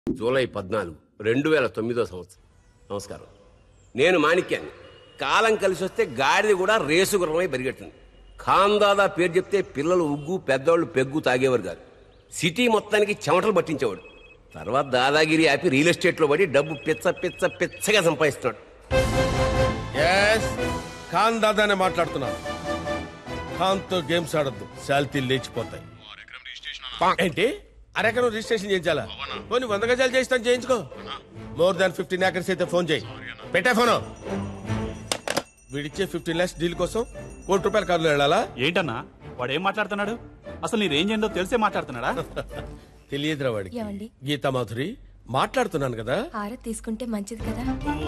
July పద్నాలుగు రెండు వేల తొమ్మిదో సంవత్సరం నమస్కారం నేను మాణిక్యాన్ని కాలం కలిసి వస్తే గాడిద కూడా రేసు గుర్రమై పరిగెట్టింది ఖాందాదా పేరు చెప్తే పిల్లలు ఉగ్గు పెద్దవాళ్ళు పెగ్గు తాగేవారు కాదు సిటీ మొత్తానికి చెమటలు పట్టించేవాడు తర్వాత దాదాగిరి ఆపి రియల్ ఎస్టేట్లో పడి డబ్బు పిచ్చ పిచ్చ పిచ్చగా సంపాదిస్తున్నాడు ఎస్ ఖాన్ దాదానే మాట్లాడుతున్నాను ఖాన్ తో గేమ్స్ ఆడద్దు శాల్తీలు లేచిపోతాయి ఏంటి అరెకరం రిజిస్ట్రేషన్ చేయించాలా పోనీ వంద గజాలు చేయిస్తాను చేయించుకో మోర్ దాన్ ఫిఫ్టీన్ ఏకర్స్ అయితే ఫోన్ చేయి పెట్టే ఫోన్ వీడిచ్చే ఫిఫ్టీన్ లాక్స్ డీల్ కోసం కోటి రూపాయల కార్లు వెళ్ళాలా ఏంటన్నా వాడు ఏం మాట్లాడుతున్నాడు అసలు నీ రేంజ్ ఏందో తెలిసే మాట్లాడుతున్నాడా తెలియదురా వాడికి ఏమండి? గీతా మాధురి మాట్లాడుతున్నాను కదా హార తీసుకుంటే మంచిది కదా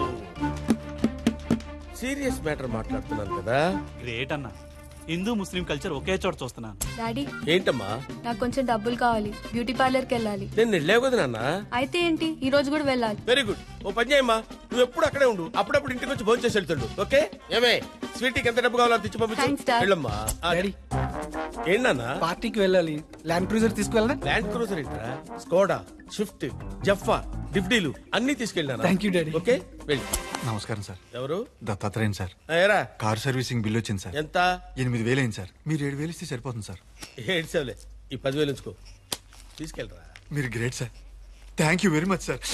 సీరియస్ మ్యాటర్ మాట్లాడుతున్నాను కదా గ్రేట్ అన్న హిందూ ముస్లిం కల్చర్ ఒకే చోట చూస్తున్నాను డాడీ ఏంటమ్మా నాకు కొంచెం డబ్బులు కావాలి బ్యూటీ పార్లర్ కి వెళ్ళాలి నేను వెళ్ళావు కదా నాన్న అయితే ఏంటి ఈ రోజు కూడా వెళ్ళాలి వెరీ గుడ్ ఓ పని చేయమ్మా నువ్వు ఎప్పుడు అక్కడే ఉండు అప్పుడప్పుడు ఇంటికి వచ్చి భోజనం చేసి వెళ్తుండు ఓకే ఏమే స్వీట్కి ఎంత డబ్బు కావాలో తెచ్చి పంపించు Thanks, Dad. వెళ్ళమ్మా ఆ, డాడీ ఏంటన్నా పార్టీకి వెళ్ళాలి ల్యాండ్ క్రూజర్ తీసుకువెళ్ళనా ల్యాండ్ క్రూజర్ ఏంట్రా స్కోడా స్విఫ్ట్ జఫా డిఫ్డీలు అన్ని తీసుకెళ్ళినా Thank you, Daddy. ఓకే వెళ్ళి నమస్కారం సార్ ఎవరు దత్తాత్రేయన్ సార్ ఆ, ఏరా కార్ సర్వీసింగ్ బిల్ వచ్చింది సార్ ఎంత ఎనిమిది వేలు అయింది సార్ మీరు ఏడు వేలు ఇస్తే సరిపోతుంది సార్ ఏడ్చావులే ఈ పదివేలు ఉంచుకో తీసుకెళ్ళరా మీరు great sir thank you very much sir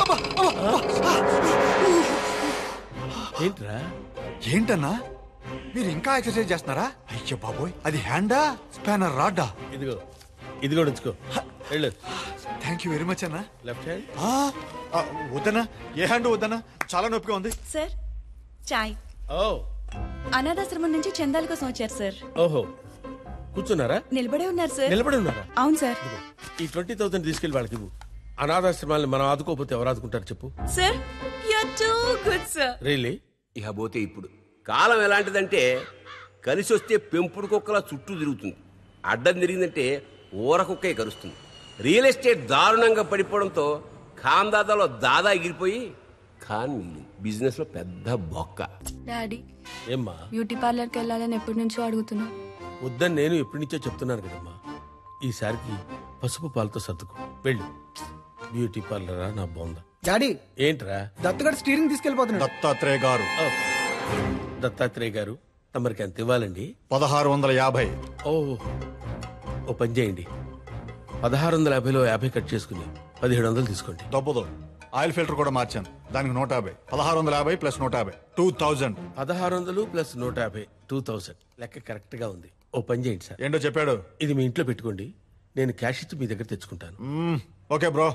ఏంట్రా ఏంటన్నా మీరు ఇంకా ఎక్సర్సైజ్ చేస్తున్నారా అయ్యో బాబోయ్ అది హ్యాండా స్పానర్ రాడ్డా ఇదిగో ఇది కూడా ఉంచుకో వెళ్ళు థ్యాంక్ యూ వెరీ మచ్ అన్నా లెఫ్ట్ హ్యాండ్ ఆ, ఆ, వద్దన్నా ఏ హ్యాండ్ వద్దన్నా చాలా నొప్పిగా ఉంది సార్ చాయ్ ఓ అనాథాశ్రమం నుంచి చందాల కోసం వచ్చారు సార్ ఓహో కూర్చున్నారా నిలబడే ఉన్నారు సార్ నిలబడి ఉన్నారా అవును సార్ ఈ ట్వంటీ థౌసండ్ తీసుకెళ్ళి వాళ్ళకి ఇవ్వు అనాథాశ్రమాలను మనం ఆదుకోకపోతే ఎవరు ఆదుకుంటారు చెప్పు sir you're too good sir really ఇక పోతే ఇప్పుడు కాలం ఎలాంటిదంటే కలిసి వస్తే పెంపుడు కుక్కల చుట్టూ తిరుగుతుంది అడ్డం తిరిగిందంటే ఊర కుక్కే కరుస్తుంది రియల్ ఎస్టేట్ దారుణంగా పడిపోవడంతో ఖాందాదాలో దాదా ఎగిరిపోయి ఖాన్ మిగిలింది బిజినెస్ లో పెద్ద బొక్క డాడీ ఏమ్మా బ్యూటీ పార్లర్ కి వెళ్ళాలని ఎప్పటి నుంచో అడుగుతున్నా వద్దని నేను ఎప్పటి నుంచో చెప్తున్నాను కదమ్మా ఈసారికి పసుపు పాలతో సర్దుకో వెళ్ళు బ్యూటీ పార్లరా నా బొంద డాడీ ఏంట్రా దత్తుగడ స్టీరింగ్ తీసుకెళ్ళిపోతున్నాడు దత్తాత్రేయ గారు ఓ, దత్తాత్రేయ గారు తమరికి ఎంత ఇవ్వాలండి పదహారు వందల యాభై ఓ ఓ పని చేయండి పదహారు వందల యాభైలో యాభై కట్ చేసుకుని పదిహేడు వందలు తీసుకోండి తప్పదు ఆయిల్ ఫిల్టర్ కూడా మార్చాను దానికి నూట యాభై పదహారు వందల యాభై ప్లస్ నూట యాభై టూ థౌజండ్ పదహారు వందలు ప్లస్ నూట యాభై టూ థౌసండ్ లెక్క కరెక్ట్ గా ఉంది ఓ పని చేయండి సార్ ఏంటో చెప్పాడు ఇది మీ ఇంట్లో పెట్టుకోండి నేను క్యాష్ ఇచ్చి మీ దగ్గర తెచ్చుకుంటాను మ్మ్, okay bro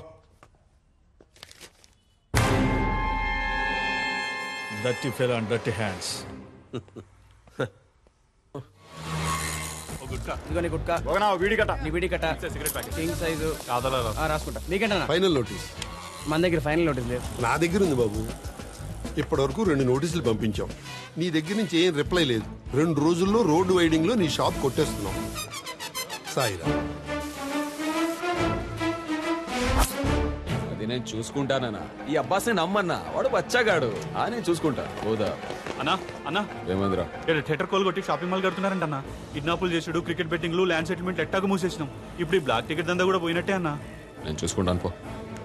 dirty fell and dirty hands ఇదిగో నీ గుట్కా వీడి కట్ట నీ విడి కట్ట సిగరెట్ ప్యాకెట్ కింగ్ సైజు కాదలా ఆ, రాసుకుంటా నీకేంటన్నా ఫైనల్ నోటీస్ మన దగ్గర ఫైనల్ నోటీస్ లేదు నా దగ్గర ఉంది బాబు ఇప్పటివరకు రెండు నోటీసులు పంపించాం నీ దగ్గర నుంచి ఏం రిప్లై లేదు రెండు రోజుల్లో రోడ్డు వైడింగ్ లో నీ షాప్ కొట్టేస్తున్నాం సాయిరా అది నేను చూసుకుంటానన్నా ఈ అబ్బాస్ని నమ్మన్నా వాడు బచ్చాగాడు ఆ నేను చూసుకుంటా హోదా అన్నా అన్నా ఏమందిరా ఇక్కడ థియేటర్ కోల్ కొట్టి షాపింగ్ మాల్ కడుతున్నారంట అన్న కిడ్నాపులు చేసుడు క్రికెట్ బెట్టింగ్లు ల్యాండ్ సెటిల్మెంట్ ఎట్టాగా మూసేసినాం ఇప్పుడు ఈ బ్లాక్ టికెట్ దందా కూడా పోయినట్టే అన్నా నేను చూసుకుంటాను పో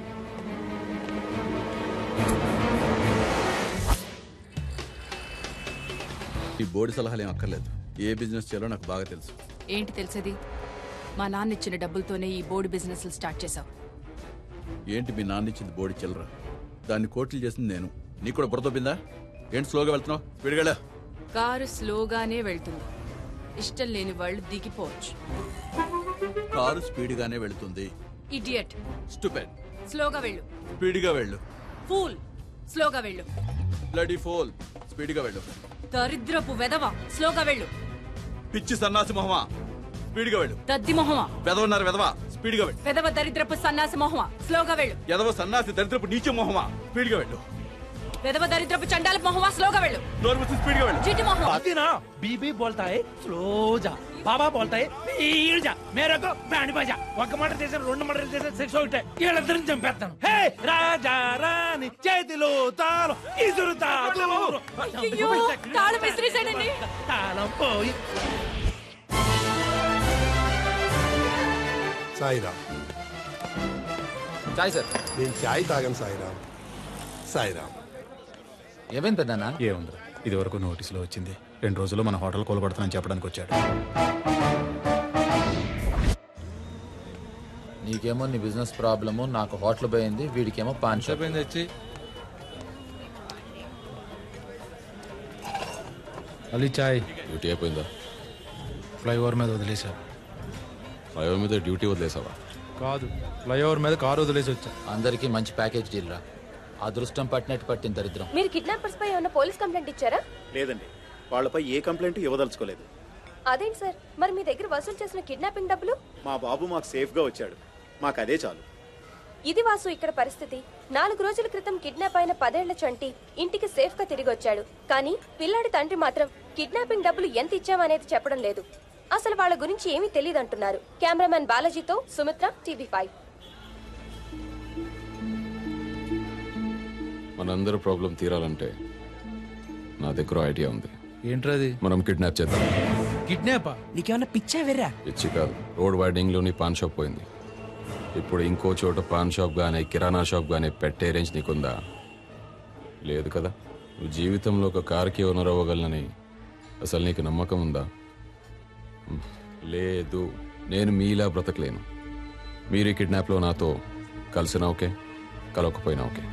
ఈ బోర్డు సలహాలు ఏం అక్కర్లేదు ఏ బిజినెస్ చేయాలో నాకు బాగా తెలుసు ఏంటి తెలిసేది మా నాన్న ఇచ్చిన డబ్బులతోనే ఈ బోర్డు బిజినెస్ స్టార్ట్ చేశావు ఏంటి మీ నాన్న ఇచ్చింది బోర్డు చిల్లర దాన్ని కోట్లు చేసింది నేను నీకు కూడా బుర్రదొబ్బిందా ఏంటి స్లోగా వెళ్తున్నావు విడిగలే కారు స్లోగానే వెళ్తుంది ఇష్టం లేని వాళ్ళు దిగిపోవచ్చు కారు స్పీడ్గానే వెళుతుంది ఇడియట్ స్టూపెడ్ స్లోగా వెళ్ళు స్పీడ్గా వెళ్ళు ఫూల్ స్లోగా వెళ్ళు బ్లడీ ఫోల్ స్పీడ్గా వెళ్ళు దరిద్రపు వెదవ స్లోగా వెళ్ళు పిచ్చి సన్నాసి మొహమా స్పీడ్గా వెళ్ళు దద్ది మొహమా వెదవన్నారు వెదవా స్పీడ్గా వెళ్ళు వెదవ దరిద్రపు సన్నాసి మొహమా స్లోగా వెళ్ళు ఎదవ సన్నాసి దరిద్రపు నీచ మొహమా స్పీడ్గా వెళ్ళు వెదవ దరిద్రపు చండాల మొహమా స్లోగా వెళ్ళు నోరు మూసి స్పీడ్గా వెళ్ళు జిడ్డు మొహం ना बीबी बोलता है स्लो जा బాబా बोलता है స్పీడ్ जा मेरे को बैंड बजा ఒక మాట చేసిన రెండు మాటలు చేసిన సెక్స్ ఒకటే వీళ్ళిద్దరిని చంపేస్తాను హే రాజా రాణి చేతిలో తాళం ఇసురు అయ్యయ్యో, తాళం విసిరేశాడండి. తాళం పోయి సాయిరా చాయ్ సార్ నేను చాయ్ తాగను సాయిరామ్ సాయిరామ్ ఏమైంది పెద్దనా ఏముందిరా ఇది వరకు నోటీసులో వచ్చింది రెండు రోజుల్లో మన హోటల్ కోలుపడతానని చెప్పడానికి వచ్చాడు నీకేమో నీ బిజినెస్ ప్రాబ్లము నాకు హోటల్ పోయింది వీడికేమో పాన్ షాప్ వచ్చి అలీ చాయ్ డ్యూటీ అయిపోయిందా ఫ్లైఓవర్ మీద వదిలేశారు ఫ్లైఓవర్ మీద డ్యూటీ వదిలేసావా కాదు ఫ్లైఓవర్ మీద కారు వదిలేసి వచ్చా అందరికీ మంచి ప్యాకేజ్ డీల్ రా అదృష్టం పట్టినట్టు పట్టిన దరిద్రం మీరు కిడ్నాపర్స్ పై ఏమైనా పోలీస్ కంప్లైంట్ ఇచ్చారా లేదండి వాళ్ళపై ఏ కంప్లైంట్ ఇవ్వదలుచుకోలేదు అదేంటి సార్ మరి మీ దగ్గర వసూలు చేసిన కిడ్నాపింగ్ డబ్బులు మా బాబు మాకు సేఫ్గా వచ్చాడు మాకు అదే చాలు ఇది వాసు ఇక్కడ పరిస్థితి నాలుగు రోజుల క్రితం కిడ్నాప్ అయిన పదేళ్ల చంటి ఇంటికి సేఫ్ గా తిరిగి వచ్చాడు కానీ పిల్లాడి తండ్రి మాత్రం కిడ్నాపింగ్ డబ్బులు ఎంత ఇచ్చామనేది చెప్పడం లేదు అసలు వాళ్ళ గురించి ఏమీ తెలియదంటున్నారు కెమెరామెన్ బాలాజీతో సుమిత్ర టీవీ ఫైవ్ మనందరి ప్రాబ్లం తీరాలంటే నా దగ్గర ఐడియా ఉంది ఏంట్రది మనం కిడ్నాప్ చేద్దాం కిడ్నాపా నీకేమన్నా పిచ్చా వెర్రా ఇచ్చి కాదు రోడ్ వైడింగ్ లోని పాన్ షాప్ పోయింది ఇప్పుడు ఇంకో చోట పాన్ షాప్ గానే కిరాణా షాప్ గానే పెట్టే రేంజ్ నీకుందా లేదు కదా నువ్వు జీవితంలో ఒక కార్కి ఓనర్ అవ్వగలనని అసలు నీకు నమ్మకం ఉందా హ్మ్. లేదు నేను మీలా బ్రతకలేను మీరు ఈ కిడ్నాప్లో నాతో కలిసినా ఓకే కలవకపోయినా ఓకే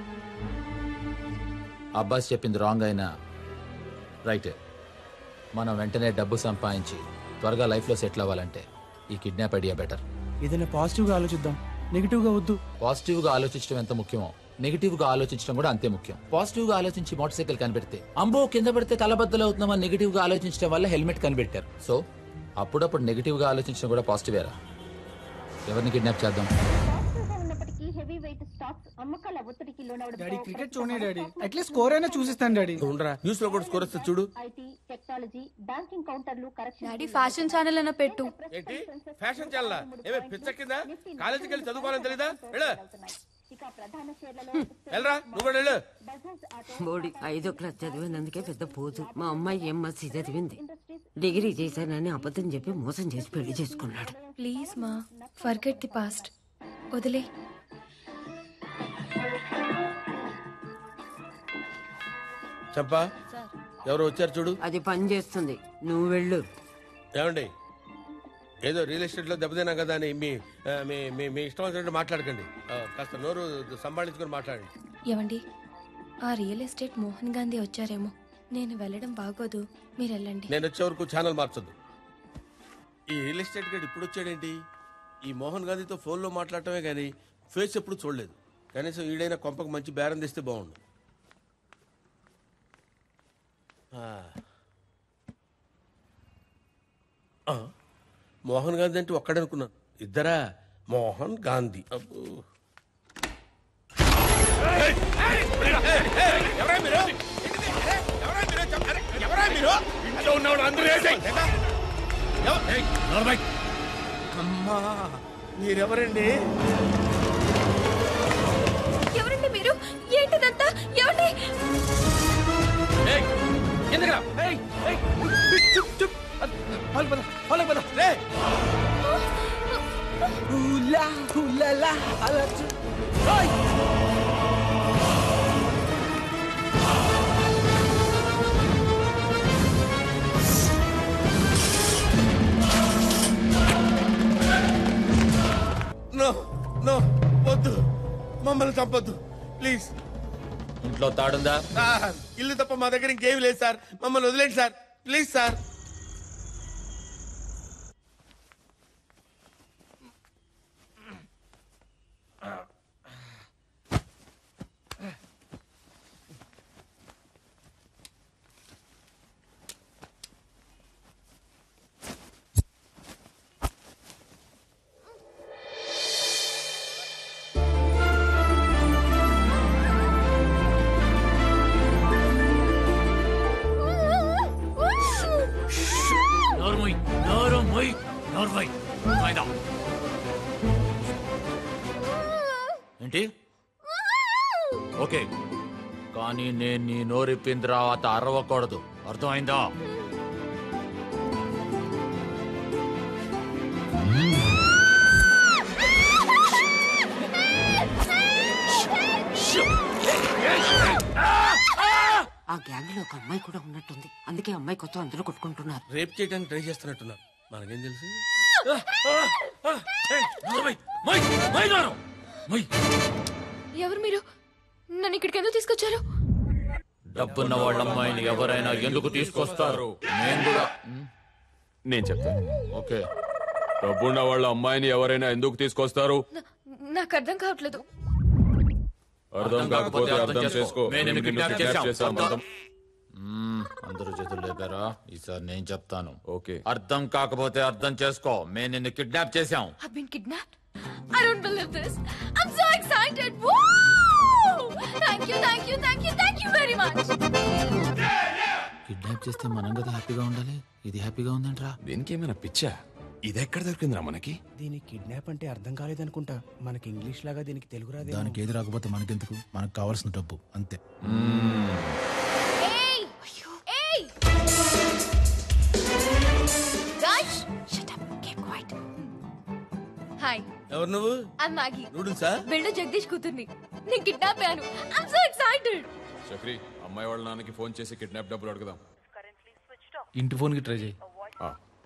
అబ్బాస్ చెప్పింది రాంగ్ అయినా రైటే మనం వెంటనే డబ్బు సంపాదించి త్వరగా లైఫ్లో సెటిల్ అవ్వాలంటే ఈ కిడ్నాప్ ఐడియా బెటర్ ఏదైనా పాజిటివ్ గా ఆలోచిద్దాం నెగిటివ్ గా వద్దు పాజిటివ్ గా ఆలోచించడం ఎంత ముఖ్యమో నెగిటివ్ గా ఆలోచించడం కూడా అంతే ముఖ్యం పాజిటివ్ గా ఆలోచించి మోటార్ సైకిల్ కనిపెడితే అంబో కింద పడితే తలబద్దలు అవుతున్నామని నెగిటివ్ గా ఆలోచించడం వల్ల హెల్మెట్ కనిపెట్టారు సో అప్పుడప్పుడు నెగిటివ్ గా ఆలోచించడం కూడా పాజిటివేరా ఎవరిని కిడ్నాప్ చేద్దాం డాడీ క్రికెట్ చూడండి డాడీ అట్లీస్ట్ స్కోర్ అయినా చూసిస్తాను డాడీ ఉండరా న్యూస్ లో కూడా స్కోర్ వస్తే చూడు డాడీ ఫ్యాషన్ ఛానల్ అయినా పెట్టు ఏంటి ఫ్యాషన్ ఛానల్ ఏమే పిచ్చ కింద కాలేజీకి వెళ్ళి చదువుకోవాలని తెలీదా వెళ్ళు వెళ్ళరా నువ్వు కూడా వెళ్ళు బోడి ఐదో క్లాస్ చదివినందుకే పెద్ద పోజు మా అమ్మాయి ఎంఎస్సీ చదివింది డిగ్రీ చేశానని అబద్ధం చెప్పి మోసం చేసి పెళ్లి చేసుకున్నాడు ప్లీజ్ మా ఫర్గెట్ ది పాస్ట్ వదిలే చంపా ఎవరు వచ్చారు చూడు అది పని చేస్తుంది నువ్వు వెళ్ళు ఏమండి ఏదో రియల్ ఎస్టేట్ లో దెబ్బతినా కదా అని మీ ఆ, మీ మీ మీ ఇష్టం వచ్చినట్టు మాట్లాడకండి ఆ, కాస్త నోరు సంభాళించుకొని మాట్లాడండి ఏమండి ఆ రియల్ ఎస్టేట్ మోహన్ గాంధీ వచ్చారేమో నేను వెళ్ళడం బాగోదు మీరు వెళ్ళండి నేను వచ్చే వరకు ఛానల్ మార్చొద్దు ఈ రియల్ ఎస్టేట్ గడు ఇప్పుడు వచ్చాడేంటి ఈ మోహన్ గాంధీతో ఫోన్లో మాట్లాడటమే కానీ ఫేస్ ఎప్పుడు చూడలేదు కనీసం ఈడైనా కొంపకు మంచి బేరం తెస్తే బాగుండు ఆ. ఆ, మోహన్ గాంధీ అంటే ఒక్కడనుకున్నాను ఇద్దరా మోహన్ గాంధీ అబ్బో. ఎవరా మీరు ఎవరా మీరు ఇంట్లో ఉన్నవాడు అందరూ వేసేయ్. ఎవ- అమ్మా మీరెవరండి ఎవరండి మీరు ఏంటిదంతా ఏమండి ఎందుకురా ఏయ్, ఏయ్, చుప్, చుప్. హాల్ పద, హాల్ పద. హూలా, హూలాలా, అలా చూ. ఓయ్. నో నో వద్దు మమ్మల్ని చంపొద్దు ప్లీజ్ ఇంట్లో తాడుందా సార్ ఇల్లు తప్ప మా దగ్గర ఇంకేమి లేదు సార్ మమ్మల్ని వదిలేండి సార్ ప్లీజ్ సార్ నోర్మోయ్ నోర్మోయ్ నోర్మోయ్ ఫైదా ఏంటి ఓకే కానీ నేను నీ నోరిప్పిన తర్వాత అరవకూడదు అర్థమైందా ఆ గ్యాంగ్ లో ఒక అమ్మాయి కూడా ఉన్నట్టుంది అందుకే అమ్మాయి కోసం అందరూ కొట్టుకుంటున్నారు రేప్ చేయడానికి ట్రై చేస్తున్నట్టున్నారు మనకేం తెలుసు ఎవరు మీరు నన్ను ఇక్కడికి ఎందుకు తీసుకొచ్చారు డబ్బున్న వాళ్ళ అమ్మాయిని ఎవరైనా ఎందుకు తీసుకొస్తారు నేను కూడా నేను చెప్తాను ఓకే డబ్బున్న వాళ్ళ అమ్మాయిని ఎవరైనా ఎందుకు తీసుకొస్తారు నాకు అర్థం కావట్లేదు అర్థం కాకపోతే అర్థం చేసుకో మేము నిన్ను నిన్ను kidnap kidnap చేశాం. చేశాం. అర్థం. మ్మ్, అందరూ చేతులు లేపారా ఈసారి నేను చెప్తాను ఓకే అర్థం కాకపోతే అర్థం చేసుకో మేము నిన్ను కిడ్నాప్ చేశాం I've been kidnapped? I don't believe this. I'm so excited. Woo! Thank you, thank you, thank you, thank you very much. Kidnap చేస్తే మనం కదా హ్యాపీగా ఉండాలి ఇది హ్యాపీగా ఉందంట్రా దీనికి ఏమైనా పిచ్చా ఇది ఎక్కడ దొరికిందిరా మనకి దీనికి కిడ్నాప్ అంటే అర్థం కాలేదనుకుంటా మనకి ఇంగ్లీష్ లాగా దీనికి తెలుగు రాదు దానికి ఏది రాకపోతే మనకెందుకు మనకు కావాల్సిన డబ్బు అంతే Hey! Hey! Guys! Shut up. Keep quiet. Hi, ఎవరు నువ్వు I'm Maggie. నూడిల్సా బిల్డర్ జగదీష్ కూతుర్ని నేను కిడ్నాప్ అయ్యాను ఐమ్ సో ఎక్సైటెడ్ చక్రి అమ్మాయి వాళ్ళ నాన్నకి ఫోన్ చేసి కిడ్నాప్ డబ్బులు అడుగుదాం ఇంటి ఫోన్ కి ట్రై చేయి ఆ,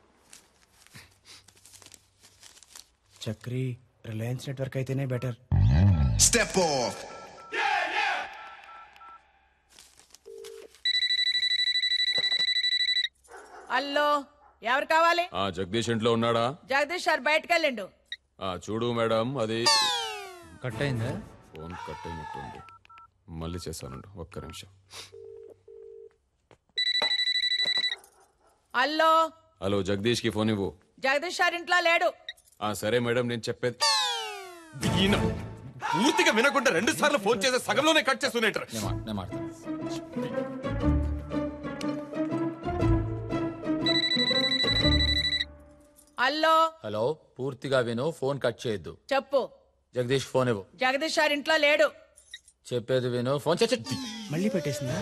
చక్రి రిలయన్స్ నెట్వర్క్ అయితేనే బెటర్ స్టెప్ ఆఫ్ హలో ఎవరు కావాలి ఆ జగదీష్ ఇంట్లో ఉన్నాడా జగదీష్ సార్ బయటకు వెళ్ళిండు ఆ చూడు మేడం అది కట్ అయిందా ఫోన్ కట్ అయినట్టుంది మళ్ళీ చేశానండి ఒక్క నిమిషం హలో హలో జగదీష్ కి ఫోన్ ఇవ్వు జగదీష్ సార్ ఇంట్లో లేడు ఆ సరే మేడం నేను చెప్పేది ఈయన పూర్తిగా వినకుండా రెండు సార్లు ఫోన్ చేస్తే సగంలోనే కట్ చేస్తున్నట్టు నేను మాట్లాడు హలో హలో పూర్తిగా విను ఫోన్ కట్ చేయొద్దు చెప్పు జగదీష్ ఫోన్ ఇవ్వు జగదీష్ సార్ ఇంట్లో లేడు చెప్పేది విను ఫోన్ చచ్చ మళ్ళీ పెట్టేసిందా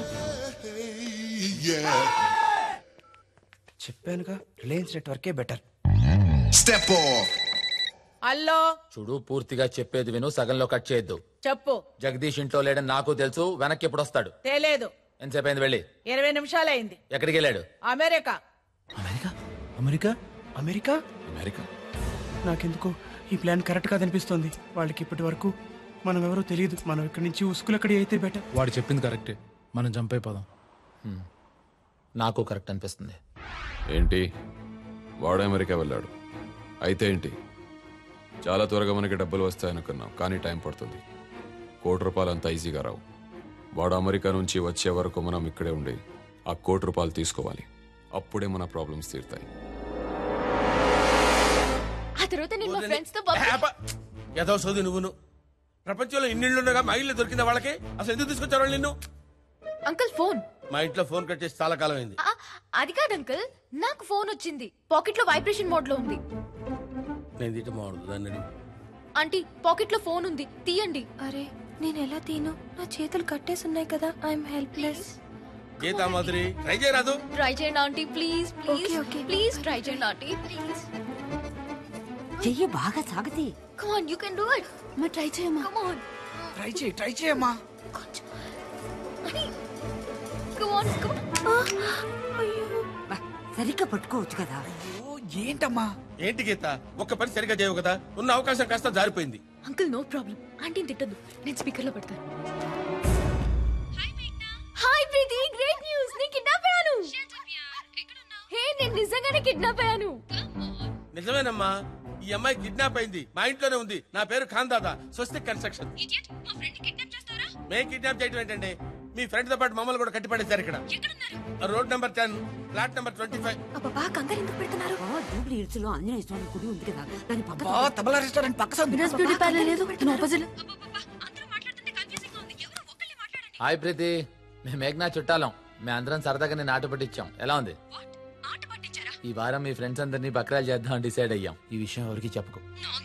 చెప్పానుగా రిలయన్స్ నెట్వర్కే బెటర్ స్టెప్ ఆఫ్ హలో చూడు పూర్తిగా చెప్పేది విను సగంలో కట్ చేయొద్దు చెప్పు జగదీష్ ఇంట్లో లేడని నాకు తెలుసు వెనక్కి ఎప్పుడు వస్తాడు తేలేదు ఎంతసేపు అయింది వెళ్ళి ఇరవై నిమిషాలైంది ఎక్కడికి వెళ్ళాడు అమెరికా అమెరికా అమెరికా అమెరికా నాకెందుకో ఈ ప్లాన్ కరెక్ట్ కాదనిపిస్తోంది వాళ్ళకి ఇప్పటి వరకు మనం ఎవరో తెలియదు మనం ఇక్కడి నుంచి ఉసుకులక్కడి అయితే బెటర్ వాడు చెప్పింది కరెక్టే మనం జంప్ అయిపోదాం నాకు కరెక్ట్ అనిపిస్తుంది ఏంటి వాడు అమెరికా వెళ్ళాడు అయితే ఏంటి చాలా త్వరగా మనకి డబ్బులు వస్తాయనుకున్నాం కానీ టైం పడుతుంది కోటి రూపాయలు అంత ఈజీగా రావు వాడు అమెరికా నుంచి వచ్చే వరకు మనం ఇక్కడే ఉండి ఆ కోటి రూపాయలు తీసుకోవాలి అప్పుడే మన ప్రాబ్లమ్స్ తీరుతాయి ఆ తర్వాత నేను మా ఫ్రెండ్స్ తో పబ్ ఏదో సోది నువ్వును ప్రపంచంలో ఇన్నిళ్ళు ఉండగా మా ఇల్లు దొరికిందా వాళ్ళకి అసలు ఎందుకు తీసుకొచ్చారు వాళ్ళు నిన్ను అంకుల్ ఫోన్ మా ఇంట్లో ఫోన్ కట్ చేసి చాలా కాలం అయింది ఆ, అది కాదు అంకుల్ నాకు ఫోన్ వచ్చింది పాకెట్ లో వైబ్రేషన్ మోడ్ లో ఉంది నేను తిట్ట మాడదు దాన్ని అడిగి. ఆంటీ పాకెట్ లో ఫోన్ ఉంది తీయండి అరే నేను ఎలా తీను నా చేతులు కట్టేసి ఉన్నాయి కదా I'm helpless Geeta Madhuri try చేయరాదు ట్రై చేయండి aunty please please please try చేయండి ఆంటీ ప్లీజ్ చెయ్యి బాగా సాగతి come on you can do it మరి ట్రై చేయమ్మా కమ్ ఆన్ ట్రై చేయి ట్రై చేయమ్మా కమ్ ఆన్ కమ్ సరిగ్గా పట్టుకోవచ్చు కదా ఏంటమ్మా ఏంటి గీత ఒక్క పని సరిగ్గా చేయవు కదా ఉన్న అవకాశం కాస్త జారిపోయింది అంకుల్ నో ప్రాబ్లం ఆంటీని తిట్టద్దు నేను స్పీకర్ లో పెడతాను హాయ్ ప్రీతి గ్రేట్ న్యూస్ నేను కిడ్నాప్ అయ్యాను హే నేను నిజంగానే కిడ్నాప్ అయ్యాను నిజమేనమ్మా ఈ అమ్మాయి కిడ్నాప్ అయింది మా ఇంట్లోనే ఉంది నా పేరు ఖాన్ దాదా స్వస్తిక్ కన్స్ట్రక్షన్ మేం కిడ్నాప్ చేయడం ఏంటండి మీ ఫ్రెండ్ తో పాటు మమ్మల్ని కూడా కట్టి పడేశారు ఇక్కడ road number ten flat number twenty five అబ్బా కంగారు ఎందుకు పెడుతున్నారు జూబ్లీ హిల్స్ లో ఆంజనేయ స్వామి గుడి ఉంది కదా దాని పక్క తబలా రెస్టారెంట్ పక్క సందు. వినోద్ బ్యూటీ పార్లర్ లేదు ఆపోజిట్ హాయ్ ప్రీతి మేము మేఘనా చుట్టాలం మేము అందరం సరదాగా నేను ఆట పట్టించాం ఎలా ఉంది ఈ వారం మీ ఫ్రెండ్స్ అందరినీ బక్రాలు చేద్దాం డిసైడ్ అయ్యాం ఈ విషయం ఎవరికి చెప్పుకో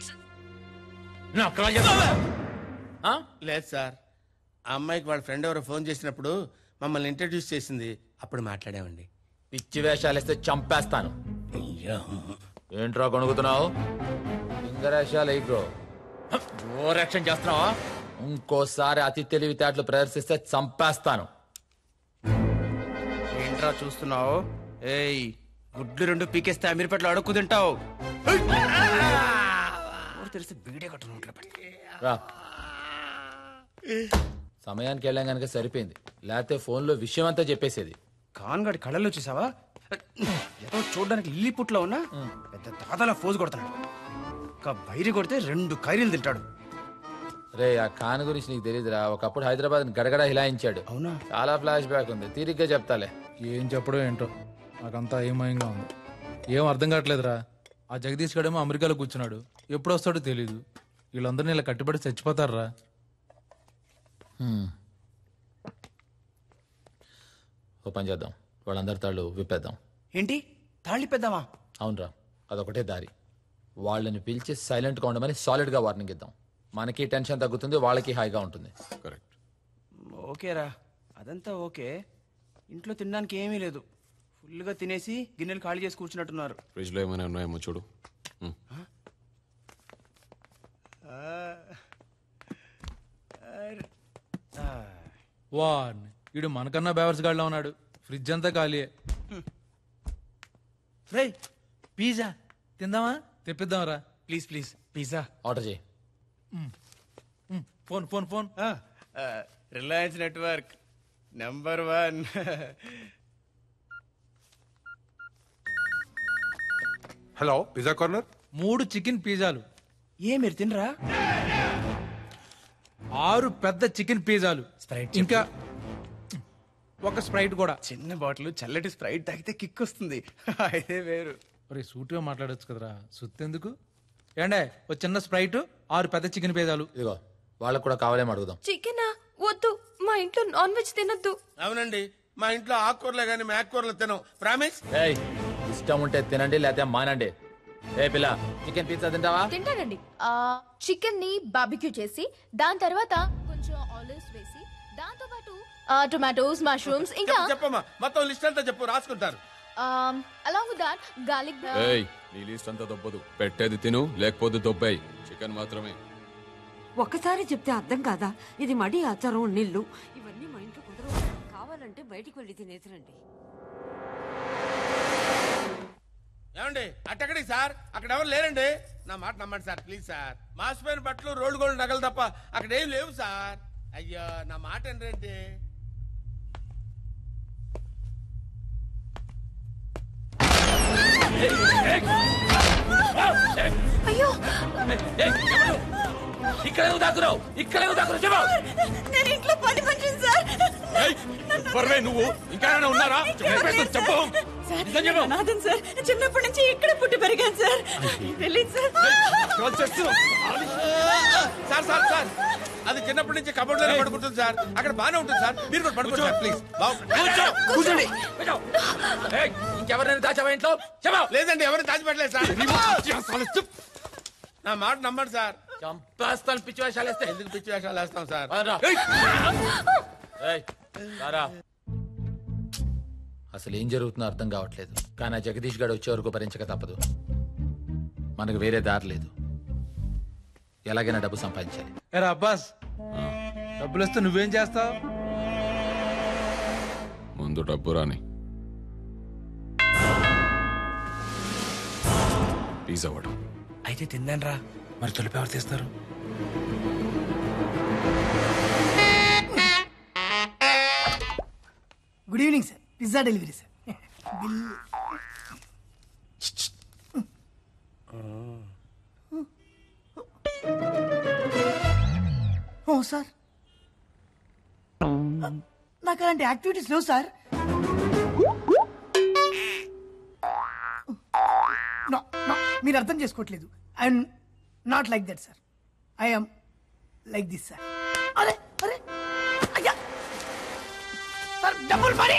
లేదు సార్ ఆ అమ్మాయికి వాళ్ళ ఫ్రెండ్ ఎవరో ఫోన్ చేసినప్పుడు మమ్మల్ని ఇంట్రడ్యూస్ చేసింది అప్పుడు మాట్లాడామండి పిచ్చి వేషాలు వేస్తే చంపేస్తాను ఏంట్రా కొనుక్కుతున్నావు ఇంగరేషాలు ఎయిగ్రో ఓరక్షణ చేస్తున్నావా ఇంకోసారి అతి తెలివితేటలు ప్రదర్శిస్తే చంపేస్తాను ఏంట్రా చూస్తున్నావు ఏయ్ గుడ్లు రెండు పీకేస్తే అమీర్పేటలో అడుక్కు తింటావు ఊరు తెరిస్తే బీడే కట్టు నోట్లో పెడతా. రా సమయానికి వెళ్ళాం కనుక సరిపోయింది లేకపోతే ఫోన్లో విషయం అంతా చెప్పేసేది ఖాన్ గడి కళ్ళల్లో చూసావా ఏదో చూడడానికి లిల్లీ పుట్లో ఉన్నా పెద్ద తాతలా ఫోజు కొడుతున్నాడు ఒక బైరి కొడితే రెండు ఖైరీలు తింటాడు రే ఆ ఖాన్ గురించి నీకు తెలియదురా ఒకప్పుడు హైదరాబాద్ గడగడ హిలాయించాడు అవునా చాలా ఫ్లాష్ బ్యాక్ ఉంది తీరిగ్గా చెప్తాలే ఏం చెప్పడం ఏంటో నాకంతా ఏమయంగా ఉంది ఏం అర్థం కావట్లేదురా ఆ జగదీష్ గడేమో అమెరికాలో కూర్చున్నాడు ఎప్పుడు వస్తాడో తెలీదు వీళ్ళందరినీ ఇలా కట్టుబడి చచ్చిపోతారా హ్మ్. ఓ పని చేద్దాం వాళ్ళందరి తాళ్ళు విప్పేద్దాం ఏంటి తాళి పెద్దామా అవునరా అదొకటే దారి వాళ్ళని పిలిచి సైలెంట్గా ఉండమని సాలిడ్గా వార్నింగ్ ఇద్దాం మనకి టెన్షన్ తగ్గుతుంది వాళ్ళకి హాయిగా ఉంటుంది కరెక్ట్ ఓకేరా అదంతా ఓకే ఇంట్లో తినడానికి ఏమీ లేదు ఫుల్గా తినేసి గిన్నెలు ఖాళీ చేసి కూర్చున్నట్టున్నారు ఫ్రిడ్జ్లో ఏమైనా ఉన్నాయేమో చూడు ఉమ్. వాన్ వీడు మనకన్నా బేవర్స్ గాడిలో ఉన్నాడు ఫ్రిడ్జ్ అంతా ఖాళీయే రే పిజ్జా తిందామా తెప్పిద్దాంరా ప్లీజ్ ప్లీజ్ పిజ్జా ఆర్డర్ చేయి phone phone phone Reliance network number one hello pizza corner మూడు చికెన్ పిజ్జాలు ఏ మీరు తినరా ఆరు పెద్ద చికెన్ పిజ్జాలు స్ప్రైట్ ఇంకా ఒక స్ప్రైట్ కూడా చిన్న బాటిల్ చల్లటి స్ప్రైట్ తాగితే కిక్ వస్తుంది అయితే వేరు ఒరే సూటిగా మాట్లాడొచ్చు కదరా సుత్తెందుకు ఏండే ఒక చిన్న స్ప్రైట్ ఆరు పెద్ద చికెన్ పిజ్జాలు ఇదిగో వాళ్ళకు కూడా కావాలేమో అడుగుదాం చికెనా వద్దు మా ఇంట్లో నాన్ వెజ్ తినద్దు అవునండి మా ఇంట్లో ఆకుకూరలే కానీ మేకూరలు తినం ప్రామిస్ ఏయ్ ఇష్టం ఉంటే తినండి లేకపోతే మానండి ఏ పిల్ల చికెన్ పిజ్జా తింటావా తింటానండి చికెన్ ని బార్బిక్యూ చేసి దాని తర్వాత కొంచెం ఆలివ్స్ వేసి దాంతో పాటు టొమాటోస్ మష్రూమ్స్ ఇంకా చెప్పు, చెప్పమ్మా మొత్తం లిస్ట్ అంతా చెప్పు రాసుకుంటారు అలాంగ్ విత్ దాట్ గార్లిక్ ఏయ్ నీ లిస్ట్ అంతా దొబ్బదు పెట్టేది తిను లేకపోతే దొబ్బాయి చికెన్ మాత్రమే ఒక్కసారి చెప్తే అర్థం కాదా ఇది మడి ఆచారం నీళ్లు ఇవన్నీ మా ఇంట్లో కుదరవు కావాలంటే బయటికి వెళ్ళి తినేసిరండి ఏమండి అట్టెక్కడికి సార్ అక్కడ ఎవరు లేరండి నా మాట నమ్మండి సార్ ప్లీజ్ సార్ మాసిపోయిన బట్టలు రోడ్డు గోల్డ్ నగలు తప్ప అక్కడ ఏం లేవు సార్ అయ్యో నా మాట ఏంటంటే అయ్యో ఇక్కడ దాకురావు ఇక్కడ దాకురావు చెప్పు నేను ఇంట్లో పని మనిషిని సార్ బర్రే నువ్వు ఇంకా ఉన్నారా చెప్పు సార్ అనాథం సార్ చిన్నప్పటి నుంచి ఇక్కడ పుట్టి పెరిగాను సార్ తెలియదు సార్ సార్ సార్ సార్ అది చిన్నప్పటి నుంచి కబోర్డ్ లోనే పడుకుంటుంది సార్ అక్కడ బానే ఉంటుంది సార్ మీరు కూడా పడుకోండి సార్ ప్లీజ్ కూర్చోండి ఏయ్, ఇంకెవరైనా దాచావా ఇంట్లో చెప్పు లేదండి ఎవరు దాచిపెట్టలేదు సార్ నా మాట నమ్మండి సార్ చంపేస్తాను పిచ్చి వేషాలు వేస్తే ఎందుకు పిచ్చి వేషాలు వేస్తాం సార్ రా. ఏయ్, రారా. అసలు ఏం జరుగుతుందో అర్థం కావట్లేదు కానీ ఆ జగదీష్ గారు వచ్చే వరకు భరించక తప్పదు మనకు వేరే దారి లేదు ఎలాగైనా డబ్బు సంపాదించాలి ఎరా అబ్బాస్ డబ్బులు వస్తే నువ్వేం చేస్తావు ముందు డబ్బు రాని పిజ్జా వాడు అయితే తిందాను రా మరి తొలిపి ఎవరు తీస్తారు good evening sir pizza delivery sir bill ఓ సార్ నాకు అలాంటి యాక్టివిటీస్ లేవు సార్ No, no, మీరు అర్థం చేసుకోవట్లేదు I'm not like that sir I'm like this sir అరే అరే అయ్యా సార్ డబుల్ మనీ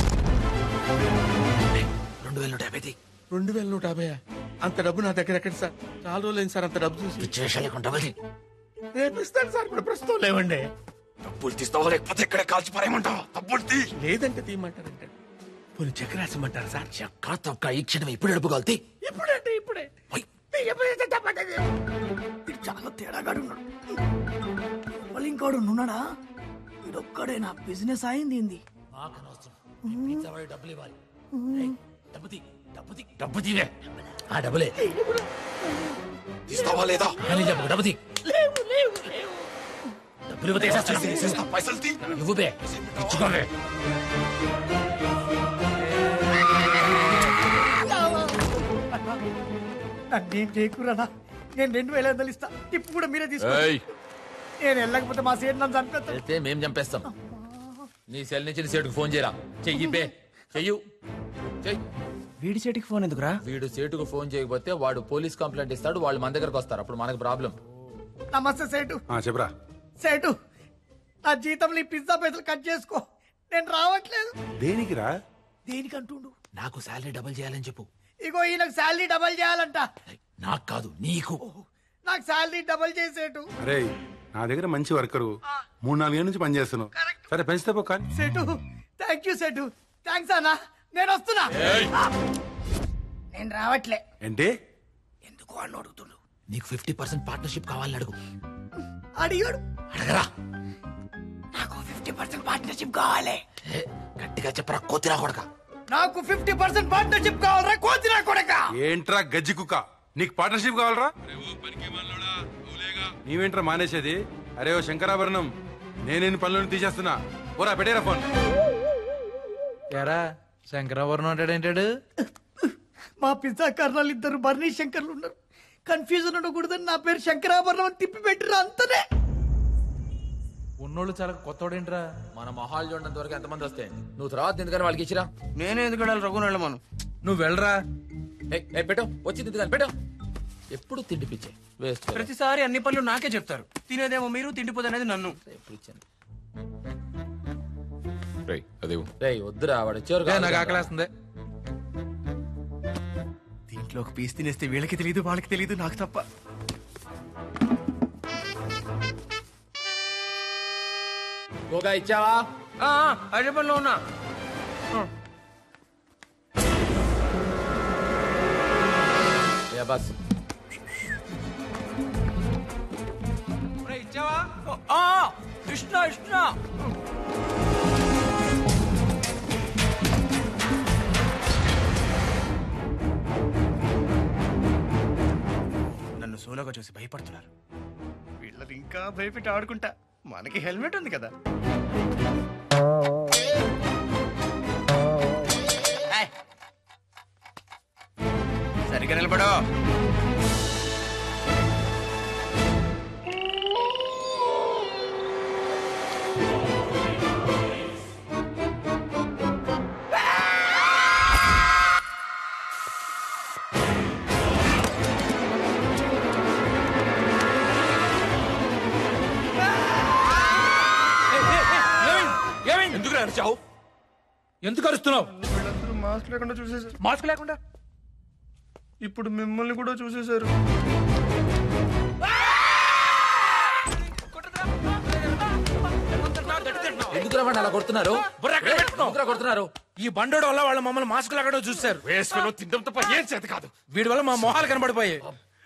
రెండు వేల నూట యాభై రెండు వేల నూట యాభై అంత డబ్బు నా దగ్గర ఎక్కడ సార్ చాలా రోజులైంది సార్ అంత డబ్బు చూసి రేపు ఇస్తాను సార్ ఇప్పుడు ప్రస్తుతం లేవండి డబ్బులు తీస్తావా లేకపోతే ఇక్కడ కాల్చి పారేయమంటావా డబ్బులు తీ లేదంటే తీయమంటారంటే పోనీ చెక్ రాసిమంటారా సార్ చెక్క తొక్క ఈ క్షణం ఇప్పుడు డబ్బు కలితే ఇప్పుడంటే ఇప్పుడే తీయకపోతే తప్పదండి. వీడు చాలా తేడాగాడు ఉన్నాడు వాళ్ళు ఇంకోడు ఉన్నాడా వీడొక్కడే నా బిజినెస్ అయింది ఏంది పిజ్జా వాడి డబ్బులు ఇవ్వాలి ఏయ్, డబ్బు తీ డబ్బు తీ డబ్బు తీవే ఆ డబ్బులే ఇస్తావా లేదా అని చెప్పు డబ్బు తీ లేవు లేవు లేవు డబ్బులు ఇవ్వతే చేస్తా. పైసలు తీ ఇవ్వు బే ఇచ్చుకోవే నన్నేం చేయకురానా నేను రెండు వేల ఐదు వందలు ఇస్తా టిప్పు కూడా మీరే తీసుకో ఏయ్. నేను వెళ్ళకపోతే మా సేట్ నన్ను చంపేస్తాను అయితే మేం చంపేస్తాం నీ సెల్ నుంచి నీ సేటుకు ఫోన్ చేయరా చెయ్యి బే చెయ్యు చెయ్యి వీడి సేటికి ఫోన్ ఎందుకురా వీడు సేటుకు ఫోన్ చేయకపోతే వాడు పోలీస్ కంప్లైంట్ ఇస్తాడు వాళ్ళు మన దగ్గరకు వస్తారు అప్పుడు మనకు ప్రాబ్లం నమస్తే సేటు చెప్పరా సేటు నా జీతంలో ఈ పిజ్జా పైసలు కట్ చేసుకో నేను రావట్లేదు దేనికిరా దేనికంటుండు నాకు శాలరీ డబుల్ చేయాలని చెప్పు ఇగో ఈయనకు శాలరీ డబల్ చేయాలంట నాకు కాదు నీకు నాకు శాలరీ డబల్ చేసేటు అరే నా దగ్గర మంచి వర్కరు మూడు నాలుగేళ్ళ నుంచి పనిచేస్తున్నావు సరే పెంచితే పో కానీ Sethu thank you Sethu thanks అన్నా నేను వస్తున్నా నేను రావట్లే ఏంటి ఎందుకు అని అడుగుతుండు నీకు ఫిఫ్టీ పర్సెంట్ పార్ట్నర్షిప్ కావాలని అడుగు అడిగాడు అడగరా నాకు ఫిఫ్టీ పర్సెంట్ పార్ట్నర్షిప్ కావాలి ఏ, గట్టిగా చెప్పరా కోతిరా కొడక నాకు ఫిఫ్టీ పర్సెంట్ పార్ట్నర్షిప్ కావాలరా కోతిరా కొడక ఏంట్రా గజ్జి కుక్క నీకు పార్ట్నర్షిప్ కావాలరా నీవేంట్రా మానేసేది అరే ఓ శంకరాభరణం నేనేని పనులను తీసేస్తున్నా పోరా పెట్టేరా ఫోన్ ఎరా శంకరాభరణం అంటాడేంటాడు మా పిజ్జా కర్నల్ ఇద్దరు బర్నీ శంకర్లు ఉన్నారు కన్ఫ్యూజన్ ఉండకూడదని నా పేరు శంకరాభరణం అని తిప్పి పెట్టిర్రు అంతనే ఉన్నోళ్ళు చాలా కొత్తోడేంట్రా మన మొహాలు చూడడం వరకు ఎంతమంది వస్తాయి నువ్వు తర్వాత ఎందుకని వాళ్ళకి ఇచ్చిరా నేనే ఎందుకు వెళ్ళాలి రఘుని వెళ్ళమను నువ్వు వెళ్ళరా పెట్టు వచ్చింది ఎందుకని పెట్టు ఎప్పుడు తిండి పిచ్చే వేస్ట్ ప్రతిసారి అన్ని పనులు నాకే చెప్తారు తినేదేమో మీరు తిండిపోదనేది నన్ను ఎప్పుడు ఇచ్చాను రేయ్ అదే రేయ్ వద్దురా వాడు వచ్చారు ఏ, నాకు ఆకలేస్తుంది దీంట్లో ఒక పీస్ తినేస్తే వీళ్ళకి తెలియదు వాళ్ళకి తెలియదు నాకు తప్ప గోగా ఇచ్చావా అదే పనిలో ఉన్నా ఏ బస్ ఇచ్చావా ఆ, ఇష్టా ఇష్టా నన్ను సోలోగా చూసి భయపడుతున్నారు వీళ్ళని ఇంకా భయపెట్టి ఆడుకుంటా మనకి హెల్మెట్ ఉంది కదా ఏయ్. సరిగ్గా నిలబడు ఎందుకు అరిచావు ఎందుకు అరుస్తున్నావు వీళ్ళందరూ మాస్క్ లేకుండా చూసేసారు మాస్క్ లేకుండా ఇప్పుడు మిమ్మల్ని కూడా చూసేశారు ఎందుకు రమ్మని అలా కొడుతున్నారు ఎందుకురా కొడుతున్నారు ఈ బండోడు వల్ల వాళ్ళ మమ్మల్ని మాస్క్ లేకుండా చూశారు వేసుకుని తిండం తప్ప ఏం చేత కాదు వీడి వల్ల మా మొహాలు కనబడిపోయాయి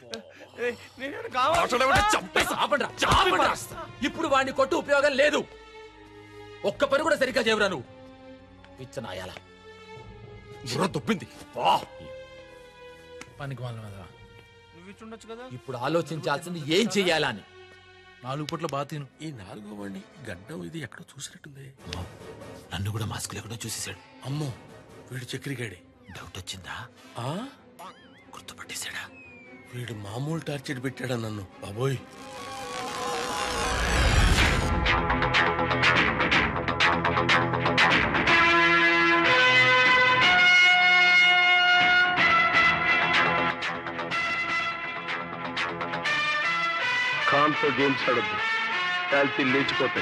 చంపేసి ఆపండ్రా, ఆపండ్రా. ఇప్పుడు వాడిని కొట్టు ఉపయోగం లేదు ఒక్క పని కూడా సరిగ్గా చేయవురా నువ్వు పిచ్చనాయాల బుర్ర దుబ్బింది వా. పనికి వాళ్ళ మీద నువ్వు ఇచ్చుండొచ్చు కదా ఇప్పుడు ఆలోచించాల్సింది ఏం చెయ్యాలని నాలుగు పూట్ల బాగా తిను ఈ నాలుగో వాడిని గడ్డం ఇది ఎక్కడో చూసినట్టుంది నన్ను కూడా మాస్క్ లేకుండా చూసేసాడు అమ్మో వీడు చక్రిగాడే డౌట్ వచ్చిందా ఆ గుర్తుపట్టేశాడా వీడు మామూలు టార్చర్ పెట్టాడా నన్ను బాబోయ్ ఖాన్తో గేమ్స్ ఆడద్దు కాల్తీ లేచిపోతాయి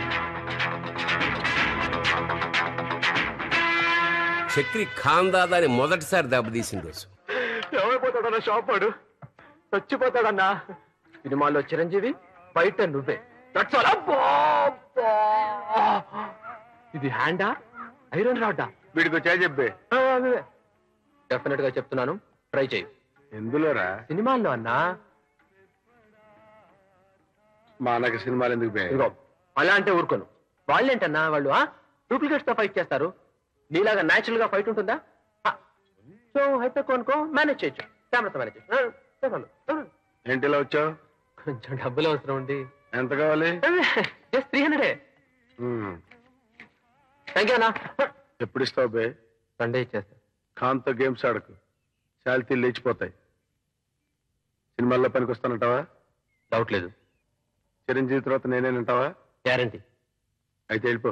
చక్రి ఖాన్ దాదాని మొదటిసారి దెబ్బతీసిన రోజు ఏమైపోతాడన్నా షాప్ వాడు చచ్చిపోతాడన్నా సినిమాలో చిరంజీవి బయట నువ్వే That's all. అబ్బా, అబ్బా. ఇది హ్యాండా ఐరన్ రాడ్డా వీడికి వచ్చా చెప్పే డెఫినెట్ గా చెప్తున్నాను ట్రై చేయి ఎందులోరా సినిమాల్లో అన్నా మానక సినిమాలు ఎందుకు బే ఇదిగో అలా అంటే ఊరుకోను వాళ్ళేంటన్నా వాళ్ళు డూప్లికేట్స్ తో ఫైట్ చేస్తారు నీలాగా న్యాచురల్ గా ఫైట్ ఉంటుందా సో అయితే కొనుక్కో మేనేజ్ చేయొచ్చు కెమెరాతో మేనేజ్ చేయొచ్చు చెప్పండి ఏంటి ఇలా వచ్చావు కొంచెం డబ్బులు అవసరం ఉంది ఎంత కావాలి just three hundred thank you అన్నా ఎప్పుడు ఇస్తావు బే సండే ఇచ్చేస్తా ఖాన్తో గేమ్స్ ఆడకు శాలితీలు లేచిపోతాయి సినిమాల్లో పనికి వస్తానంటావా డౌట్ లేదు చిరంజీవి తర్వాత నేనేనంటావా గ్యారంటీ అయితే వెళ్ళిపో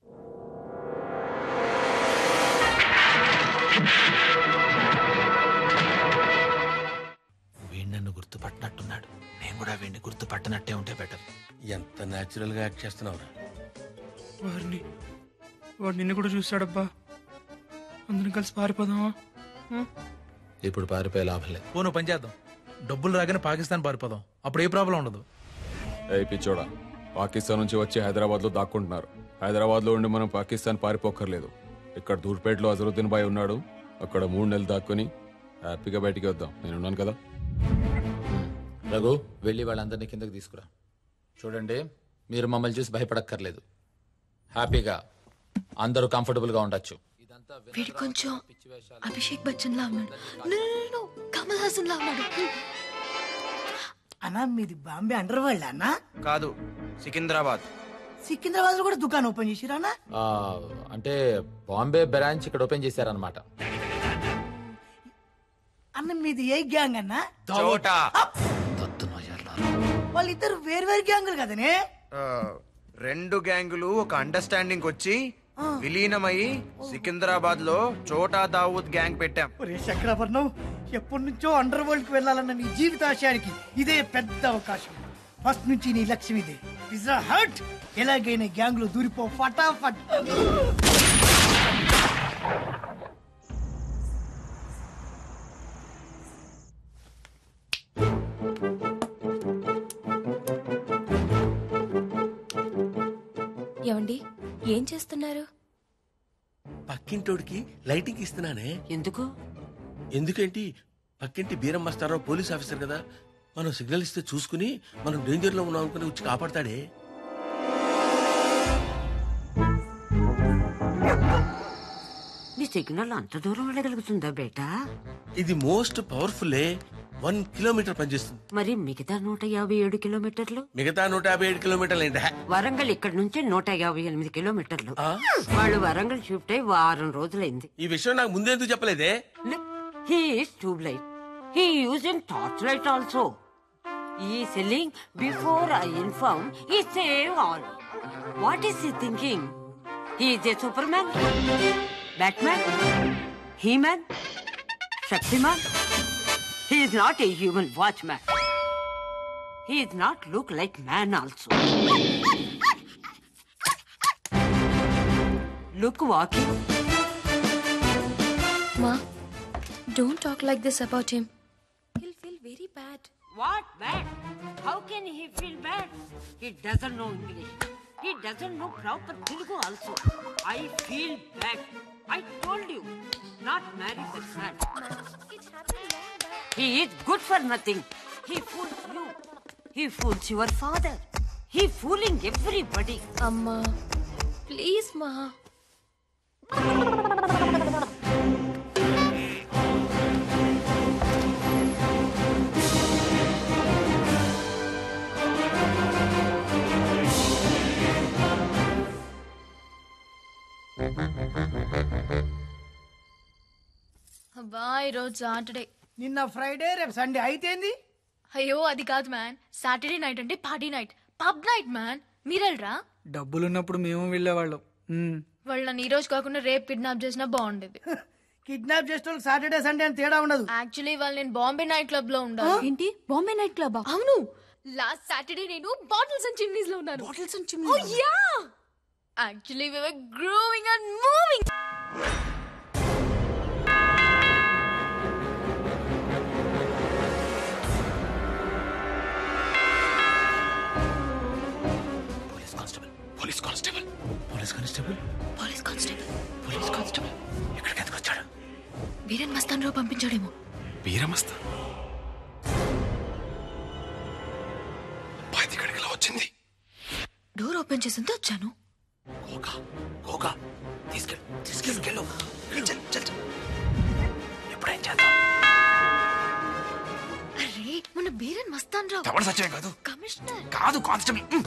వీడు నన్ను గుర్తుపట్టినట్టున్నాడు నేను కూడా వీడిని గుర్తుపట్టనట్టే ఉంటే బెటర్ ఎంత న్యాచురల్ గా యాక్ట్ చేస్తున్నావురా వారిని వాడు నిన్ను కూడా చూస్తాడబ్బా అందరం కలిసి పారిపోదామా ఇప్పుడు పారిపోయే లాభం లేదు పోను పని చేద్దాం డబ్బులు రాగానే పాకిస్తాన్ పారిపోదాం అప్పుడు ఏ ప్రాబ్లం ఉండదు ఏ పిచ్చోడా పాకిస్తాన్ నుంచి వచ్చి హైదరాబాద్ లో దాక్కుంటున్నారు హైదరాబాద్ లో ఉండి మనం పాకిస్తాన్ పారిపోక్కర్లేదు ఇక్కడ దూర్పేటలో అజరుద్దీన్ బాయ్ ఉన్నాడు అక్కడ మూడు నెలలు దాక్కుని హ్యాపీగా బయటికి వద్దాం నేను ఉన్నాను కదా రఘు వెళ్ళి వాళ్ళందరినీ కిందకి తీసుకురా చూడండి మీరు మమ్మల్ని చూసి భయపడక్కర్లేదు హ్యాపీగా అందరూ కంఫర్టబుల్ గా ఉండొచ్చు వీడు కొంచెం అభిషేక్ బచ్చన్ లా ఉన్నాడు No, no, no, no. Kamal Haasan లా ఉన్నాడు అన్నా మీది బాంబే అండర్ వరల్డ్ అన్నా కాదు సికింద్రాబాద్ సికింద్రాబాద్ లో కూడా దుకాణం ఓపెన్ చేసిరా అన్నా ఆ, అంటే బాంబే బ్రాంచ్ ఇక్కడ ఓపెన్ చేశారనమాట అన్న మీది ఏ గ్యాంగ్ అన్నా చోటా వాళ్ళిద్దరు వేరు వేరు గ్యాంగులు కదనే ఆ, రెండు గ్యాంగులు ఒక అండర్స్టాండింగ్ వచ్చి విలీనమై సికింద్రాబాద్ లో చోటా దావూద్ గ్యాంగ్ పెట్టాం ఒరే శంకరాభరణం ఎప్పటి నుంచో అండర్ వరల్డ్ కి వెళ్ళాలన్న నీ జీవితాశయానికి ఇదే పెద్ద అవకాశం ఫస్ట్ నుంచి నీ లక్ష్యం ఇదే పిజ్జా హట్ ఎలాగైనా గ్యాంగ్ లో దూరిపో ఫటాఫట్ ఏమండి ఏం చేస్తున్నారు పక్కింటోడికి లైటింగ్ ఇస్తున్నానే ఎందుకు ఎందుకేంటి పక్కింటి బీరం మాస్టారావు పోలీస్ ఆఫీసర్ కదా మనం సిగ్నల్ ఇస్తే చూసుకుని మనం డేంజర్ లో ఉన్నాం అనుకుని వచ్చి కాపాడతాడే నీ సిగ్నల్ అంత దూరం వెళ్ళగలుగుతుందా బేటా ఇది మోస్ట్ పవర్ఫుల్లే వన్ కిలోమీటర్ పనిచేస్తుంది మరి మిగతా నూట యాభై ఏడు కిలోమీటర్లు మిగతా నూట యాభై ఏడు కిలోమీటర్లు ఏంటి వరంగల్ ఇక్కడ నుంచి నూట యాభై ఎనిమిది కిలోమీటర్లు వాళ్ళు వరంగల్ షిఫ్ట్ అయి వారం రోజులైంది ఈ విషయం నాకు ముందెందుకు చెప్పలేదే he is tube light he using torch light also he selling before I inform he save all what is he thinking he is a superman batman he man Shaktimaan he is not a human watchman he is not look like man also look walking Ma, don't talk like this about him. He'll feel very bad. What bad? How can he feel bad? He doesn't know English. He doesn't know proper Telugu also. I feel bad. I told you, not marry that man. He is good for nothing. He fools you. He fools your father. He fooling everybody. Amma, please, Ma. అబ్బా ఈరోజు Saturday నిన్న Friday రేపు Sunday అయితేంది అయ్యో అది కాదు man Saturday night అంటే party night pub night man మీరెళ్ళరా డబ్బులున్నప్పుడు మేము వెళ్ళేవాళ్ళం ఉమ్. వాళ్ళు నన్ను ఈ రోజు కాకుండా రేపు కిడ్నాప్ చేసినా బాగుండేది కిడ్నాప్ చేసే వాళ్ళకి సాటర్డే సండే అని తేడా ఉండదు యాక్చువల్లీ వాళ్ళు నేను బాంబే నైట్ క్లబ్ లో ఉండాలి ఏంటి బాంబే నైట్ క్లబ్ అవును లాస్ట్ సాటర్డే నేను బాటిల్స్ అండ్ చిమ్నీస్ లో ఉన్నాను bottles and chimneys oh yeah actually we were grooving and moving police constable police constable police constable police constable police constable ఇక్కడికి ఎందుకు వచ్చాడు వీరన్ మస్తాన్ రావు పంపించాడేమో వీరమస్తా అబ్బాయి ఇక్కడికి ఎలా వచ్చింది డోర్ ఓపెన్ చేసిందే వచ్చాను కోకా తీసుకెళ్ళు తీసుకెళ్ళు చల్ చల్ చల్ ఎప్పుడేం చేద్దాం అరే మన బీరన్ మస్తాన్ రావు ఎవరు సత్యం కాదు కమిషనర్ కాదు కానిస్టేబుల్ ఉమ్.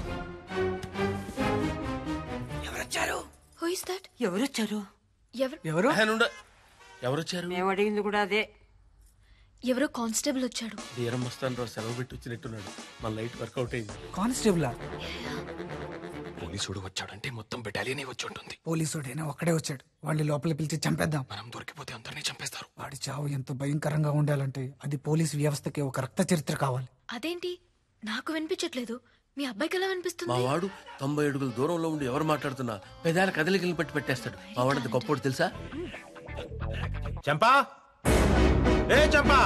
ఎవరొచ్చారు హూ ఇస్ దట్ ఎవరొచ్చారు ఎవరు ఎవరు ఎవరు వచ్చారు మేము అడిగింది కూడా అదే ఎవరో కానిస్టేబుల్ వచ్చాడు వీరం మస్తాన్ రావు సెలవు పెట్టి వచ్చినట్టున్నాడు మన లైట్ వర్కౌట్ అయింది కానిస్టేబుల్ పోలీసుడు వచ్చాడంటే మొత్తం బెటాలియనే వచ్చి ఉంటుంది పోలీసుడైనా ఒక్కడే వచ్చాడు వాడిని లోపల పిలిచి చంపేద్దాం మనం దొరికిపోతే అందరినీ చంపేస్తారు వాడి చావు ఎంత భయంకరంగా ఉండాలంటే అది పోలీస్ వ్యవస్థకి ఒక రక్త చరిత్ర కావాలి అదేంటి నాకు వినిపించట్లేదు మీ అబ్బాయికి ఎలా మా వినిపిస్తుంది వాడు తొంభై అడుగుల దూరంలో ఉండి ఎవరు మాట్లాడుతున్నా పెదాల కదలికలను పట్టి పెట్టేస్తాడు మా వాడంత గొప్పోడు తెలుసా చంపా ఏ చంపా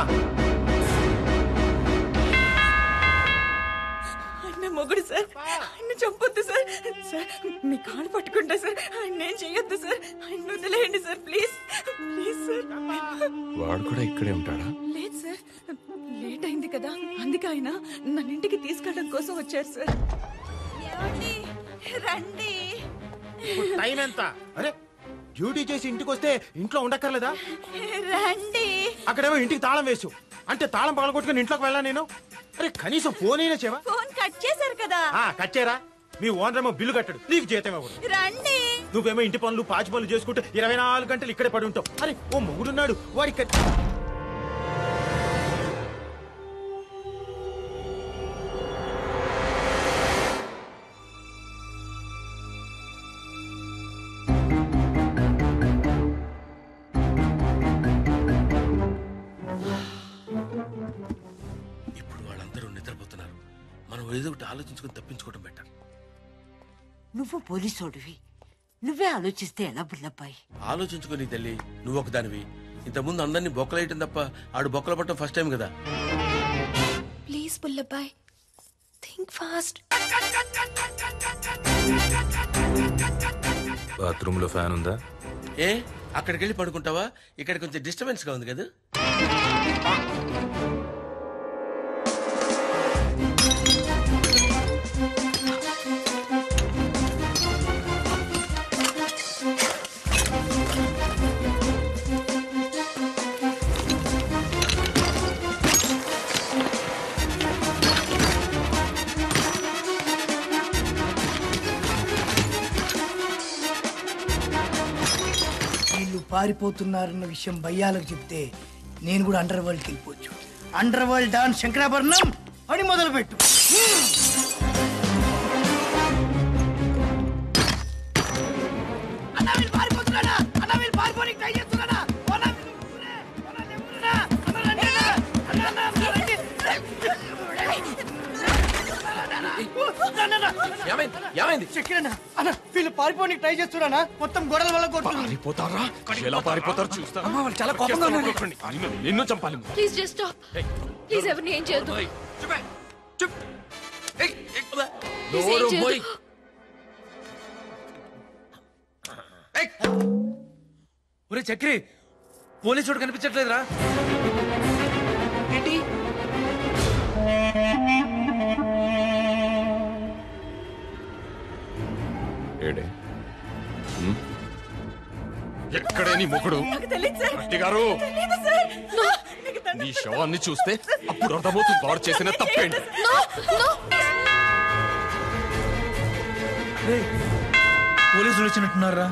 ఆయన మొగుడు సార్ ఆయన చంపొద్దు సార్ సార్ మీ కాళ్ళు పట్టుకుంటా సార్ ఆయన ఏం చెయ్యొద్దు సార్ ఆయన వదిలేయండి సార్ ప్లీజ్ ప్లీజ్ సార్ వాడు కూడా ఇక్కడే ఉంటాడా లేదు సార్ లేట్ అయింది కదా అందుకే ఆయన నన్ను ఇంటికి తీసుకెళ్ళడం కోసం వచ్చారు సార్ రండి టైం ఎంత అరే డ్యూటీ చేసి ఇంటికి వస్తే ఇంట్లో ఉండక్కర్లేదా రండి అక్కడేమో ఇంటికి తాళం వేసు అంటే తాళం పగలగొట్టుకుని ఇంట్లోకి వెళ్ళా నేను అరే కనీసం ఫోన్ అయినా చేవా ఫోన్ కట్ చేశారు కదా ఆ కచ్చేరా మీ ఓనర్ ఏమో బిల్లు కట్టడు నీకు జీతం ఇవ్వడు రండి నువ్వేమో ఇంటి పనులు పాచి పనులు చేసుకుంటూ ఇరవై నాలుగు గంటలు ఇక్కడే పడి ఉంటావు అరే ఓ మొగుడున్నాడు వాడి కట్- ఇప్పుడు వాళ్ళందరూ నిద్రపోతున్నారు మనం ఏదో ఒకటి ఆలోచించుకొని తప్పించుకోవడం బెటర్ నువ్వు పోలీసోడివి నువ్వే ఆలోచిస్తే ఎలా బుల్లబ్బాయి ఆలోచించుకొని తల్లి నువ్వు ఒక దానివి ఇంతకుముందు అందరినీ బొక్కలేయటం తప్ప ఆడు బొక్కల పట్టడం ఫస్ట్ టైం కదా ప్లీజ్ పుల్లబ్బాయ్ థింక్ ఫాస్ట్ బాత్రూమ్ లో ఫ్యాన్ ఉందా ఏ అక్కడికి వెళ్ళి పడుకుంటావా ఇక్కడ కొంచెం డిస్టర్బెన్స్ గా ఉంది కదా వీళ్ళు పారిపోతున్నారన్న విషయం భయ్యాలకు చెప్తే నేను కూడా అండర్ వరల్డ్కి వెళ్ళిపోవచ్చు అండర్ వరల్డ్ డాన్ శంకరాభరణం పని మొదలు పెట్టు అన్న వీళ్ళు పారిపోతున్నాడా అన్న వీళ్ళు పారిపోనికి ట్రై చేస్తున్నాడా ఓ అన్న వీళ్ళు ఊరే, ఓ అన్న వీళ్ళు ఊరేనా? అన్న రండి అన్న. అన్న, అన్న, అన్న రండి. ఏమైంది చక్రన్న అన్న వీళ్ళు పారిపోనికి ట్రై చేస్తున్నానా మొత్తం గొడవల వల్ల కొడుతుంది పారిపోతారా ఎలా పారిపోతారు చూస్తా అమ్మ, వాళ్ళు చాలా కోపంగా ఉన్నారు. నిన్ను- నిన్ను చంపాలి ప్లీజ్ జస్ట్ స్టాప్ ప్లీజ్ ఎవరిని ఏం చేయొద్దు Please ఏం నోరు చేయొద్దు. మోయ్. ఒరే చక్రి పోలీసుడు కనిపించట్లేదురా ఏంటి ఏడే ఉమ్? ఎక్కడే నీ మొగుడు నాకు తెలియదు సార్ గట్టి గారు తెలీదు సార్ నీకు దండం నీ శవాన్ని చూస్తే అప్పుడు అర్థమవుతుంది వాడు చేసిన తప్పేంటి రేయ్, పోలీసులు వచ్చినట్టున్నారా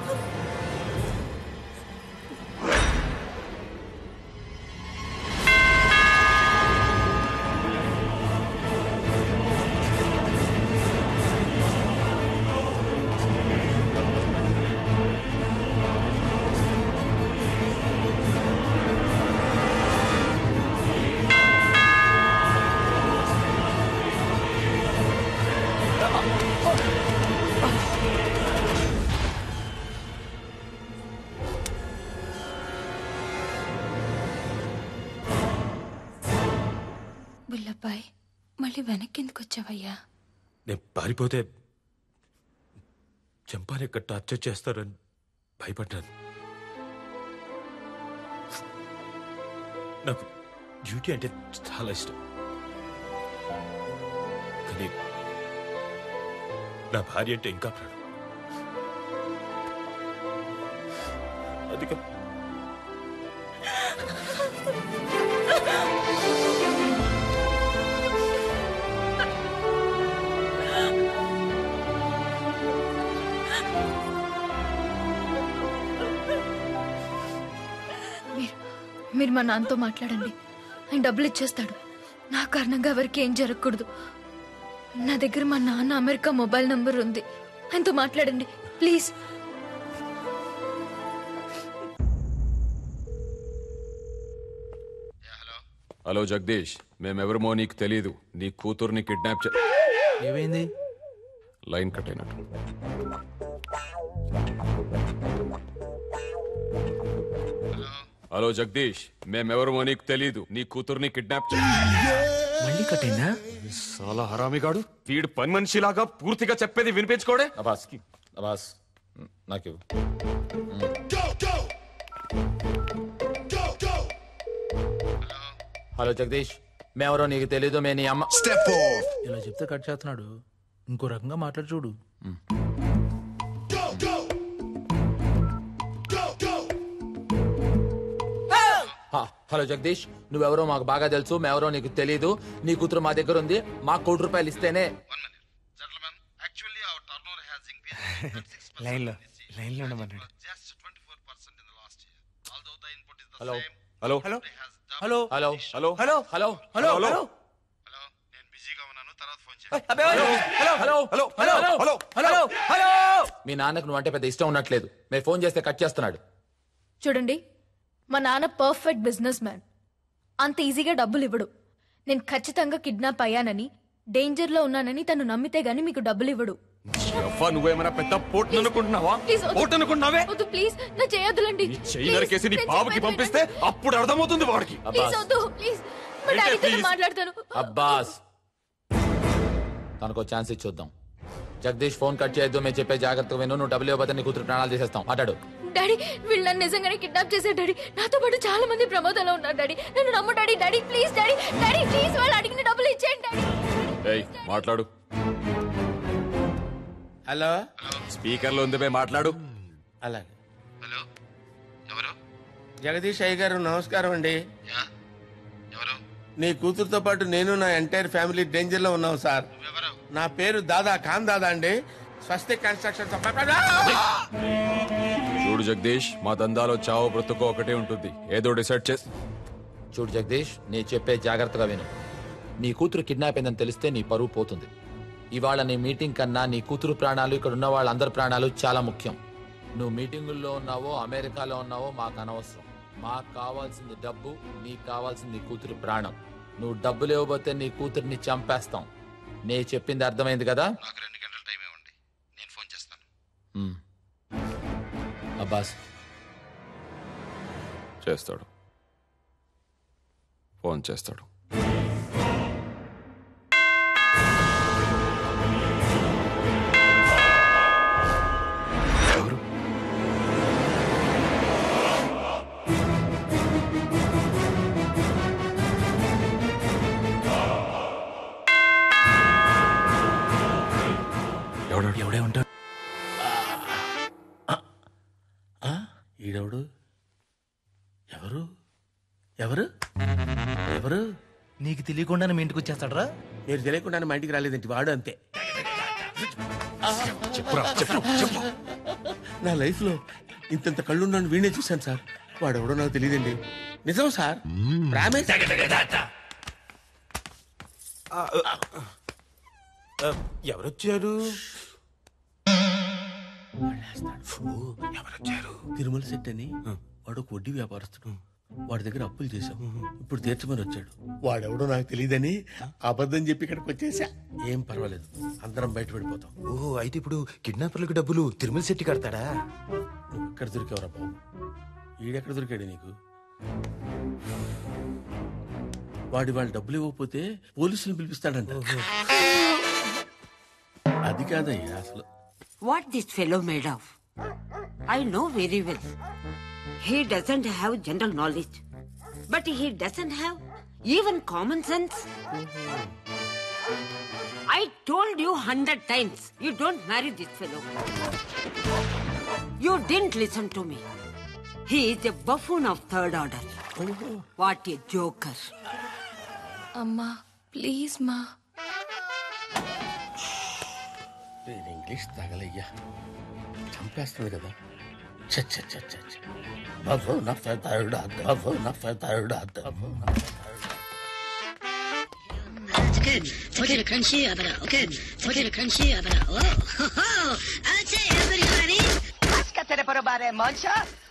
బుల్లబ్బాయ్ మళ్ళీ వెనక్కి ఎందుకు వచ్చావయ్యా నేను పారిపోతే చంపాని ఇక్కడ టార్చర్ చేస్తారని భయపడ్డాను నాకు డ్యూటీ అంటే చాలా ఇష్టం కానీ నా భార్య అంటే ఇంకా ప్రాణం బతిక మీరు మీరు మా నాన్నతో మాట్లాడండి ఆయన డబ్బులు ఇచ్చేస్తాడు నా కారణంగా ఎవరికి ఏం జరగకూడదు నా దగ్గర మా నాన్న అమెరికా మొబైల్ నంబర్ ఉంది ఆయనతో మాట్లాడండి ప్లీజ్ హలో జగదీష్ మేమెవరమో నీకు తెలీదు నీ కూతుర్ని కిడ్నాప్ చే ఏమైంది లైన్ కట్ అయినట్టు హలో జగదీష్ మేమెవరమో నీకు తెలీదు నీ కూతుర్ని కిడ్నాప్ చే మళ్ళీ కట్టేనా చాలా హరామిగాడు వీడు పని మనిషిలాగా పూర్తిగా చెప్పేది వినిపించుకోడే అబాస్ అబాస్ నాకు హలో జగదీష్ మేమెవరో నీకు తెలీదు మే నీ అమ్మ స్టెప్ ఇలా చెప్తే కట్ చేస్తున్నాడు ఇంకో రకంగా మాట్లాడి చూడు హా, హలో జగదీష్ నువ్వెవరో మాకు బాగా తెలుసు మేమెవరో నీకు తెలీదు నీ కూతురు మా దగ్గర ఉంది మాకు కోటి రూపాయలు ఇస్తేనే లైన్లో లైన్లో ఉండమన్నాడు hello hello hello hello hello hello hello hello hello hello hello hello hello hello hello hello hello మీ నాన్నకు నువ్వంటే పెద్ద ఇష్టం ఉన్నట్లేదు మేము ఫోన్ చేస్తే కట్ చేస్తున్నాడు చూడండి మా నాన్న పర్ఫెక్ట్ బిజినెస్ మ్యాన్ అంత ఈజీగా డబ్బులు ఇవ్వడు నేను ఖచ్చితంగా కిడ్నాప్ అయ్యానని డేంజర్లో ఉన్నానని తను నమ్మితే గానీ మీకు డబ్బులు ఇవ్వడు అవ్వ నువ్వేమైనా పెద్ద పోటు అనుకుంటున్నావా ప్లీజ్ వద్దు. పోటు అనుకుంటున్నావే వద్దు ప్లీజ్ నా చేయొద్దులండి చెయ్యి నరికేసి నీ బాబుకి పంపిస్తే అప్పుడు అర్థమవుతుంది వాడికి ప్లీజ్ వద్దు ప్లీజ్ మా ఏంటే డాడీతో please? మాట్లాడతాను అబ్బాస్ తనకు ఛాన్స్ ఇచ్చొద్దాం జగదీష్ ఫోన్ కట్ చేయొద్దు మేము చెప్పే జాగ్రత్తగా విను నువ్వు డబ్బులు ఇవ్వబోతే నీ కూతురు ప్రాణాలు తీసేస్తాం మాట్లాడు డాడీ వీళ్ళు నన్ను నిజంగానే కిడ్నాప్ చేశారు డాడీ నాతో పాటు చాలా మంది ప్రమాదంలో ఉన్నారు డాడీ నన్ను నమ్ము daddy daddy please daddy daddy please వాళ్ళు అడిగిన డబ్బులు ఇచ్చేయండి డాడీ ఏయ్ మాట్లాడు హలో స్పీకర్ లో ఉంది బే మాట్లాడు అలాగే జగదీష్ అయ్య గారు నమస్కారం అండి నీ కూతురుతో పాటు నేను నా ఎంటైర్ ఫ్యామిలీ డేంజర్ లో ఉన్నాం సార్ నా పేరు దాదా ఖాన్ దాదా అండి స్వస్తి కన్స్ట్రక్షన్ చూడు జగదీష్ మా దందాలో చావు బ్రతుకు ఒకటే ఉంటుంది ఏదో డిసైడ్ చేసి చూడు జగదీష్ నీ చెప్పే జాగ్రత్తగా విను నీ కూతురు కిడ్నాప్ అయిందని తెలిస్తే నీ పరువు పోతుంది ఇవాళ నీ మీటింగ్ కన్నా నీ కూతురు ప్రాణాలు ఇక్కడ ఉన్న వాళ్ళందరి ప్రాణాలు చాలా ముఖ్యం నువ్వు మీటింగుల్లో ఉన్నావో అమెరికాలో ఉన్నావో మాకు అనవసరం మాకు కావాల్సింది డబ్బు నీకు కావాల్సింది నీ కూతురు ప్రాణం నువ్వు డబ్బులు ఇవ్వబోతే నీ కూతుర్ని చంపేస్తాం నే చెప్పింది అర్థమైంది కదా ఉమ్. అబ్బాస్ చేస్తాడు ఫోన్ చేస్తాడు ఎవడు ఎవడే ఉంటాడు ఈడెవడు ఎవరు ఎవరు ఎవరు నీకు తెలియకుండానే మీ ఇంటికి వచ్చేస్తాడరా మీరు తెలియకుండా మా ఇంటికి రాలేదంటే వాడు అంతే చెప్పురా చెప్పు చెప్పు నా లైఫ్ లో ఇంతంత కళ్ళున్నాను వీణే చూశాను సార్ వాడెవడో నాకు తెలియదండి నిజం సార్ ప్రామిస్ ఎవరొచ్చారు ఎవరొచ్చారు తిరుమల శెట్టి అని వాడు ఒక వడ్డీ వ్యాపారస్తుడు వాడి దగ్గర అప్పులు చేశాం ఇప్పుడు తీర్చమని వచ్చాడు వాడెవడో నాకు తెలియదని అబద్ధం చెప్పి ఇక్కడికి వచ్చేసా ఏం పర్వాలేదు అందరం బయట పడిపోతాం ఓహో అయితే ఇప్పుడు కిడ్నాపర్లకు డబ్బులు తిరుమల శెట్టి కడతాడా నువ్వు ఎక్కడ దొరికావురా బాబు ఈడెక్కడ దొరికాడు నీకు వాడి వాళ్ళు డబ్బులు ఇవ్వకపోతే పోలీసులు పిలిపిస్తాడంట అది కాదయ్యా అసలు What this fellow made of? I know very well. He doesn't have general knowledge. But he doesn't have even common sense. I told you hundred times, you don't marry this fellow. You didn't listen to me. He is a buffoon of third order. What a joker. అమ్మా please మా నేను English తగలయ్యా చంపేస్తుంది కదా చ చ చ చ చ. బాబు నా ఫెతాయుడు అద్ద బాబు నా ఫెతాయుడు అద్ద బాబు నా It's good. Look at a crunchy abara. Okay. Look at a crunchy abara. Oh, ho, ho. I'd say everybody. Cascatere per rubare moncia?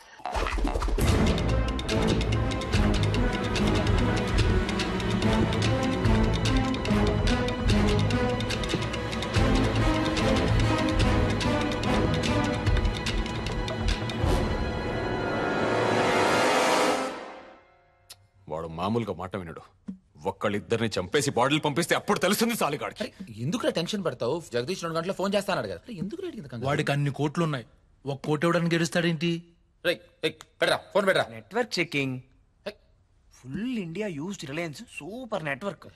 వాడు మామూలుగా మాట వినడు ఒక్కళ్ళిద్దరిని చంపేసి బాటిల్ పంపిస్తే అప్పుడు తెలుస్తుంది సాలిగాడికి ఎందుకురా టెన్షన్ పడతావు జగదీష్ రెండు గంటల ఫోన్ చేస్తాడు కదా ఎందుకు వాడికి అన్ని కోట్లు ఉన్నాయి ఒక కోటి ఇవ్వడానికి గెలుస్తాడేంటి పెడరా ఫోన్ పెడరా network checking full India used Reliance super network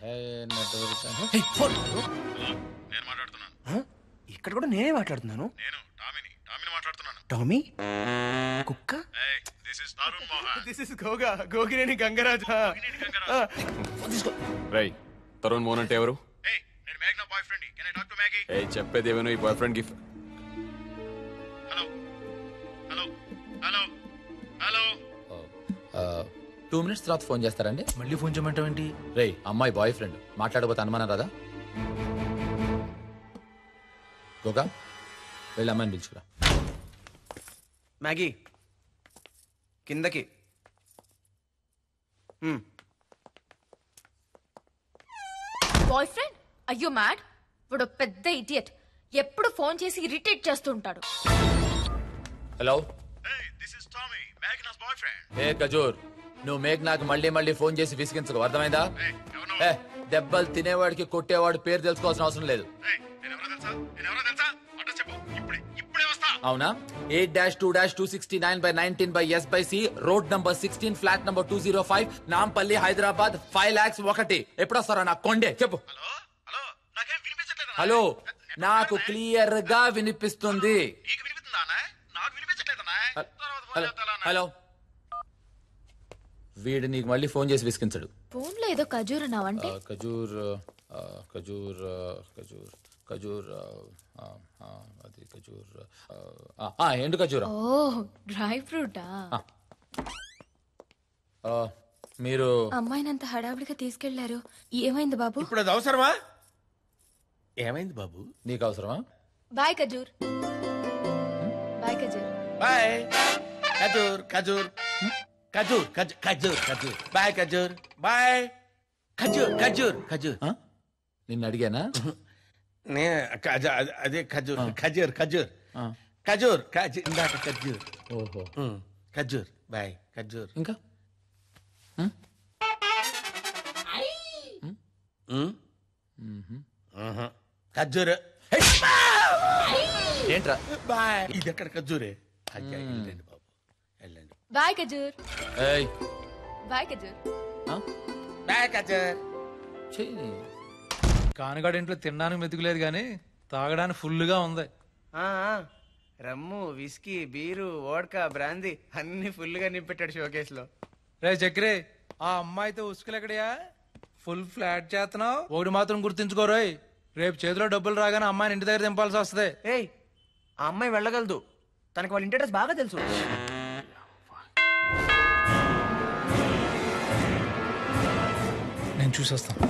ఇక్కడ కూడా నేనే మాట్లాడుతున్నాను టామీ కుక్క దిస్ ఇస్ గోగా గోగినేని గంగరాజ్ రై తరుణ్ మోహన్ అంటే ఎవరు ఏ చెప్పేది ఏమైనా ఈ boyfriend gift two minutes తర్వాత ఫోన్ చేస్తారండి మళ్ళీ ఫోన్ చేయమంటావేంటి రే అమ్మాయి బాయ్ ఫ్రెండ్ మాట్లాడబోతే అనుమానం రాదా గోగా వెళ్ళి అమ్మాయిని పిలుచుకురా మ్యాగీ కిందకి మ్మ్. బాయ్ ఫ్రెండ్ అయ్యో మ్యాడ్ వాడు పెద్ద ఇడియట్ ఎప్పుడు ఫోన్ చేసి ఇరిటేట్ చేస్తుంటాడు హలో ఏ ఖజూర్ నువ్వు మేఘ్నాకు మళ్ళీ మళ్ళీ ఫోన్ చేసి విసిగించకు అర్థమైందా ఏ దెబ్బలు తినేవాడికి కొట్టేవాడు పేరు తెలుసుకోవాల్సిన అవసరం లేదు అవునా eight dash two dash two sixty nine by nineteen by S by C road number sixteen flat number two zero five Nampally Hyderabad five lakhs ఒకటి ఎప్పుడు వస్తారా నాకు కొండే చెప్పు హలో నాకు క్లియర్ గా వినిపిస్తుంది హలో హలో వీడు నీకు మళ్ళీ ఫోన్ చేసి విసిగించడు ఫోన్ లో ఏదో ఖజూర్ అన్నావంటే ఆ, ఖజూర్ ఆ, ఖజూర్ ఆ, ఖజూర్ ఖజూర్ ఆ, ఆ, ఆ, అది ఖజూర్ ఆ, ఆ, ఎండు ఖజూరా ఓ డ్రై ఫ్రూటా ఆ, మీరు అమ్మాయినంత హడావిడిగా తీసుకెళ్లారు ఏమైంది బాబు ఇప్పుడు అది అవసరమా ఏమైంది బాబు నీకు అవసరమా బాయ్ ఖజూర్ బాయ్ ఖజూర్ బాయ్ ఖజూర్ ఖజూర్ ఖజూర్ ఖజ- ఖజూర్ ఖజూర్ బాయ్ ఖజూర్ బాయ్ ఖజూర్ ఖజూర్ ఖజూర్ నిన్ను అడిగానా నే ఖజ- అదే- అదే ఖజూర్ ఖజూర్ ఖజూర్ ఖజూర్ ఖజ- ఇందాక ఖజూర్ ఓహో ఉమ్, ఖజూర్ బాయ్ ఖజూర్ ఇంకా ఉమ్, ఆహా. ఖజూర్ ఏంట్రా బాయ్ ఇది ఎక్కడ ఖజూరే అయ్యా, వెళ్ళండి బాబు వెళ్ళండి బాయ్ ఖజూర్ ఏయ్ బాయ్ ఖజూర్ బాయ్ ఖజూర్ కానగాడు ఇంట్లో తినడానికి మెతుకులేదు కానీ తాగడానికి ఫుల్గా ఉంది ఆ, ఆ. Rum whisky beer vodka brandy అన్ని ఫుల్ గా నింపెట్టాడు షోకేస్ లో రే చక్రే ఆ అమ్మాయితో ఉసుకులు ఎక్కడయా ఫుల్ ఫ్లాట్ చేస్తున్నావు ఒకటి మాత్రం గుర్తుంచుకోరోయ్ రేపు చేతిలో డబ్బులు రాగానే అమ్మాయిని ఇంటి దగ్గర దింపాల్సి వస్తుంది ఏయ్ ఆ అమ్మాయి వెళ్ళగలదు తనకి వాళ్ళ ఇంటి అడ్రస్ బాగా తెలుసు నేను చూసేస్తాను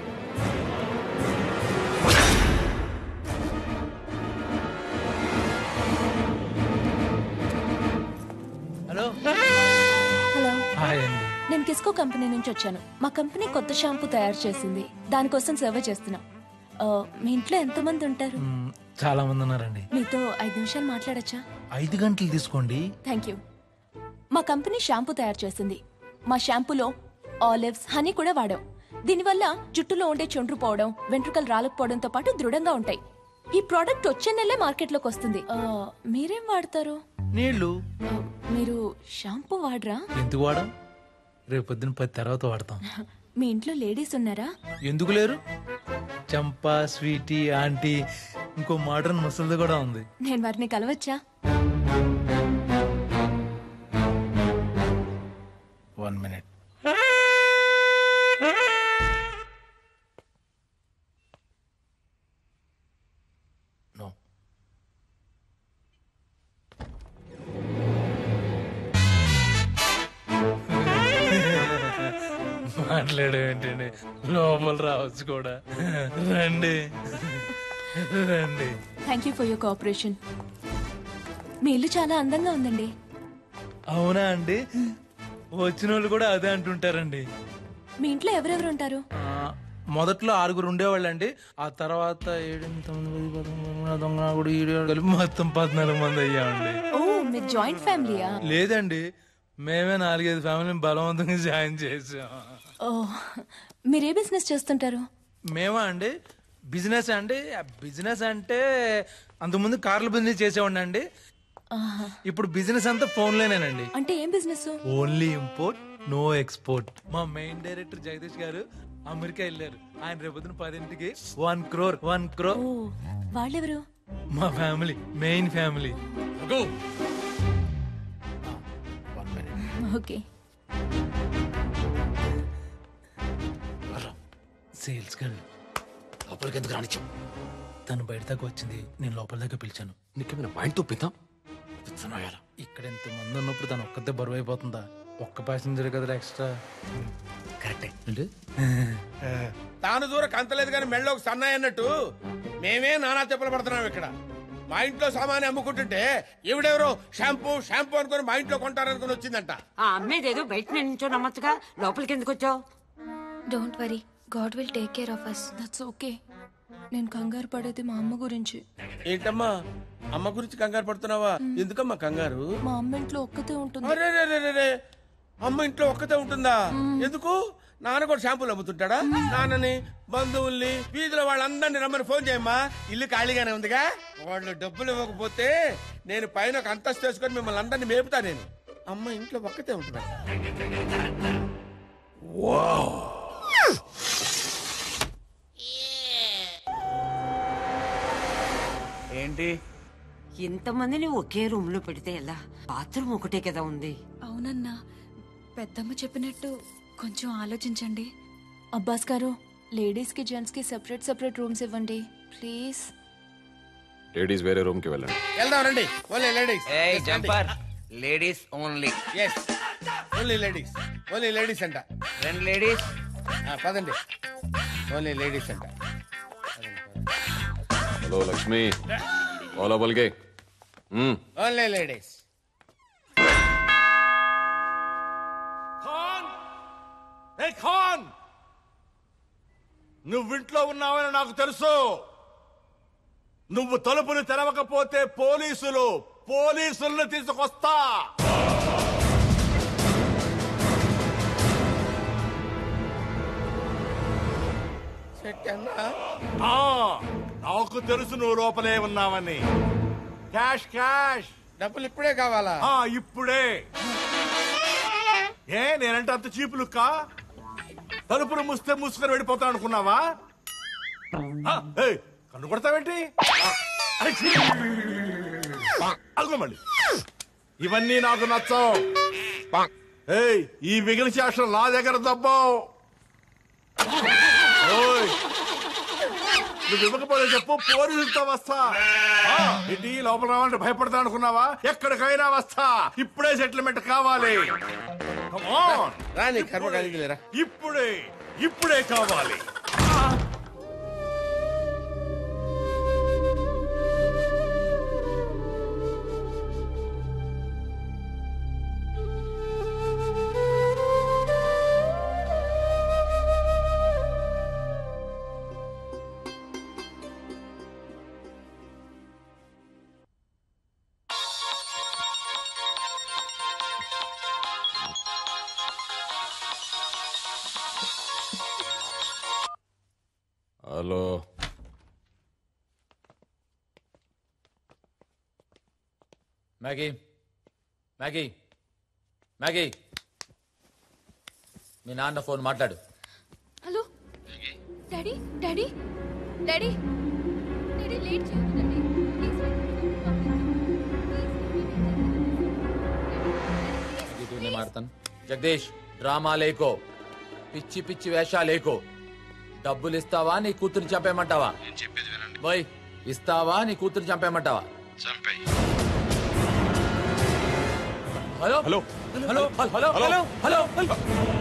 హలో హాయ్ అండి నేను కిస్కో కంపెనీ నుంచి వచ్చాను మా కంపెనీ కొత్త షాంపూ తయారు చేసింది దానికోసం సర్వే చేస్తున్నాం ఆ, మీ ఇంట్లో ఎంతమంది ఉంటారు మ్, చాలా మంది ఉన్నారండి మీతో ఐదు నిమిషాలు మాట్లాడచ్చా ఐదు గంటలు తీసుకోండి థ్యాంక్ యూ మా కంపెనీ షాంపూ తయారు చేసింది మా షాంపూలో ఆలివ్స్ హనీ కూడా వాడాం దీనివల్ల జుట్టులో ఉండే చుండ్రు పోవడం వెంట్రుకలు రాలకపోవడంతో పాటు దృఢంగా ఉంటాయి ఈ ప్రోడక్ట్ వచ్చే నెలే మార్కెట్లోకి వస్తుంది ఆ, మీరేం వాడతారు నీళ్లు ఆ, మీరు షాంపూ వాడరా ఎందుకు వాడం రేపు పొద్దున పది తర్వాత వాడతాం మీ ఇంట్లో లేడీస్ ఉన్నారా ఎందుకు లేరు చంపా స్వీటీ ఆంటీ ఇంకో మోడర్న్ ముసలిది కూడా ఉంది నేను వారిని కలవచ్చా వన్ మినిట్ నో మాట్లాడేంటండి లోపల రావచ్చు కూడా రండి రండి thank you for your cooperation మీ ఇల్లు చాలా అందంగా ఉందండి అవునా అండి వచ్చిన వాళ్ళు కూడా అదే అంటుంటారండి మీ ఇంట్లో ఎవరెవరు ఉంటారు ఆ, మొదట్లో ఆరుగురు ఉండేవాళ్ళండి ఆ తర్వాత ఏడు తొమ్మిది పది, పదకొండు దొంగ కూడా ఈడు ఏడు కలిపి మొత్తం పద్నాలుగు మంది అయ్యామండి ఓ మీరు జాయింట్ ఫ్యామిలీయా లేదండి మేమే నాలుగైదు ఫ్యామిలీని బలవంతంగా జాయిన్ చేసాం ఓ మీరు ఏ బిజినెస్ చేస్తుంటారు మేమా అండి బిజినెస్ అండి బిజినెస్ అంటే అంతకుముందు కార్ల బిజినెస్ చేసేవాడిని అండి ఆహా. ఇప్పుడు బిజినెస్ అంతా ఫోన్లోనేనండి అంటే ఏం business only import no export మా మెయిన్ డైరెక్టర్ జగదీష్ గారు అమెరికా వెళ్ళారు ఆయన రేపొద్దున పదింటికి one crore one crore oh వాళ్ళెవరు మా family main family okay sales girl లోపలికి ఎందుకు రానిచ్చు తను బయట దాకా వచ్చింది నేను లోపల దాకా పిలిచాను నీకేమైనా మైండ్ తొప్పిద్దాం ఇక్కడ ఎంత మంది ఉన్నప్పుడు తను ఒక్కతే బరువు అయిపోతుందా ఒక్క ప్యాసింజర్ కదా ఎక్స్ట్రా కరెక్టే అంటే తాను దూర కంతలేదు కానీ మెళ్ళోకి సన్నాయి అన్నట్టు మేమే నానా చెప్పులు పడుతున్నాం ఇక్కడ మా ఇంట్లో సామాన్ అమ్ముకుంటుంటే ఈవిడెవరో షాంపూ షాంపూ అనుకుని మా ఇంట్లో కొంటారనుకుని వచ్చిందంట ఆ అమ్మేదేదో బయట నుంచో నమ్మచ్చుగా లోపలికి ఎందుకు వచ్చావు don't worry God will take care of us that's okay నేను కంగారు పడేది మా అమ్మ గురించి ఏంటమ్మా అమ్మ గురించి కంగారు పడుతున్నావా ఎందుకమ్మా కంగారు మా అమ్మ ఇంట్లో ఒక్కతే ఉంటుంది అరే రే రే రే రే. అమ్మ ఇంట్లో ఒక్కతే ఉంటుందా ఎందుకు నాన్న కూడా షాంపూలు అమ్ముతుంటాడా నాన్నని బంధువుల్ని వీధిలో వాళ్ళందరినీ రమ్మని ఫోన్ చేయమ్మా ఇల్లు ఖాళీగానే ఉందిగా వాళ్ళు డబ్బులు ఇవ్వకపోతే నేను పైన ఒక అంతస్తు వేసుకొని మిమ్మల్ని అందరినీ మేపుతా నేను అమ్మ ఇంట్లో ఒక్కతే ఉంటుందా ఏంటి ఇంతమందిని ఒకే రూమ్ లో పెడితే ఎలా బాత్రూమ్ ఒకటే కదా ఉంది అవునన్నా పెద్దమ్మ చెప్పినట్టు కొంచెం ఆలోచించండి అబ్బాస్ గారు లేడీస్ కి జెంట్స్ కి సెపరేట్ సెపరేట్ రూమ్స్ ఇవ్వండి ప్లీజ్ లేడీస్ వేరే రూమ్కి వెళ్ళండి వెళ్దాం రండి ఓన్లీ లేడీస్ ఏయ్ jumper ladies only yes only ladies only ladies అంట రెండు లేడీస్ పదండి ఓన్లీ లేడీస్ అంట హలో లక్ష్మి ఓలా బల్గే మ్మ్. ఓన్లీ లేడీస్ ఖాన్ ఏ ఖాన్ నువ్వింట్లో ఉన్నావని నాకు తెలుసు నువ్వు తలుపులు తెరవకపోతే పోలీసులు పోలీసుల్ని తీసుకొస్తా ఆ, నాకు తెలుసు నువ్వు లోపలే ఉన్నావని క్యాష్ క్యాష్ డబ్బులు ఇప్పుడే కావాలా ఆ, ఇప్పుడే ఏ నేనంటే అంత చీపు లుక్క తలుపులు మూస్తే మూసుకొని వెళ్ళిపోతాను అనుకున్నావా ఆ, ఏయ్, కన్ను కొడతావేంటి ఆ, అరే, ఛీ. అదిగో మళ్ళీ ఇవన్నీ నాకు నచ్చవు ఏయ్ ఈ మిగిలిన చేష్టలు నా దగ్గర దబ్బావు ఓయ్, నువ్వు ఇవ్వకపోతే చెప్పు పోలీసులతో వస్తా ఆ, ఏంటి లోపల రావాలంటే భయపడతా అనుకున్నావా ఎక్కడికైనా వస్తా ఇప్పుడే సెటిల్మెంట్ కావాలి Come on. రాని కర్మ లేరా ఇప్పుడే ఇప్పుడే కావాలి హలో మ్యాగీ మ్యాగీ మ్యాగీ మీ నాన్న ఫోన్ మాట్లాడు hello daddy daddy daddy daddy late చేయొద్దండి మ్యాగీ నేను మాడతాను జగదీష్ డ్రామా లేకో పిచ్చి పిచ్చి వేషాలేకో డబ్బులు ఇస్తావా నీ కూతురు చంపేయమంటావా చెప్పేది వినండి బోయ్ ఇస్తావా నీ కూతురు చంపేయమంటావా చంపేయి hello hello hello hello hello hello hello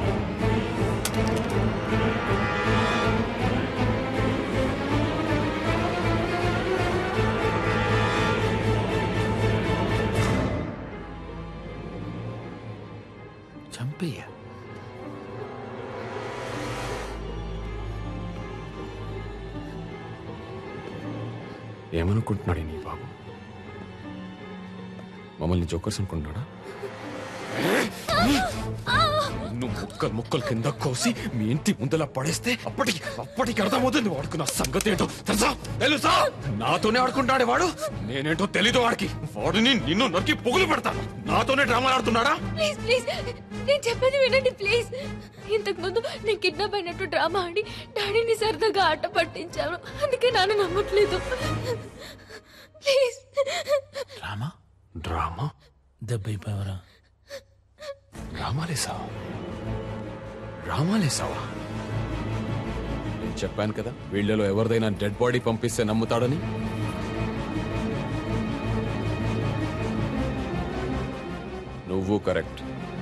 చంపేయ ఏమనుకుంటున్నాడు నీ బాబు మమ్మల్ని జోకర్స్ అనుకుంటున్నాడా నువ్వు ముక్కలు ముక్కలు కింద కోసి మీ ఇంటి ముందలా పడేస్తే అప్పటికి అప్పటికి అర్థమవుతుంది వాడుకు నా సంగతి ఏంటో తెలుసా తెలుసా నాతోనే ఆడుకుంటాడే వాడు నేనేంటో తెలీదు వాడికి వాడిని నిన్ను నరికి పొగులు పెడతాను నాతోనే డ్రామాలు ఆడుతున్నాడా ప్లీజ్ ప్లీజ్ నేను చెప్పేది వినండి ప్లీజ్ ఇంతకు ముందు నేను కిడ్నాప్ అయినట్టు డ్రామా ఆడి డాడీని సరదాగా ఆట పట్టించాను అందుకే నాన్న నమ్మట్లేదు ప్లీజ్ డ్రామా డ్రామా దెబ్బైపోయావరా రామాలేసావా రామాలేసావా నేను చెప్పాను కదా వీళ్ళలో ఎవరిదైనా డెడ్ బాడీ పంపిస్తే నమ్ముతాడని నువ్వు కరెక్ట్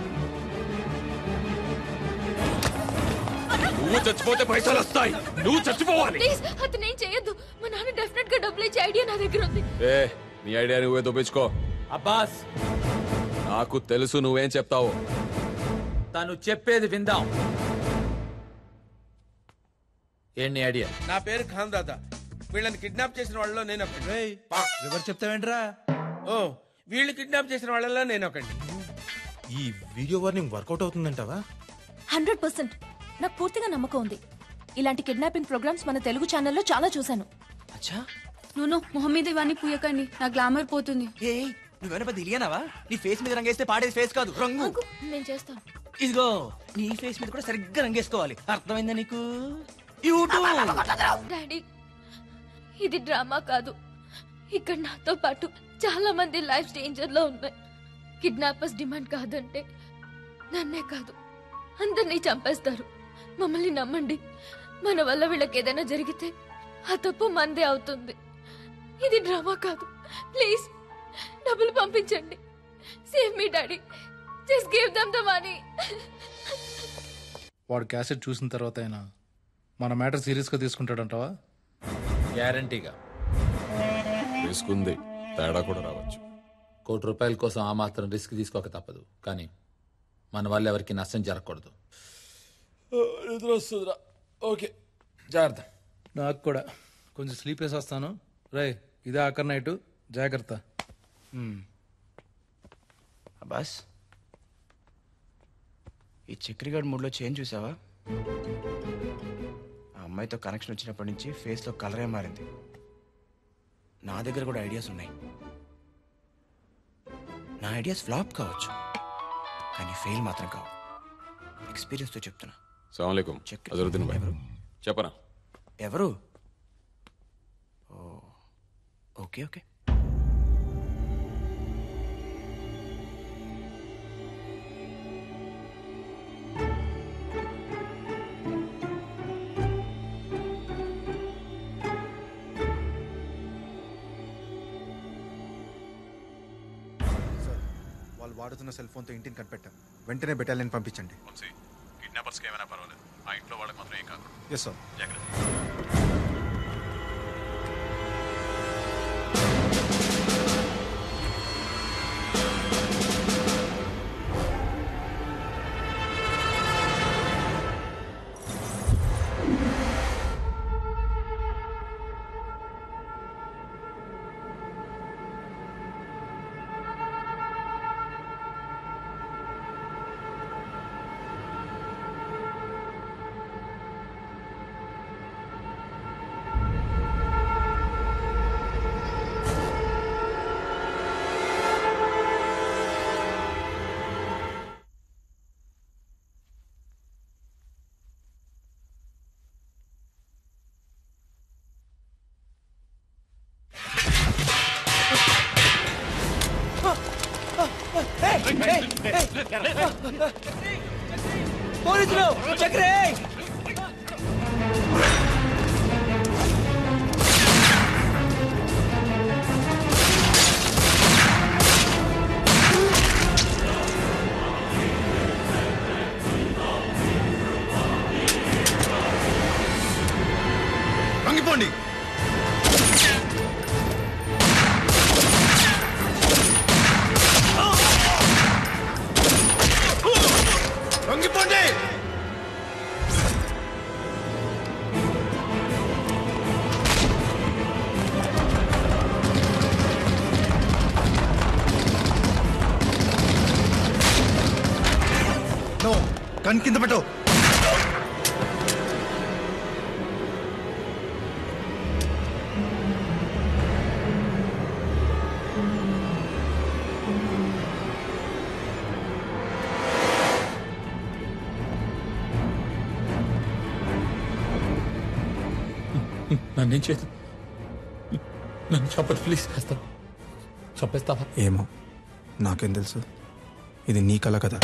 నువ్వు చచ్చిపోతే పైసలు వస్తాయి నువ్వు చచ్చిపోవాలి ప్లీజ్ అతను ఏం చేయొద్దు మా నాన్న డెఫినెట్ గా డబ్బులు ఇచ్చే ఐడియా నా దగ్గర ఉంది ఏ నీ ఐడియా నువ్వే దొప్పించుకో అబ్బాస్ నాకు తెలుసు నువ్వేం చెప్తావు తను చెప్పేది విందాం ఏంటి నీ ఐడియా నా పేరు ఖాన్ దాదా వీళ్ళని కిడ్నాప్ చేసిన వాళ్ళలో నేను ఒకటి ఎవరు చెప్తావేంట్రా ఓ వీళ్ళు కిడ్నాప్ చేసిన వాళ్ళలో నేను ఒకటి ఈ వీడియో వార్నింగ్ వర్కౌట్ అవుతుందంటావా హండ్రెడ్ పర్సెంట్ నాకు పూర్తిగా నమ్మకం ఉంది ఇలాంటి కిడ్నాపింగ్ ప్రోగ్రామ్స్ మన తెలుగు ఛానల్లో చాలా చూశాను నువ్వు మొహం మీద ఇవన్నీ పూయకండి నా గ్లామర్ పోతుంది ఏ నువ్వేనా పెద్ద ఇలియనావా నీ ఫేస్ మీద రంగేస్తే పాడేది ఫేస్ కాదు రంగు నేను చేస్తాను ఇదిగో నీ ఫేస్ మీద కూడా సరిగ్గా రంగేసుకోవాలి అర్థమైందా నీకు యూట్యూబ్ డాడీ ఇది డ్రామా కాదు ఇక్కడ నాతో పాటు చాలా మంది లైఫ్ డేంజర్ లో ఉన్నాయి కిడ్నాపర్స్ డిమాండ్ కాదంటే నన్నే కాదు అందరినీ చంపేస్తారు మమ్మల్ని నమ్మండి మన వల్ల వీళ్ళకి ఏదైనా జరిగితే ఆ తప్పు మందే అవుతుంది ఇది డ్రామా కాదు ప్లీజ్ డబ్బులు పంపించండి సేవ్ మీ daddy just give them the money వాడు క్యాసెట్ చూసిన తర్వాత అయినా మన మ్యాటర్ సీరియస్గా తీసుకుంటాడంటావా గ్యారంటీగా తీసుకుంది తేడా కూడా రావచ్చు కోటి రూపాయల కోసం ఆ మాత్రం రిస్క్ తీసుకోక తప్పదు కానీ మన వల్ల ఎవరికి నష్టం జరగకూడదు నిద్ర వస్తుందిరా ఓకే జాగ్రత్త నాకు కూడా కొంచెం స్లీప్ వేసి వస్తాను రే ఇదే ఆఖరి నైట్ జాగ్రత్త అబ్బాస్ ఈ చక్రిగాడ్ మూడ్లో చేంజ్ చూసావా ఆ అమ్మాయితో కనెక్షన్ వచ్చినప్పటి నుంచి ఫేస్లో కలరే మారింది నా దగ్గర కూడా ఐడియాస్ ఉన్నాయి నా ఐడియాస్ ఫ్లాప్ కావచ్చు కానీ ఫెయిల్ మాత్రం కావు ఎక్స్పీరియన్స్తో చెప్తున్నా సలాంకం అజరుద్దీన్ భాయ్ చెప్పనా ఎవరు ఓ ఓకే ఓకే సార్ వాళ్ళు వాడుతున్న సెల్ ఫోన్తో ఇంటిని కనిపెట్టాం వెంటనే బెటాలియన్ పంపించండి కిడ్నాపర్స్కి ఏమైనా పర్వాలేదు ఆ ఇంట్లో వాళ్ళకి మాత్రం ఏం కాదు ఎస్ సార్ జాగ్రత్త పోలీసులు చక్రే వంగిపోండి వంగిపోండి నో కన్ కింద పెట్టు నన్నేం చేయదు నన్ను చంపదు ప్లీజ్ చేస్తా చంపేస్తావా ఏమో నాకేం తెలుసు ఇది నీ కల కదా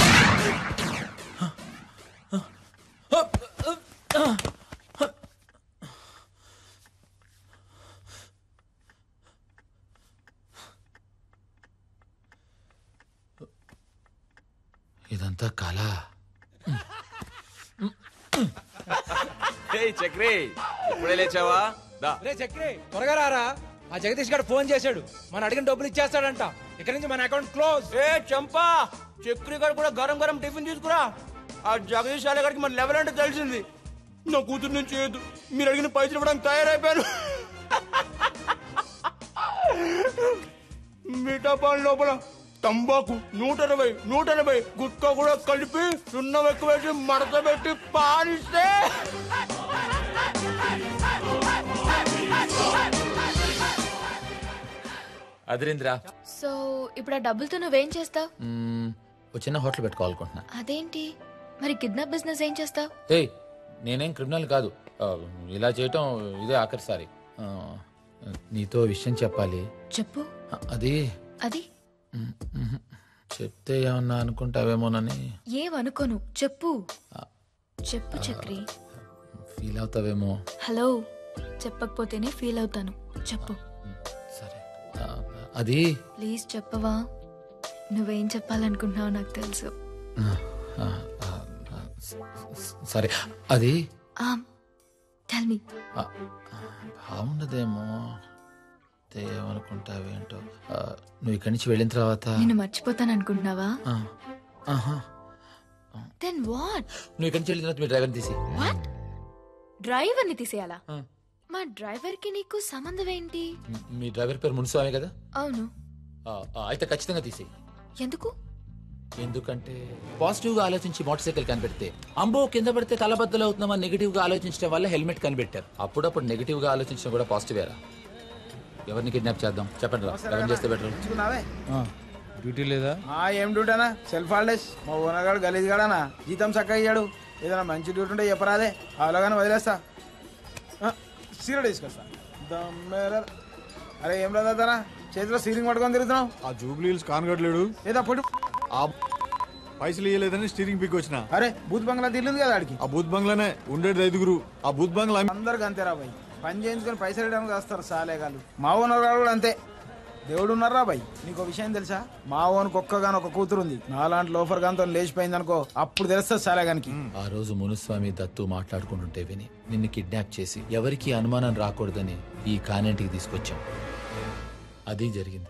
ఇదంతా కళ ఏయ్ చక్రి ఇప్పుడే లేచావా దా రే చక్రి త్వరగా రారా ఆ జగదీష్ గారు ఫోన్ చేశాడు మన అడిగిన డబ్బులు ఇచ్చేస్తాడంట ఇక్కడి నుంచి మన అకౌంట్ క్లోజ్ ఏ చంపా చక్రి గారు కూడా గరం గరం టిఫిన్ తీసుకురా ఆ జగదీష్ ఆలయ గారికి మన లెవెల్ అంటే తెలిసింది నా కూతురు నుంచి చేయొద్దు మీరు అడిగిన పైసలు ఇవ్వడానికి తయారైపోయాను మిఠా పాన్ లోపల తంబాకు నూట ఎనభై నూట ఎనభై గుట్కా కూడా కలిపి సున్నం ఎక్కువ వేసి మడత పెట్టి పానిస్తే అదిరింద్రా సో ఇప్పుడు ఆ డబ్బులతో నువ్వేం చేస్తావు మ్మ్, ఓ చిన్న హోటల్ పెట్టుకోవాలనుకుంటున్నా అదేంటి మరి కిడ్నాప్ బిజినెస్ ఏం చేస్తావు ఏయ్ నేనేం క్రిమినల్ కాదు ఆ, ఇలా చేయటం ఇదే ఆఖరిసారి ఆ, నీతో విషయం చెప్పాలి చెప్పు ఆ, అది అది మ్మ్, మ్మ్. చెప్తే ఏమన్నా అనుకుంటావేమోనని ఏమనుకోను చెప్పు చెప్పు చక్రి ఫీల్ అవుతావేమో హలో చెప్పకపోతేనే ఫీల్ అవుతాను చెప్పు ఆ, అది ప్లీజ్ చెప్పవా నువ్వేం చెప్పాలనుకుంటున్నావు నాకు తెలుసు ఆ, ఆ, ఆ, ఆ, స- స- సరే అది టెల్ మీ ఆ, బాగుండదేమో అయితే ఏమనుకుంటావేంటో ఆ, నువ్వు ఇక్కడి నుంచి వెళ్ళిన తర్వాత నిన్ను మర్చిపోతాను అనుకుంటున్నావా ఆ, ఆహా. దెన్ వాట్ నువ్వు ఇక్కడి నుంచి వెళ్ళిన తర్వాత మీ డ్రైవర్ని తీసి వాట్ డ్రైవర్ని తీసేయాలా ఆ. మా డ్రైవర్ కి నీకు సంబంధం ఏంటి మీ డ్రైవర్ పేరు మున్స్వామి కదా అవును ఆ, ఆ, అయితే ఖచ్చితంగా తీసి ఎందుకు ఎందుకంటే పాజిటివ్ గా ఆలోచించి మోటార్ సైకిల్ కనిపెడితే అంబో కింద పడితే తలబద్దలు అవుతున్నామని నెగిటివ్ గా ఆలోచించడం వల్ల హెల్మెట్ కనిపెట్టారు అప్పుడప్పుడు నెగిటివ్ గా ఆలోచించడం కూడా పాజిటివ్ ఏరా ఎవరిని కిడ్నాప్ చేద్దాం చెప్పండి రా ఎవరిని చేస్తే బెటర్ చూసుకున్నావే డ్యూటీ లేదా ఆ ఏం డ్యూటీ అన్నా సెల్ఫ్ హాలిడేస్ మా ఓనర్గాడు గలీజ్ గాడనా జీతం చక్కగా ఇయ్యాడు ఏదైనా మంచి డ్యూటీ ఉంటే చెప్పరాదే అలాగని వదిలేస్తా ఆ, సీర తీసుకొస్తా దమ్మేర అరే ఏం లేదన్నా చేతిలో సీలింగ్ పట్టుకొని తిరుగుతున్నావు ఆ జూబ్లీ హిల్స్ కాన్గట్లేడు ఏదో పొడి ఆ పైసలు ఇవ్వలేదని స్టీరింగ్ పిక్ వచ్చిన అరే బూత్ బంగ్లా తిరిగింది కదా ఆడికి ఆ బూత్ బంగ్లానే ఉండేది ఐదుగురు ఆ బూత్ బంగ్లా అందరికి అంతేరా బాయ్ పని చేయించుకొని పైసలు ఇవ్వడానికి వస్తారు సాలేగాళ్ళు మా ఓనర్ గారు కూడా అంతే దేవుడు ఉన్నారా బాయ్ నీకు విషయం తెలుసా మా ఓనికి ఒక్కగాని ఒక కూతురు ఉంది నాలాంటి లోఫర్ గాంతో లేచిపోయింది అనుకో అప్పుడు తెలుస్తుంది సాలేగానికి ఆ రోజు మునుస్వామి దత్తు మాట్లాడుకుంటుంటే విని నిన్ను కిడ్నాప్ చేసి ఎవరికీ అనుమానం రాకూడదని ఈ కానెంట్కి తీసుకొచ్చాం అది జరిగింది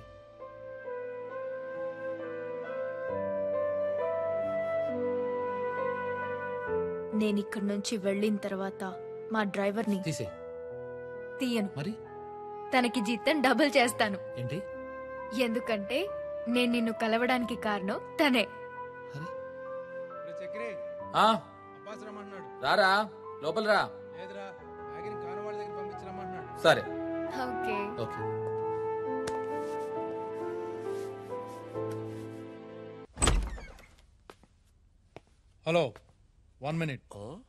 నేను ఇక్కడి నుంచి వెళ్ళిన తర్వాత మా డ్రైవర్ని తీసే తీయను మరి తనకి జీతం డబుల్ చేస్తాను ఏంటి ఎందుకంటే నేను నిన్ను కలవడానికి కారణం తనే ఆ రారా లోపల రా సరే okay okay hello one minute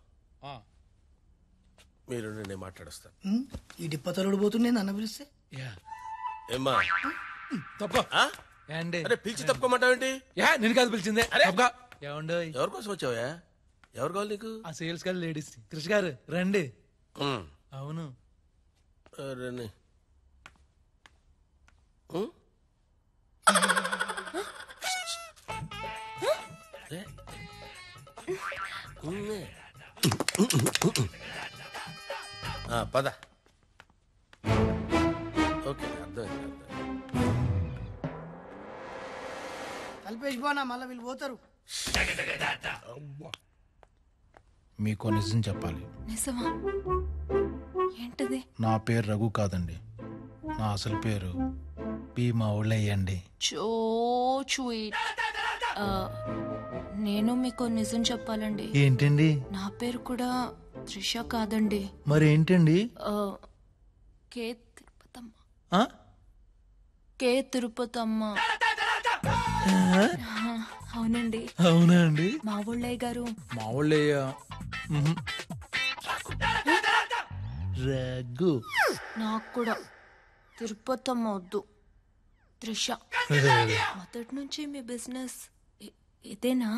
మీరు నేను మాట్లాడుస్తాను ఉమ్, ఈ డిప్పతలుడు పోతుంది నన్ను పిలిస్తే ఏమ్మా తప్ప అరే పిలిచి తప్పుకోమంటావేంటి యా నేను కాదు పిలిచిందే అరే తప్పగా ఏమండో ఎవరి కోసం వచ్చావా ఎవరు కావాలి నీకు ఆ సేల్స్ గారు లేడీస్ కృషి గారు రండి ఉమ్. అవును అరేనే. ఉమ్? ఏ? ఉమ్మే. ఆ, పద ఓకే అర్థమైంది అర్థమైంది కలిపేసి పోనా మళ్ళీ వీళ్ళు పోతారు మీకు నిజం చెప్పాలి నిజమా ఏంటది నా పేరు రఘు కాదండి నా అసలు పేరు పి మా ఊళ్ళయ్యండి చో స్వీట్ నేను మీకు నిజం చెప్పాలండి ఏంటండి నా పేరు కూడా త్రిష కాదండి మరి ఏంటండి ఆ, కే తిరుపతమ్మ ఆ? కే తిరుపతమ్మ ఆ, అవునండి అవునా అండి మా ఊళ్ళయ్య గారు మా ఊళ్ళయ్య మ్హూ. రఘు నాకు కూడా తిరుపతమ్మ వద్దు త్రిష మొదటి నుంచి మీ బిజినెస్ ఇ- ఇదేనా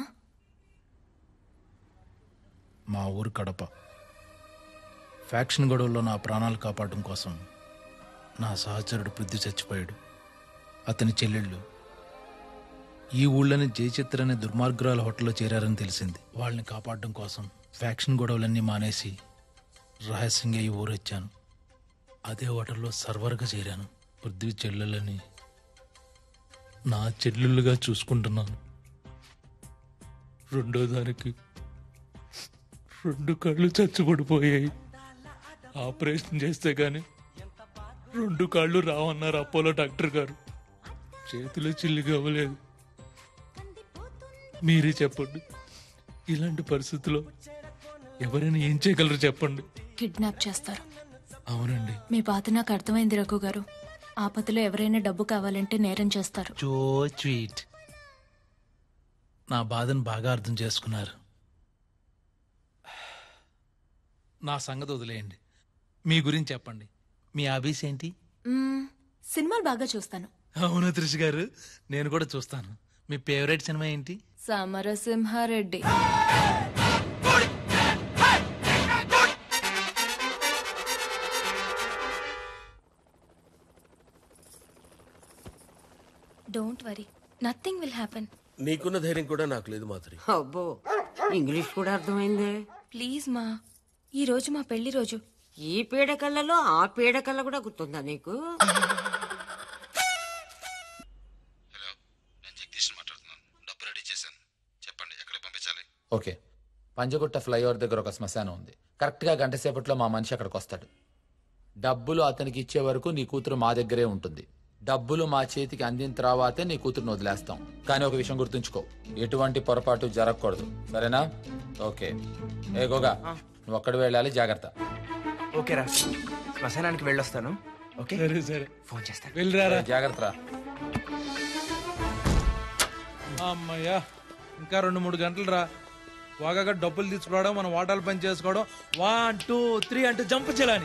మా ఊరు కడప ఫ్యాక్షన్ గొడవల్లో నా ప్రాణాలు కాపాడడం కోసం నా సహచరుడు పృథ్వీ చచ్చిపోయాడు అతని చెల్లెళ్ళు ఈ ఊళ్ళని జయచిత్ర అనే దుర్మార్గురాల హోటల్లో చేరారని తెలిసింది వాళ్ళని కాపాడడం కోసం ఫ్యాక్షన్ గొడవలన్నీ మానేసి రహస్యంగా ఈ ఊరు వచ్చాను అదే హోటల్లో సర్వర్గా చేరాను పృథ్వీ చెల్లెళ్ళని నా చెల్లెళ్ళుగా చూసుకుంటున్నాను రెండో దానికి రెండు కళ్ళు చచ్చుబడిపోయాయి ఆపరేషన్ చేస్తే గాని రెండు కాళ్ళు రావన్నారు అపోలో డాక్టర్ గారు చేతిలో చిల్లి అవ్వలేదు మీరే చెప్పండి ఇలాంటి పరిస్థితుల్లో ఎవరైనా ఏం చేయగలరు చెప్పండి కిడ్నాప్ చేస్తారు అవునండి మీ బాధ నాకు అర్థమైంది రఘు గారు ఆపదలో ఎవరైనా డబ్బు కావాలంటే నేరం చేస్తారు జో స్వీట్ నా బాధను బాగా అర్థం చేసుకున్నారు నా సంగతి వదిలేయండి మీ గురించి చెప్పండి మీ హాబీస్ ఏంటి మ్మ్, సినిమాలు బాగా చూస్తాను అవును త్రిష్ గారు నేను కూడా చూస్తాను మీ ఫేవరెట్ సినిమా ఏంటి Samarasimha Reddy don't worry nothing will happen నీకున్న ధైర్యం కూడా నాకు లేదు మాధురి అబ్బో ఇంగ్లీష్ కూడా అర్థమైందే ప్లీజ్ మా ఈ రోజు మా పెళ్లి రోజు ఈ పీడకల్లలో ఆ పీడకల్ల కూడా గుర్తుందా నీకు ఓకే పంజగుట్ట ఫ్లైఓవర్ దగ్గర ఒక శ్మశానం ఉంది కరెక్ట్గా గంట సేపట్లో మా మనిషి అక్కడికి వస్తాడు డబ్బులు అతనికి ఇచ్చే వరకు నీ కూతురు మా దగ్గరే ఉంటుంది డబ్బులు మా చేతికి అందిన తర్వాతే నీ కూతురుని వదిలేస్తాం కానీ ఒక విషయం గుర్తుంచుకో ఎటువంటి పొరపాటు జరగకూడదు సరేనా ఓకే ఏ గోగా నువ్వు ఒక్కడి వెళ్ళాలి జాగ్రత్త ఓకేరా శ్మశానానికి వెళ్ళొస్తాను ఓకే సరే సరే ఫోన్ చేస్తాను వెళ్ళిరారా జాగ్రత్త రా అమ్మయ్యా ఇంకా రెండు మూడు గంటలు రా బాగా డబ్బులు తీసుకురావడం మన వాటాలు పని చేసుకోవడం వన్ టూ త్రీ అంటే జంప్ చేయాలని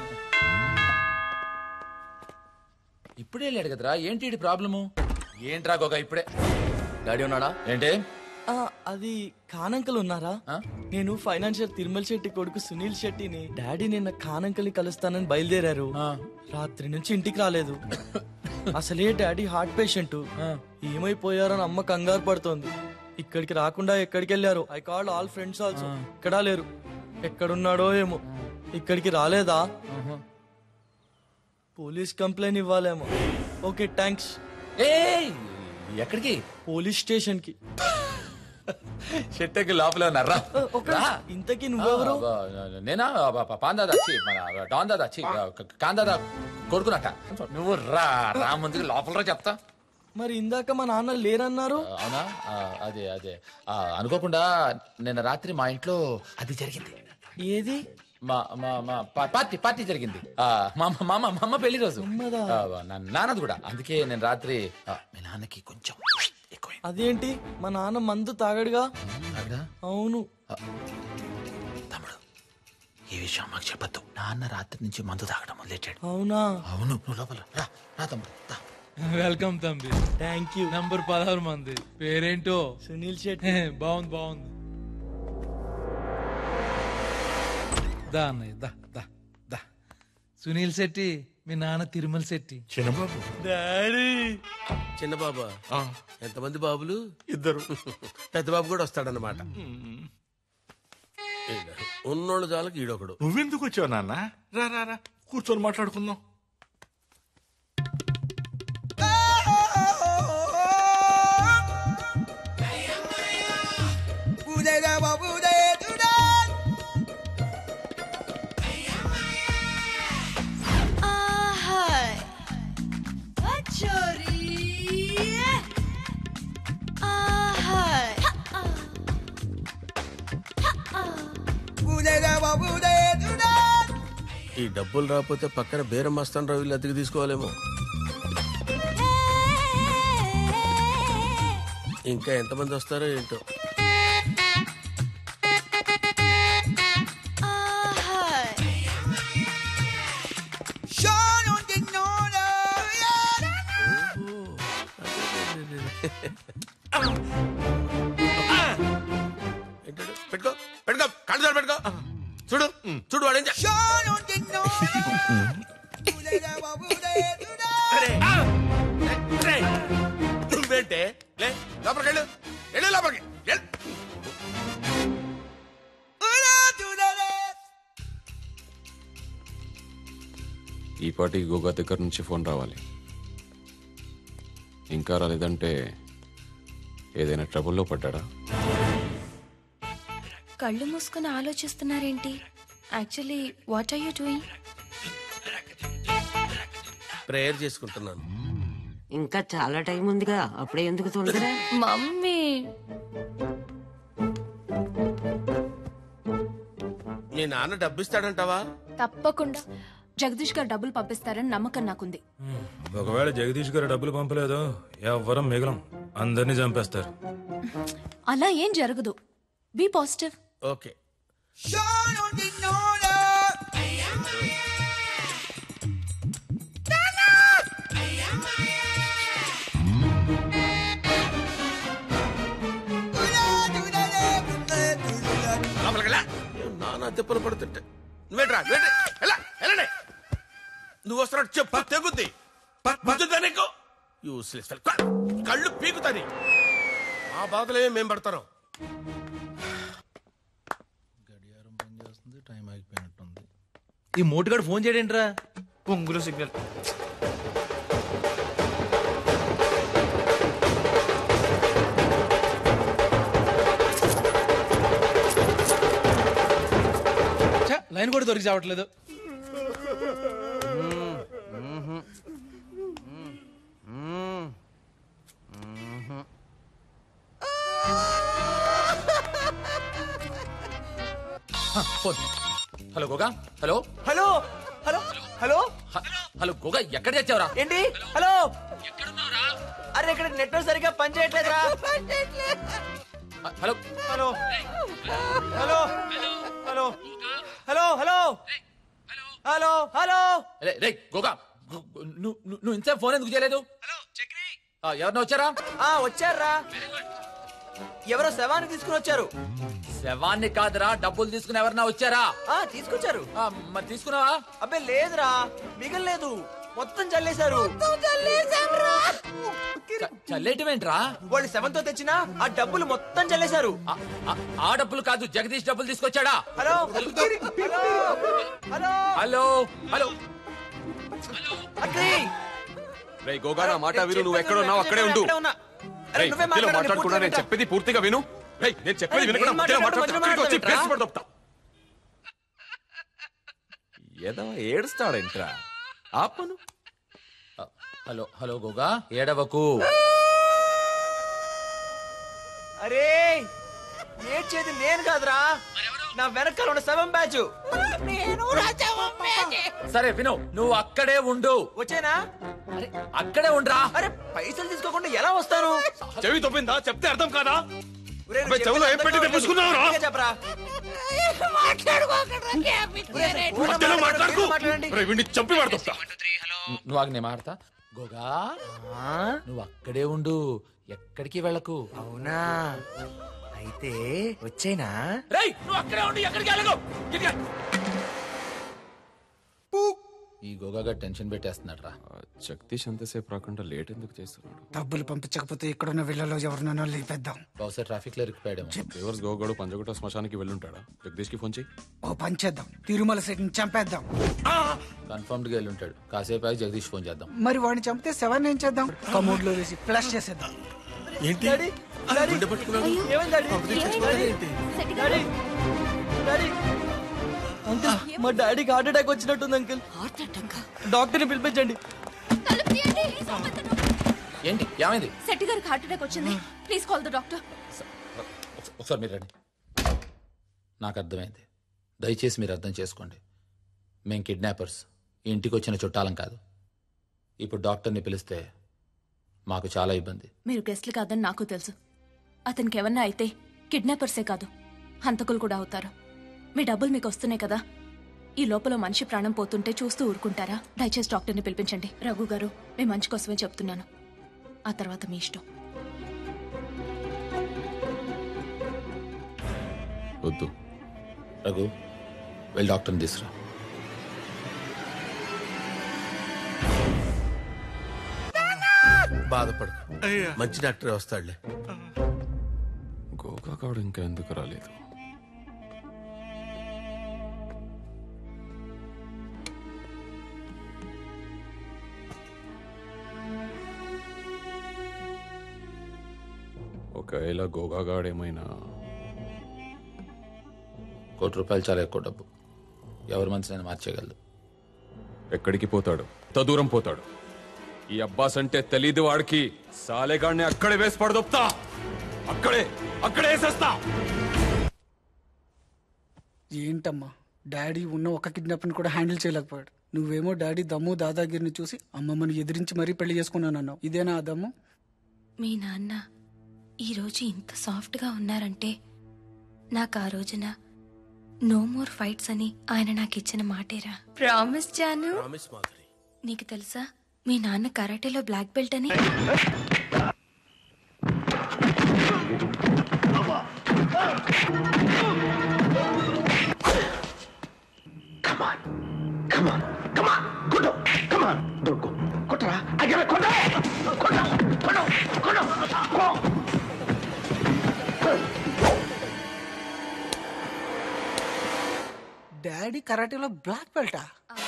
ఇప్పుడే వెళ్ళాడు కదరా ఏంటి ఈడి ప్రాబ్లము ఏంట్రా గోగా ఇప్పుడే డాడీ ఉన్నాడా ఏంటి ఆ, అది కానంకల్ ఉన్నారా నేను ఫైనాన్షియల్ తిరుమల శెట్టి కొడుకు సునీల్ శెట్టిని డాడీ నిన్న కానంకల్ని కలుస్తానని బయలుదేరారు రాత్రి నుంచి ఇంటికి రాలేదు అసలే డాడీ హార్ట్ పేషెంట్ ఏమైపోయారని అమ్మ కంగారు పడుతోంది ఇక్కడికి రాకుండా ఎక్కడికి వెళ్ళారు I call all friends also ఎక్కడా లేరు ఎక్కడున్నాడో ఏమో ఇక్కడికి రాలేదా పోలీస్ కంప్లైంట్ ఇవ్వాలేమో ఓకే థ్యాంక్స్ ఎక్కడికి పోలీస్ స్టేషన్ కి షెట్టకి లోపల ఉన్నారా ఇంతకీ నువ్వెవరు నేనా పాందాదా ఛీ, మన డాన్ దాదా ఛీ, కాందాదా కొడుకునట నువ్వు రా రా ముందుకు లోపల రా చెప్తా మరి ఇందాక మా నాన్న లేరన్నారు అవునా ఆ, అదే అదే ఆ, అనుకోకుండా నిన్న రాత్రి మా ఇంట్లో అది జరిగింది ఏది మా మా మా పా- పార్టీ పార్టీ జరిగింది ఆ, మా అమ్మ- మా అమ్మ మా అమ్మ పెళ్లి రోజు ఆ, నా- నాన్నది కూడా అందుకే నేను రాత్రి ఆ, మీ నాన్నకి కొంచెం అదేంటి మా నాన్న మందు తాగడుగా అవును ఈ విషయం మాకు చెప్పొద్దు నాన్న రాత్రి నుంచి మందు తాగడం మొదలెట్టాడు అవునా అవును నువ్వు లోపల రా రా తమ్ముడు రా. వెల్కమ్ తంబి థ్యాంక్ యూ నంబర్ పదహారు మంది పేరేంటో సునీల్ శెట్టి బాగుంది బాగుంది దా అన్నయ్య దా దా దా సునీల్ శెట్టి మీ నాన్న తిరుమల శెట్టి చిన్నబాబు డాడీ చిన్న బాబా ఎంతమంది బాబులు ఇద్దరు పెద్ద బాబు కూడా వస్తాడన్నమాట ఉన్నోళ్ళు చాలకి ఈడొకడు నువ్వెందుకు వచ్చావు నాన్న రా రా రా కూర్చొని మాట్లాడుకుందాం ఈ డబ్బులు రాకపోతే పక్కన బేరం మస్తాన్ రావు ఇల్లు అతికి తీసుకోవాలేమో ఇంకా ఎంతమంది వస్తారో ఏంటో ఏంటాడు? పెట్టుకో పెట్టుకో కళ్ళు చూడు పెట్టుకో చూడు చూడు వాడు ఏం చే- అరే, ఆ! రే, నువ్వేంటే లే లోపలికి వెళ్ళు వెళ్ళు లోపలికి వెళ్ళు. ఈ పాటికి గోగా దగ్గర నుంచి ఫోన్ రావాలి ఇంకా రాలేదంటే ఏదైనా ట్రబుల్లో పడ్డాడా కళ్ళు మూసుకుని ఆలోచిస్తున్నారేంటి actually what are you doing prayer చేసుకుంటున్నాను ఇంకా చాలా టైం ఉందిగా అప్పుడే ఎందుకు తొందర మమ్మీ మీ నాన్న డబ్బిస్తాడంటావా తప్పకుండా జగదీష్ గారు డబ్బులు పంపిస్తారని నమ్మకం నాకుంది ఒకవేళ జగదీష్ గారు డబ్బులు పంపలేదు ఎవ్వరం మిగలం అందరినీ చంపేస్తారు అలా ఏం జరగదు బీ పాజిటివ్ ఓకే లోపలికి వెళ్ళా. ఏం నానా తిప్పలు పడుతుంటే నువ్వేట్రా నువ్వేంటి? వెళ్ళా, వెళ్ళండి నువ్వు వస్తున్నాడు చెప్పు తెగుద్ది బుద్ధుందా నీకు యూస్లెస్ కళ్ళు పీకుతాది మా బాధలే మేం పడతాం టైం అయిపోయినట్టుంది ఈ మోటుగాడు ఫోన్ చేయడేంట్రా పొంగులో సిగ్నల్ ఛ, లైన్ కూడా దొరికి చావట్లేదు phone hello Goga hello hello hello hello hello Goga ఎక్కడ తెచ్చావురా ఏంటి హలో అరే ఇక్కడ నెట్వర్క్ సరిగ్గా పనిచేయట్లేదురా hello hello hello hello hello hello hello hello రే రే గోగా గు- గు- నువ్వు నువ్వు- నువ్వు ఇంత ఫోన్ ఎందుకు చేయలేదు ఆ, ఎవరినో వచ్చారా ఆ వచ్చారా ఎవరో శవాన్ని తీసుకుని వచ్చారు శవాన్ని కాదురా డబ్బులు తీసుకుని ఎవరన్నా వచ్చారా ఆ తీసుకొచ్చారు మరి తీసుకున్నావా అబ్బే లేదురా మిగల్లేదు మొత్తం చల్లేశారు చల్లేటమేంట్రా వాళ్ళు శవంతో తెచ్చిన ఆ డబ్బులు మొత్తం చల్లేశారు ఆ డబ్బులు కాదు జగదీష్ డబ్బులు తీసుకొచ్చాడా hello hello hello hello hello అక్రి రే గోగా నా మాట విను నువ్వు ఎక్కడ ఉన్నావు అక్కడే ఉండు అక్కడే ఉన్నా. అరే, రేయ్, నువ్వే మధ్యలో మాట్లాడు, మాట్లాడకుండా నేను పూర్తిగా చెప్పేది పూర్తిగా విను రేయ్, నేను చెప్పేది అరే, వినకుండా ఏం మధ్యలో మాట్లాడతావు, మాట్లాడుతూ మధ్యలో ఇక్కడికి వచ్చి మాట్లాడతావు, ప్లేస్ పడతావు ఏదో ఏడుస్తాడేంట్రా ఆపను హలో హలో గోగా ఏడవకు అరే ఏడ్చేది నేను కాదురా నా వెనకాల ఉన్న శవం బ్యాచ్ నేను సరే విను నువ్వు అక్కడే ఉండు వచ్చేనా అక్కడే ఉండరా అరే పైసలు తీసుకోకుండా ఎలా వస్తాను చెవి తొప్పిందా చెప్తే అర్థం కాదా ఒరేయ్, అబ్బే, చెవులో ఏం చెప్పేది పెట్టి అర్థం తెప్పించుకున్నావురా? గట్టిగా చెప్పరా మధ్యలో మాట్లాడుకో మాట్లాడండి రేయ్, వీడిని చంపి పడతా నువ్వు ఆగి నేను మాడతా గోగా నువ్వు అక్కడే ఉండు ఎక్కడికి వెళ్ళకు అవునా అయితే వచ్చేనా రేయ్ నువ్వు అక్కడే ఉండు ఎక్కడికి వెళ్ళకు గిట్టిగా. ఈ గోగాగా టెన్షన్ పెట్టేస్తున్నాడు రా జగదీష్ ఎంతసేపు రాకుండా లేట్ ఎందుకు చేస్తున్నాడు డబ్బులు పంపించకపోతే ఇక్కడున్న విల్లలో ఎవరినైనా లేపేద్దాం బహుశా ట్రాఫిక్ లో ఇరుక్కుపోయాడేమో రివర్స్ గోగాడు పంజగుట్ట శ్మశానికి వెళ్ళుంటాడా జగదీష్ కి ఫోన్ చేయి ఓ పని చేద్దాం తిరుమల సెట్ని చంపేద్దాం కన్ఫర్మ్డ్ గా వెళ్ళి ఉంటాడు కాసేపు ఆగి జగదీష్ ఫోన్ చేద్దాం మరి వాడిని చంపితే సెవెన్ ఏం చేద్దాం కమోడ్ లో వేసి ఫ్లష్ చేసేద్దాం ఏంటి డాడీ డాడీ గుండె పట్టుకున్నాడు. ఏమైంది daddy daddy daddy daddy uncle మా డాడీకి హార్ట్ అటాక్ వచ్చినట్టుంది అంకుల్ హార్ట్ అటాక్ డాక్టర్ని పిలిపించండి ఏంటి ఏమైంది శెట్టి గారికి హార్ట్ అటాక్ వచ్చింది ప్లీజ్ కాల్ ద డాక్టర్ ఒకసారి మీరు రండి నాకు అర్థమైంది దయచేసి మీరు అర్థం చేసుకోండి మేం కిడ్నాపర్స్ ఈ ఇంటికి వచ్చిన చుట్టాలం కాదు ఇప్పుడు డాక్టర్ని పిలిస్తే మాకు చాలా ఇబ్బంది మీరు గెస్ట్లు కాదని నాకు తెలుసు అతనికి ఏమన్నా అయితే కిడ్నాపర్సే కాదు హంతకులు కూడా అవుతారు మీ డబ్బులు మీకు వస్తున్నాయి కదా ఈ లోపల మనిషి ప్రాణం పోతుంటే చూస్తూ ఊరుకుంటారా దయచేసి డాక్టర్ని పిలిపించండి రఘు గారు మీ మంచి కోసమే చెప్తున్నాను ఆ తర్వాత మీ ఇష్టం వద్దు రఘు వెళ్ళి డాక్టర్ని తీసురా బాధపడకు మంచి డాక్టర్ వస్తాడులే గోగాగాడు ఇంకా ఎందుకు రాలేదు ఒకవేళ గోగాగాడు ఏమైనా కోటి రూపాయలు చాలా ఎక్కువ డబ్బు ఎవరి మనసునైనా మార్చేయగలదు ఎక్కడికి పోతాడు ఎంత దూరం పోతాడు ఈ అబ్బాస్ అంటే తెలీదు వాడికి సాలేగాడిని అక్కడే వేసి పడదొప్తా అక్కడే అక్కడే వేసేస్తా ఏంటమ్మా డాడీ ఉన్న ఒక కిడ్నాప్ని కూడా హ్యాండిల్ చేయలేకపోయాడు నువ్వేమో డాడీ దమ్ము దాదాగిరిని చూసి అమ్మమ్మని ఎదిరించి మరీ పెళ్లి చేసుకున్నాను అన్నావు ఇదేనా ఆ దమ్ము మీ నాన్న ఈరోజు ఇంత సాఫ్ట్గా ఉన్నారంటే నాకు ఆ రోజున నో మోర్ ఫైట్స్ అని ఆయన నాకు ఇచ్చిన మాటేరా ప్రామిస్ జాను ప్రామిస్ మాధురి నీకు తెలుసా మీ నాన్న కరాటేలో బ్లాక్ బెల్ట్ అని డాడీ కరాటేలో బ్లాక్ బెల్టా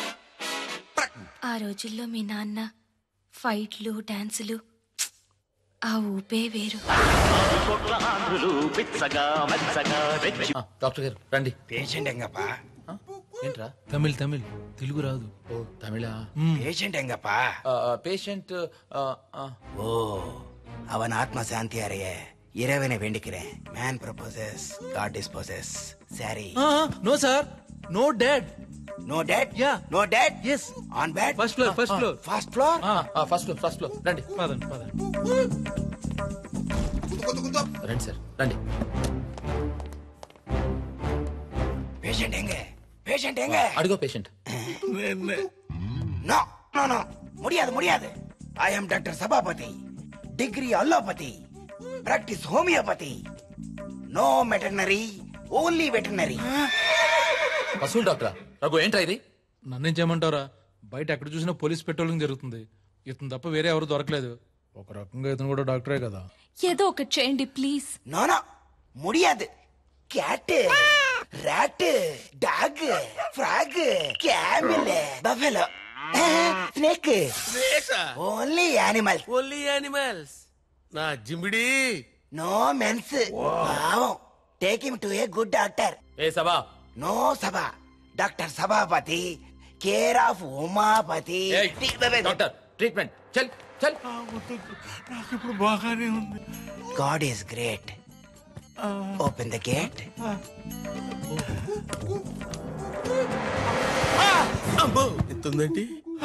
ఆ రోజుల్లో మీ నాన్న ఫైట్లు డాన్సులు ఆ ఊపే వేరు ఆ, డాక్టర్ గారు రండి పేషెంట్ ఎంగప్పా ఏంట్రా తమిళ్ తమిళ్ తెలుగు రాదు ఓ తమిళ பேஷண்ட் எங்கப்பா పేషెంట్ ஓ அவன் ஆத்மா சாந்தி அடைய இறைவனை வேண்டிக்கிறேன் மேன் ப்ரொபோசஸ் காட் டிஸ்போசஸ் சரி no sir no dad no dad yeah no dad yes on bed first floor first floor first floor first floor first floor రండి పదండి పదండి రండి సార్ రండి பேஷண்ட் எங்க பேஷண்ட் எங்க అడిగో పేషెంట్ நோ நோ நோ முடியாது முடியாது I am doctor Sabapathi degree allopathy practice homeopathy no veterinary only veterinary పశువుల డాక్టరా రఘు ఏంట్రా ఇది నన్నేం చేయమంటారా బయట ఎక్కడ చూసినా పోలీస్ పెట్రోలింగ్ జరుగుతుంది ఇతను తప్ప వేరే ఎవరు దొరకలేదు ఒక రకంగా ఇతను కూడా డాక్టరే కదా ఏదో ఒకటి చేయండి ప్లీజ్ நோ நோ முடியாது cat rat dog frog camel buffalo snake only animal only animals నా జిమిడి నో మెన్స్ పావం take him to a good doctor a Sabha no Sabha doctor Sabhapathi care of Umapathi doctor treatment చల్ చల్ నాకు ఇప్పుడు బాగానే ఉంది God is great open the gate అమ్మో ఎంతుందేంటి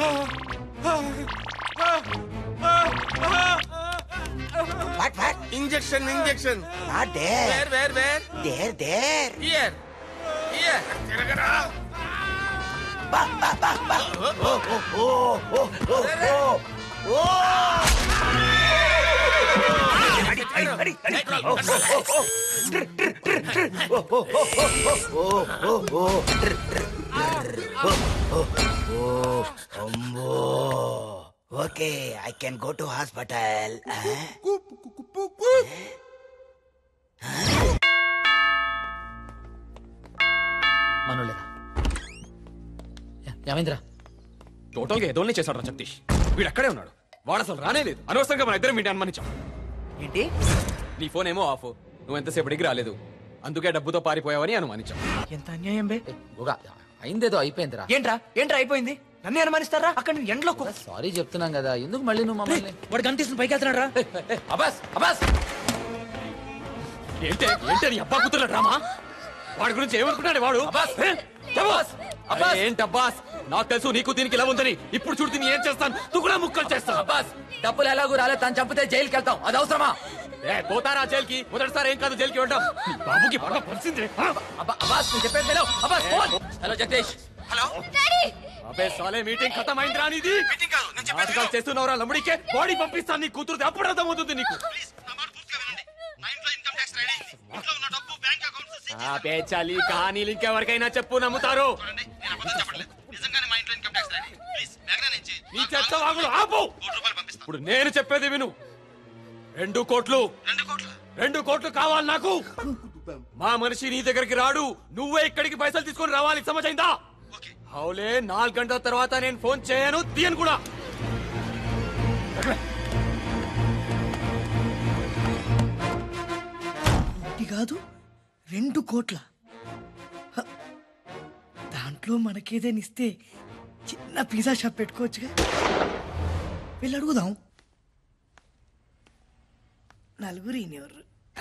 what what injection injection not there where where where there there here here తిరగరా బా బా బా బా ఓ ఓ ఓ ఓ ఓ ఓ ఓ అడి అడి అడి అడి ఓ ఓ ఓ ఓ ట్ర్ ట్ర్ ట్ర్ ట్ర్ ఓ ఓ ఓ ఓ ఓ ఓ ట్ర్ ట్ర్ అమ్మో okay I can go to hospital మనోలేదా ఏమైందిరా టోటల్ గా ఏదోనే చేశాడు రా జగదీష్ వీడు అక్కడే ఉన్నాడు వాడు అసలు రానే లేదు అనవసరంగా మన ఇద్దరం మీటి అనుమానించాం ఏంటి నీ ఫోన్ ఏమో ఆఫ్ నువ్వు ఎంతసేపటికి రాలేదు అందుకే డబ్బుతో పారిపోయావని అనుమానించాం ఎంత అన్యాయం బే అయిందేదో అయిపోయిందిరా ఏంట్రా ఏంట్రా అయిపోయింది నన్ను అనుమానిస్తారా అక్కడ నేను ఎండలో సారీ చెప్తున్నాం కదా ఎందుకు మళ్ళీ నువ్వు మమ్మల్ని వాడు గన్ తీసుకుని పైకి వెళ్తున్నాడు రా అబాస్ అబాస్ ఏంటే ఏంటే నీ అబ్బా కూతురు డ్రామా వాడి గురించి ఏమనుకున్నాడు వాడు ఏ? అబ్బాస్! అరే ఏంటి అబ్బాస్ నాకు తెలుసు నీకు దీనికి ఇలా ఉందని ఇప్పుడు చూడు దీన్ని ఏం చేస్తాను నువ్వు కూడా ముక్కలు చేస్తాను అబ్బాస్ డబ్బులు ఎలాగూ రాలేదు తను చంపితే జైలుకి వెళ్తాం అది అవసరమా ఏ పోతారా జైలుకి మొదటిసారి ఏం కాదు జైలుకి వెళ్ళడం నీ బాబుకి బాగా పరిచింది అబ్బాస్ నువ్వు చెప్పేది విను. Abbas phone hello Jagadish hello అబే సాలే మీటింగ్ ఖతం అయిందిరా నీది నాటకాలు చేస్తున్నావురా లమ్ముడికే బాడీ పంపిస్తాను నీ కూతురు అప్పుడు అర్థమవుతుంది నీకు ఆ పేచాలి కహానీలు ఇంకెవరికైనా చెప్పు నమ్ముతారు నీ చెత్త వాగుడు ఆపు ఇప్పుడు నేను చెప్పేది విను రెండు కోట్లు రెండు కోట్లు కావాలి నాకు మా మనిషి నీ దగ్గరికి రాడు నువ్వే ఇక్కడికి పైసలు తీసుకొని రావాలి సమజైందా అవులే నాలుగు గంటల తర్వాత నేను ఫోన్ చేయను తీయను కూడా ఒకటి కాదు రెండు కోట్ల హ, దాంట్లో మనకేదైనా ఇస్తే చిన్న పిజ్జా షాప్ పెట్టుకోవచ్చుగా వెళ్ళి అడుగుదాం నలుగురు ఈయనెవరు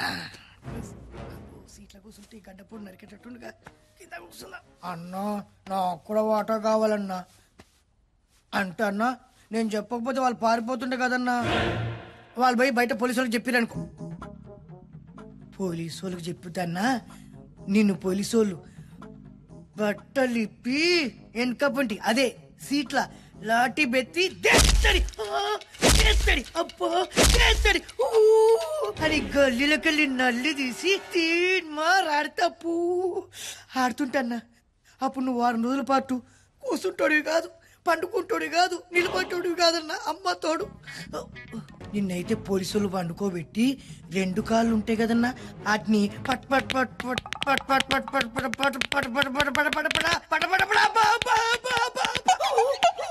సీట్ల కూర్చుంటే ఈ గడ్డపూడి నరికేటట్టుండగా కింద కూర్చుందా అన్నా నాకు కూడా వాటా కావాలన్నా అంటే అన్నా నేను చెప్పకపోతే వాళ్ళు పారిపోతుండే కదన్నా వాళ్ళు పోయి బయట పోలీసు వాళ్ళకి చెప్పారనుకో పోలీసు వాళ్ళకి చెప్పుతాన్నా నిన్ను పోలీసు వాళ్ళు బట్టలు ఇప్పి వెనకపంటి అదే సీట్ల లాఠీ బెత్తి దేస్తడి ఆ, దేస్తడి అబ్బా దేస్తడి ఊ అని గల్లీలకెళ్ళి నల్లి తీసి తీన్మార్ ఆడతప్పు ఆడుతుంటన్నా అప్పుడు నువ్వు వారం రోజుల పాటు కూర్చుంటాడు కాదు పండుకుంటాడు కాదు నిలబడ్డాడు కాదన్నా అమ్మ తోడు నిన్నైతే పోలీసులు పండుకోబెట్టి రెండు కాళ్ళు ఉంటాయి కదన్నా వాటిని పట్ పట్ పట్ పట్ పట్ పట్ పట్ పట్ పట్ పట్ పట్ పట్ పట్ పట్ పట్ పట్ పట్ పట్ పట్ బా బా బా బా బా.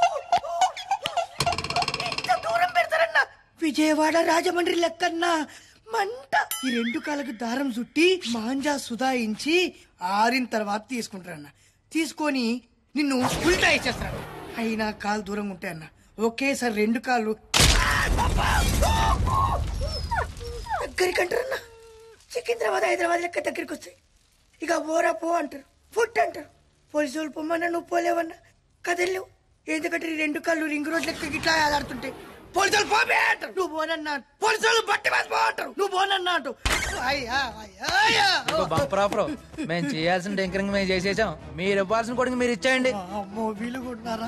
ఎంత దూరం పెడతారన్నా విజయవాడ రాజమండ్రి లెక్కన్నా మంట ఈ రెండు కాళ్ళకు దారం చుట్టి మాంజా సుధాయించి ఆరిన తర్వాత తీసుకుంటారన్న తీసుకొని నిన్ను ఉల్టా ఇచ్చేస్తాను అయినా కాలు దూరంగా ఉంటాయన్న ఒకేసారి రెండు కాళ్ళు దగ్గరికి అంటారన్న సికింద్రాబాద్ హైదరాబాద్ లెక్క దగ్గరికి వస్తాయి ఇక ఓరా పో అంటారు ఫుట్ అంటారు పోలీసు వాళ్ళు పొమ్మన్నా నువ్వు పోలేవన్నా కదలేవు ఎందుకంటే ఈ రెండు కళ్ళు రింగ్ రోడ్ లెక్క ఇట్లా ఆడుతుంటాయి పోలీసు వాళ్ళు పోమే అంటారు నువ్వు పోనన్నా పోలీసు వాళ్ళు బట్టి వేసి పో అంటారు నువ్వు పోనన్నా అంటూ అయ్యా అయ్యా అయ్యా బంపరాఫ్రో మేము చేయాల్సిన టింకరింగ్ మేము చేసేసాం మీరు ఇవ్వాల్సిన కూడా మీరు ఇచ్చేయండి అమ్మో వీలు కొట్టినారా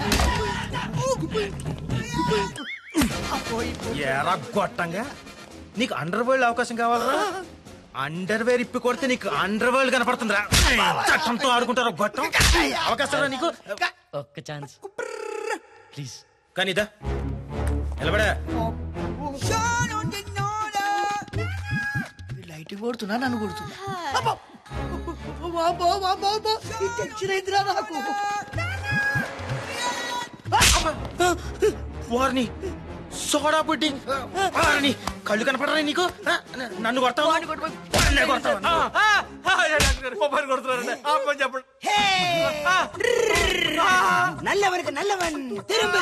ఎరా గొట్టంగా నీకు అండర్ వరల్డ్ అవకాశం కావాలరా అండర్ వేర్ ఇప్పి కొడితే నీకు అండర్ వరల్డ్ కనపడుతుందిరా చట్టంతో ఆడుకుంటారు గొట్టం అవకాశం నీకు ఒక్క ఛాన్స్ ప్లీజ్ కానీ ఇదా నిలబడా లైట్ కొడుతున్నా నన్ను కొడుతున్నా అబ్బో! వామ్మో, వామ్మో, వామ్మో! ఈ టెన్షన్ అయిందిరా నాకు వారిని సోడా పుట్టి వారిని కళ్ళు కనపడరా నీకు ఆ, నన్ను కొడతావు నన్ను కొడతావా నువ్వు? చెప్పండి நல்லவனுக்கு நல்லவன் திரும்ப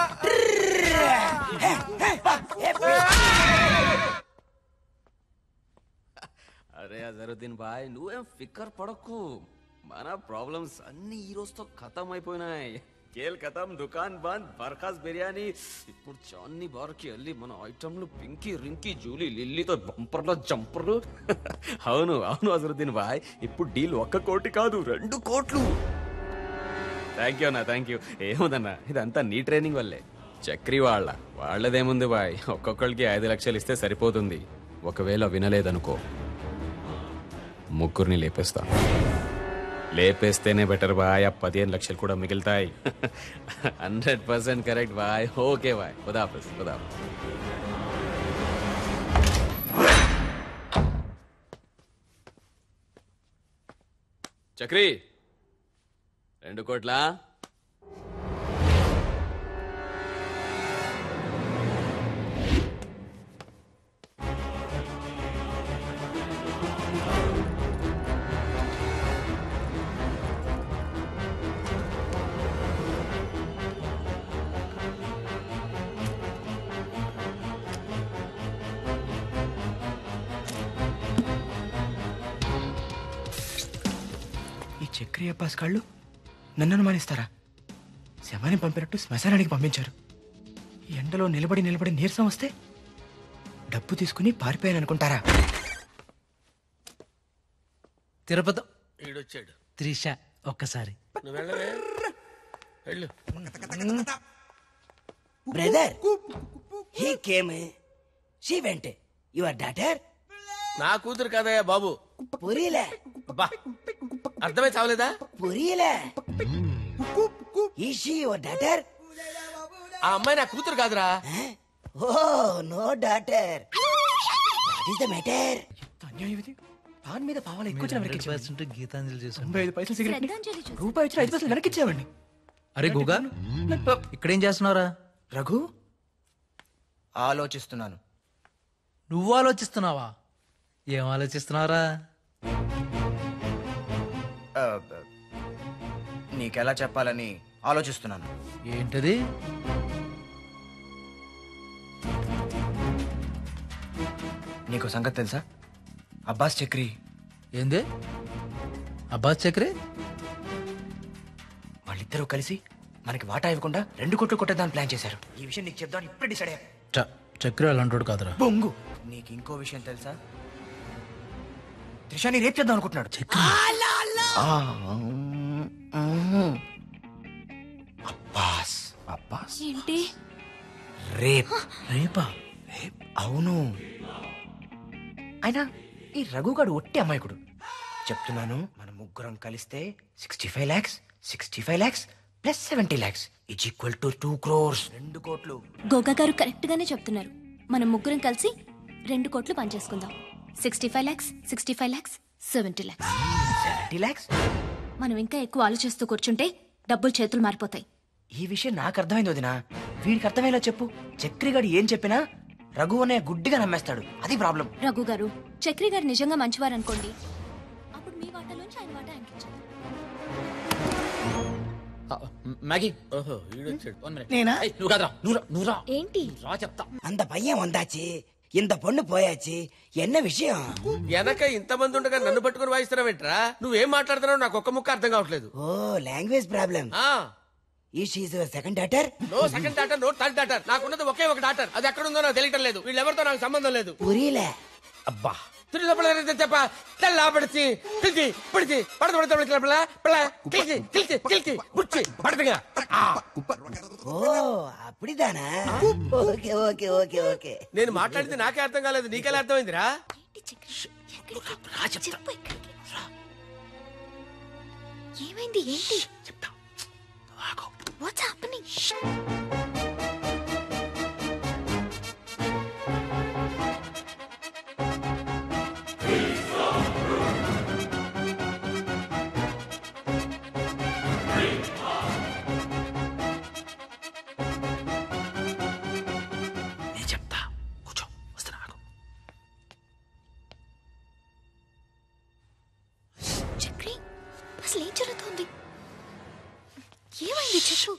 అరే అజరుద్దీన్ బాయ్ నువ్వేం ఫిక్కర్ పడకు మన ప్రాబ్లమ్స్ అన్ని ఈ రోజుతో ఖతం అయిపోయినాయి కేల్ ఖతం దుకాన్ బంద్ బర్ఖాస్ బిర్యానీ ఇప్పుడు చాన్ని బార్కి వెళ్ళి మన ఐటమ్లు పింకీ రింకీ జూలీ లిల్లీతో బంపర్లో జంపర్లు అవును అవును అజరుద్దీన్ బాయ్ ఇప్పుడు డీల్ ఒక్క కోటి కాదు రెండు కోట్లు థ్యాంక్ యూ అన్న థ్యాంక్ యూ ఏముందన్న ఇదంతా నీ ట్రైనింగ్ వల్లే చక్రి వాళ్ళ వాళ్ళదేముంది బాయ్ ఒక్కొక్కరికి ఐదు లక్షలు ఇస్తే సరిపోతుంది ఒకవేళ వినలేదనుకో ముగ్గురిని లేపేస్తా లేపేస్తేనే బెటర్ బాయ్ ఆ పదిహేను లక్షలు కూడా మిగులుతాయి hundred percent correct bye okay bye ఖుదాఫిస్ ఖుదాఫిస్ చక్రి రెండు కోట్ల ఈ చక్రి అబ్బాస్ కాళ్ళు నన్ను అనుమానిస్తారా శవాన్ని పంపినట్టు శ్మశానానికి పంపించారు ఈ ఎండలో నిలబడి నిలబడి నీరసం వస్తే డబ్బు తీసుకుని పారిపోయాను అనుకుంటారా తిరుపతి ఈడొచ్చాడు త్రిష ఒక్కసారి నువ్వు వెళ్ళవే వెళ్ళు brother he came she went your daughter నా కూతురు కదయ్యా బాబు పురీలే బా అర్థమై చావలేదా పురీలే ఈ షీ యువర్ డాటర్ ఆ అమ్మాయి నా కూతురు కాదురా oh no daughter what is the matter అన్యాయం ఇది పాన్ మీద పావాలు ఎక్కువ వచ్చిన వెనక్కి ఇచ్చేవాడిని. గీతాంజలి చేసి తొంభై ఐదు పైసలు సిగరెట్ రూపాయి వచ్చిన ఐదు పైసలు వెనక్కి ఇచ్చేవాడిని అరే గుగా ఇక్కడేం చేస్తున్నావురా రఘు ఆలోచిస్తున్నాను నువ్వు ఆలోచిస్తున్నావా ఏం ఆలోచిస్తున్నావురా ఆ, నీకెలా చెప్పాలని ఆలోచిస్తున్నాను ఏంటది నీకు సంగతి తెలుసా అబ్బాస్ చక్రి ఏంది అబ్బాస్ చక్రి వాళ్ళిద్దరూ కలిసి మనకి వాటా ఇవ్వకుండా రెండు కోట్లు కొట్టేద్దామని ప్లాన్ చేశారు ఈ విషయం నీకు చెప్దామని ఇప్పుడే డిసైడ్ అయ్యా చ చక్రి అలాంటోడు కాదురా బొంగు నీకు ఇంకో విషయం తెలుసా త్రిషాని రేప్ చేద్దాం అనుకుంటున్నాడు ఆ, అబ్బాస్ అబ్బాస్ ఏంటి రేప్ రేపా రేప్ అవును అయినా ఈ రఘుగాడు ఒట్టి అమాయకుడు చెప్తున్నాను మన ముగ్గురం కలిస్తే sixty five lakhs sixty five lakhs plus seventy lakhs is equal to two crores రెండు కోట్లు గోగా గారు కరెక్ట్ గానే చెప్తున్నారు మనం ముగ్గురం కలిసి రెండు కోట్లు పనిచేసుకుందాం sixty five lakhs sixty five lakhs seventy lakhs seventy lakhs మనం ఇంకా ఎక్కువ ఆలోచిస్తూ కూర్చుంటే డబ్బులు చేతులు మారిపోతాయి ఈ విషయం నాకు అర్థమైంది వదినా వీడికి అర్థమయ్యేలా చెప్పు చక్రిగాడు ఏం చెప్పినా రఘు అనే గుడ్డిగా నమ్మేస్తాడు అది ప్రాబ్లం రఘు గారు చక్రి గారు నిజంగా మంచివారు అనుకోండి అప్పుడు మీ వాటాలోంచి ఆయన వాటా ఆయనకి ఇచ్చేద్దాం. మ్యాగీ ఓహో ఈడొచ్చాడు వన్ మినిట్ నేనా ఏయ్, నువ్వు కాదురా నువ్వు రా, నువ్వు రా ఏంటి రా చెప్తా அந்த பையன் வந்தாச்சு இந்த பொண்ணு போயாச்சு என்ன விஷயம் వెనక ఇంతమంది ఉండగా నన్ను పట్టుకుని వాయిస్తున్నావేంట్రా నువ్వేం మాట్లాడుతున్నావు నాకు ఒక్క ముక్క అర్థం కావట్లేదు ఓ లాంగ్వేజ్ ప్రాబ్లం ఈ she's second daughter no second daughter no third daughter నాకున్నది ఒకే ఒక డాటర్ అది ఎక్కడుందో నాకు తెలియటం లేదు వీళ్ళెవరితో నాకు సంబంధం లేదు புரியல అబ్బా తిరుగు చెప్ప తెల్ల పడిచి పిలిచి పిడిచి పడత పడత పడిచి పిల్ల పిల్ల కిల్చి కిల్చి కిల్చి పుచ్చి పడతగా ఓ అప్పుడిదానా ఓకే ఓకే ఓకే ఓకే నేను మాట్లాడింది నాకే అర్థం కాలేదు నీకెలా అర్థమైందిరా చెప్పు ఇక్కడికి. ఏమైంది ఏంటి వాట్స్ హ్యాపెనింగ్ నేను చెప్తా కూర్చో వస్తున్నా ఆగు. చక్రి అసలు ఏం జరుగుతోంది ఏమైంది చెప్పు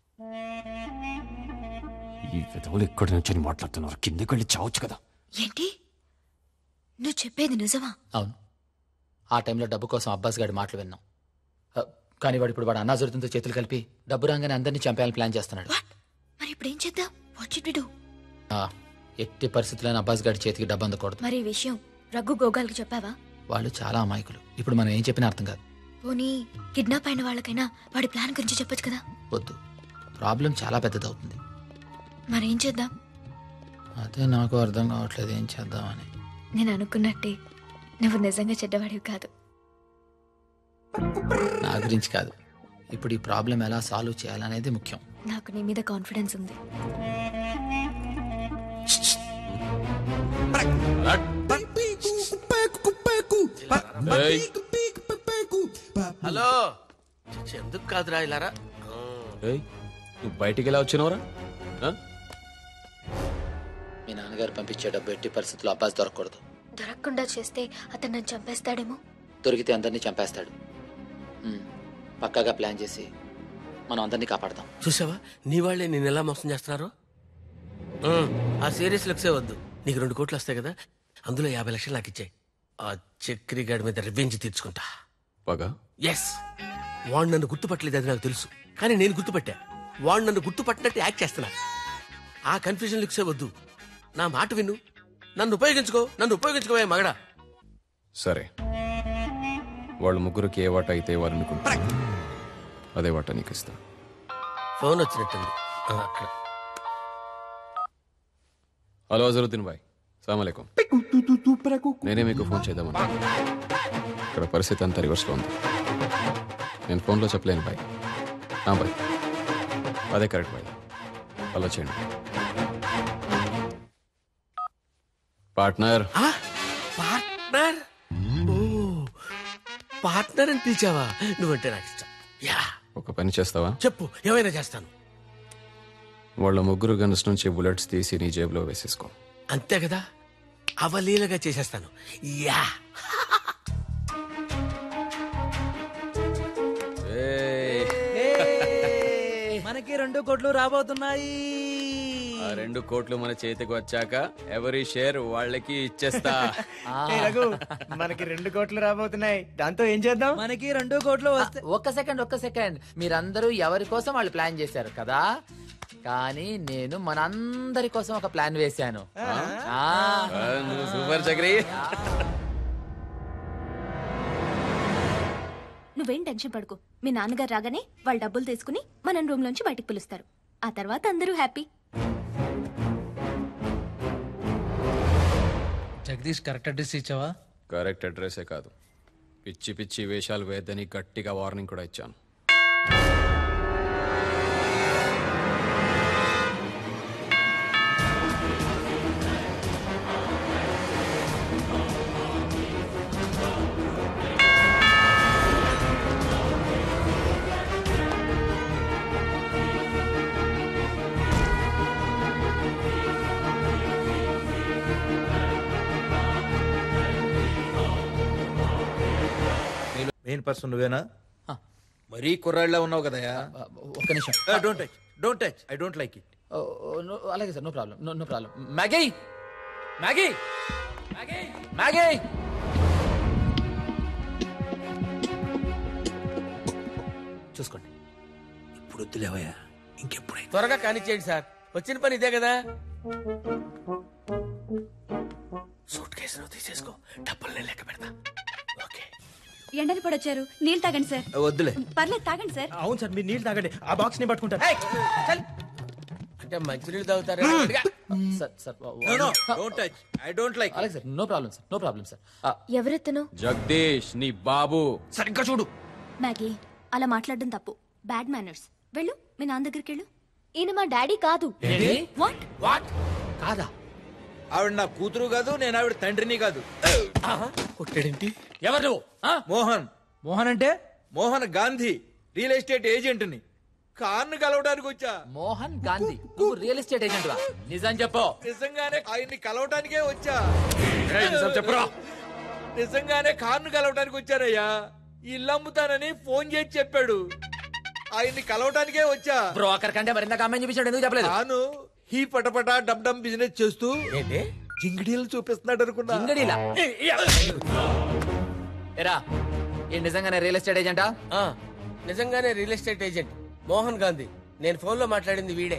ఈ విధవులు ఎక్కడి నుంచి మాట్లాడుతున్నారు కిందకి వెళ్ళి చావచ్చు కదా ఏంటి నువ్వు చెప్పేది నిజమా అవును ఆ టైంలో డబ్బు కోసం అబ్బాస్ గారి మాటలు విన్నాం ఆ, కానీ వాడు ఇప్పుడు వాడు అన్నాజరుతుంతో చేతులు కలిపి డబ్బు రాగానే అందరినీ చంపేయాలని ప్లాన్ చేస్తున్నాడు మరి ఇప్పుడు ఏం చేద్దాం వాట్ షుడ్ డు ఆ, ఎట్టి పరిస్థితుల్లో అబ్బాస్ గారి చేతికి డబ్బు అందకూడదు మరి ఈ విషయం రఘు గోగాల్కి చెప్పావా వాళ్ళు చాలా అమాయకులు ఇప్పుడు మనం ఏం చెప్పినా అర్థం కాదు పోనీ కిడ్నాప్ అయిన వాళ్ళకైనా వాడి ప్లాన్ గురించి చెప్పొచ్చు కదా వద్దు ప్రాబ్లం చాలా పెద్దదవుతుంది మరేం చేద్దాం అదే నాకు అర్థం కావట్లేదు ఏం చేద్దామని నేను అనుకున్నట్టే నువ్వు నిజంగా చెడ్డవాడివి కాదు నా గురించి కాదు ఇప్పుడు ఈ ప్రాబ్లం ఎలా సాల్వ్ చేయాలనేది ముఖ్యం నాకు నీ మీద కాన్ఫిడెన్స్ ఉంది హలో ఎందుకు కాదురా ఇలారా ఏయ్ నువ్వు బయటికి ఎలా వచ్చినవరా మీ నాన్నగారు పంపించే డబ్బు ఎట్టి పరిస్థితుల్లో అబ్బాస్ దొరకకూడదు దొరకకుండా చేస్తే అతను నన్ను చంపేస్తాడేమో దొరికితే అందరినీ చంపేస్తాడు మ్మ్. పక్కాగా ప్లాన్ చేసి మనం అందరినీ కాపాడదాం చూసావా నీ వాళ్ళే నేను ఎలా మోసం చేస్తున్నారు ఉమ్, ఆ సీరియస్ లుక్సే వద్దు నీకు రెండు కోట్లు వస్తాయి కదా అందులో యాభై లక్షలు నాకు ఇచ్చాయి ఆ చక్రి గాడి మీద రివెంజ్ తీర్చుకుంటా పగ ఎస్ వాడు నన్ను గుర్తుపట్టలేదు అది నాకు తెలుసు కానీ నేను గుర్తుపట్టా వాడు నన్ను గుర్తుపట్టినట్టు యాక్ట్ చేస్తున్నా ఆ కన్ఫ్యూజన్ లుక్సే వద్దు నా మాట విను నన్ను ఉపయోగించుకో నన్ను ఉపయోగించుకోవే మగడా సరే వాళ్ళ ముగ్గురికి ఏ వాట అయితే వాళ్ళు అనుకుంటా అదే వాట నీకు ఇస్తా ఫోన్ వచ్చినట్టుంది ఆ, అక్కడ హలో అజరుద్దీన్ బాయ్ సలాంకం నేనే మీకు ఫోన్ చేద్దామని ఇక్కడ పరిస్థితి అంతా రివర్స్లో ఉంది నేను ఫోన్లో చెప్పలేను బాయ్ ఆ, బాయ్ అదే కరెక్ట్ బాయ్ అలా చేయండి పార్ట్నర్ పార్ట్నర్ ఓ పార్ట్నర్ అని పిలిచావా నువ్వంటే నాకు ఇష్టం యా ఒక పని చేస్తావా చెప్పు ఏమైనా చేస్తాను వాళ్ళ ముగ్గురు గన్స్ నుంచి బుల్లెట్స్ తీసి నీ జేబులో వేసేసుకో అంతే కదా అవలీలగా చేసేస్తాను యా మనకి రెండు కోట్లు రాబోతున్నాయి ఆ రెండు కోట్లు మన చేతికి వచ్చాక ఎవరి షేర్ వాళ్ళకి ఇచ్చేస్తా ఏ రఘు మనకి రెండు కోట్లు రాబోతున్నాయి దాంతో ఏం చేద్దాం మనకి రెండు కోట్లు వస్తే ఒక్క సెకండ్ ఒక్క సెకండ్ మీరందరూ ఎవరి కోసం వాళ్ళు ప్లాన్ చేశారు కదా కానీ నేను మనందరి కోసం ఒక ప్లాన్ వేశాను ఆ. నువ్వు సూపర్ చక్రి నువ్వేం టెన్షన్ పడుకో మీ నాన్నగారు రాగానే వాళ్ళు డబ్బులు తీసుకుని మనం రూమ్ నుంచి బయటకు పిలుస్తారు ఆ తర్వాత అందరూ హ్యాపీ జగదీష్ కరెక్ట్ అడ్రస్ ఇచ్చావా కరెక్ట్ అడ్రస్సే కాదు పిచ్చి పిచ్చి వేషాలు వేద్దని గట్టిగా వార్నింగ్ కూడా ఇచ్చాను మెయిన్ పర్సన్ నువ్వేనా మరీ కుర్రాళ్ళ ఉన్నావు కదయా ఒక్క నిమిషం don't touch don't touch I don't like it oh, oh, no- అలాగే sir no problem no no problem Maggie Maggie Maggie చూసుకోండి ఇప్పుడు వద్దులేవయ్యా ఇంకెప్పుడైనా త్వరగా కానిచ్చేయండి సార్ వచ్చిన పని ఇదే కదా సూట్ కేసు నువ్వు తీసేసుకో డబ్బులు నేను లెక్క పెడతా ఎండలు పడొచ్చారు నీళ్ళు తాగండి సార్ వద్దులే పర్లేదు తాగండి సార్ అవును సార్ మీరు నీళ్ళు తాగండి ఆ బాక్స్ ని పట్టుకుంటాను అంటే మంచినీళ్ళు తాగుతారా sir sir don't touch I don't like అలాగే sir no problem sir no problem sir ఎవరెత్తను జగదీష్ నీ బాబు సరిగ్గా చూడు మ్యాగీ అలా మాట్లాడడం తప్పు బ్యాడ్ మేనర్స్ వెళ్ళు మీ నాన్న దగ్గరికి వెళ్ళు ఈయన మా డాడీ కాదు వాట్ వాట్ కాదా ఆవిడ నా కూతురు కాదు నేను ఆవిడ తండ్రిని కాదు కొట్టాడేంటి ఎవరు నువ్వు మోహన్ మోహన్ అంటే Mohan Gandhi real estate agent ని కార్ను కలవడానికి వచ్చా మోహన్ గాంధీ నువ్వు రియల్ ఎస్టేట్ ఏజెంట్ వా నిజం చెప్పు నిజంగానే ఆయన్ని కలవటానికే వచ్చా ఏయ్, నిజం చెప్పురా. నిజంగానే కార్ను కలవటానికి వచ్చారయ్యా ఇల్లు అమ్ముతానని ఫోన్ చేసి చెప్పాడు ఆయన్ని కలవటానికే వచ్చా బ్రోకర్ కంటే మరింత అమ్మాయి చూపించాడు ఎందుకు చెప్పలేదు తాను హీ పటపట డబ్ డమ్ బిజినెస్ చేస్తూ ఏంటి జింగిడీలు చూపిస్తున్నాడు అనుకున్నా జింగిడీలా? ఎరా ఈ నిజంగానే రియల్ ఎస్టేట్ ఏజెంటా ఆ, నిజంగానే real estate agent Mohan Gandhi నేను ఫోన్ లో మాట్లాడింది వీడే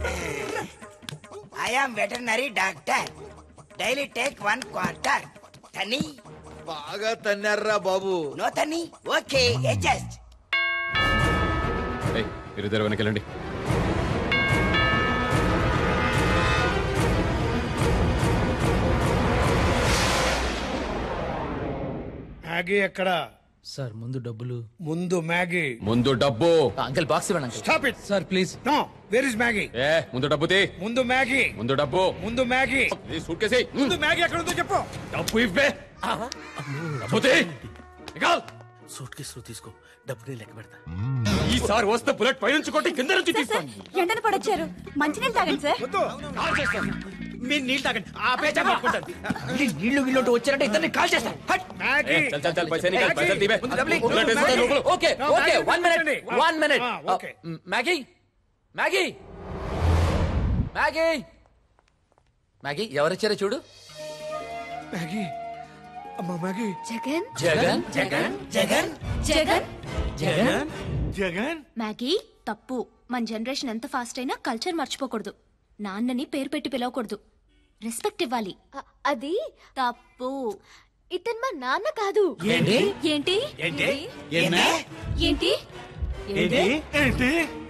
I am veterinary doctor. Daily take one quarter. Tani? బాగా తన్నారా బాబు No Tani? Okay, adjust. ఏయ్, మీరిద్దరు వెనకెళ్ళండి మ్యాగీ ఎక్కడ సార్ ముందు డబ్బులు ముందు మ్యాగీ ముందు డబ్బు అంకుల్ బాక్స్ ఇవ్వండి uncle stop it sir please no where is Maggie ఏ ముందు డబ్బు తీ ముందు మ్యాగీ ముందు డబ్బు ముందు మ్యాగీ సూట్ కేసి ముందు మ్యాగీ ఎక్కడ ఉందో చెప్పు డబ్బు ఇవ్వే డబ్బు తీ నికాల్ సూట్ కేసులో తీసుకో డబ్బు నేను లెక్క పెడతా ఈసారి వస్తే బుల్లెట్ పై నుంచి కొట్టి కింద నుంచి తీస్తాను ఎండను పడొచ్చారు మంచినీళ్ళు తాగండి సార్ మీరు నీళ్ళు తాగండి ఆ పేచ పట్టుకుంటాను నీళ్లు గిల్లు వచ్చారంటే ఇద్దరిని కాల్ చేస్తాను మ్యాగీ చల్ చల్ చల్ పైసే నికాల్ పైసే తీవే ముందు డబ్బులు ఇవ్వు. బుల్లెట్ వేసుకో లోపల. Okay No, okay Maggie, one minute పెట్టండి. వన్ మినిట్ ఆ, okay. Maggie Maggie Maggie Maggie ఎవరిచ్చారో చూడు మ్యాగీ అమ్మా మ్యాగీ జగన్ జగన్ జగన్ జగన్ జగన్ జగన్ జగన్ మ్యాగీ తప్పు మన జనరేషన్ ఎంత ఫాస్ట్ అయినా కల్చర్ మర్చిపోకూడదు నాన్నని పేరు పెట్టి పిలవకూడదు రెస్పెక్ట్ ఇవ్వాలి అది తప్పు ఇతను మా నాన్న కాదు ఏంటి ఏంటి ఏంటి ఏంటి ఏంటి ఏంటి ఏంటి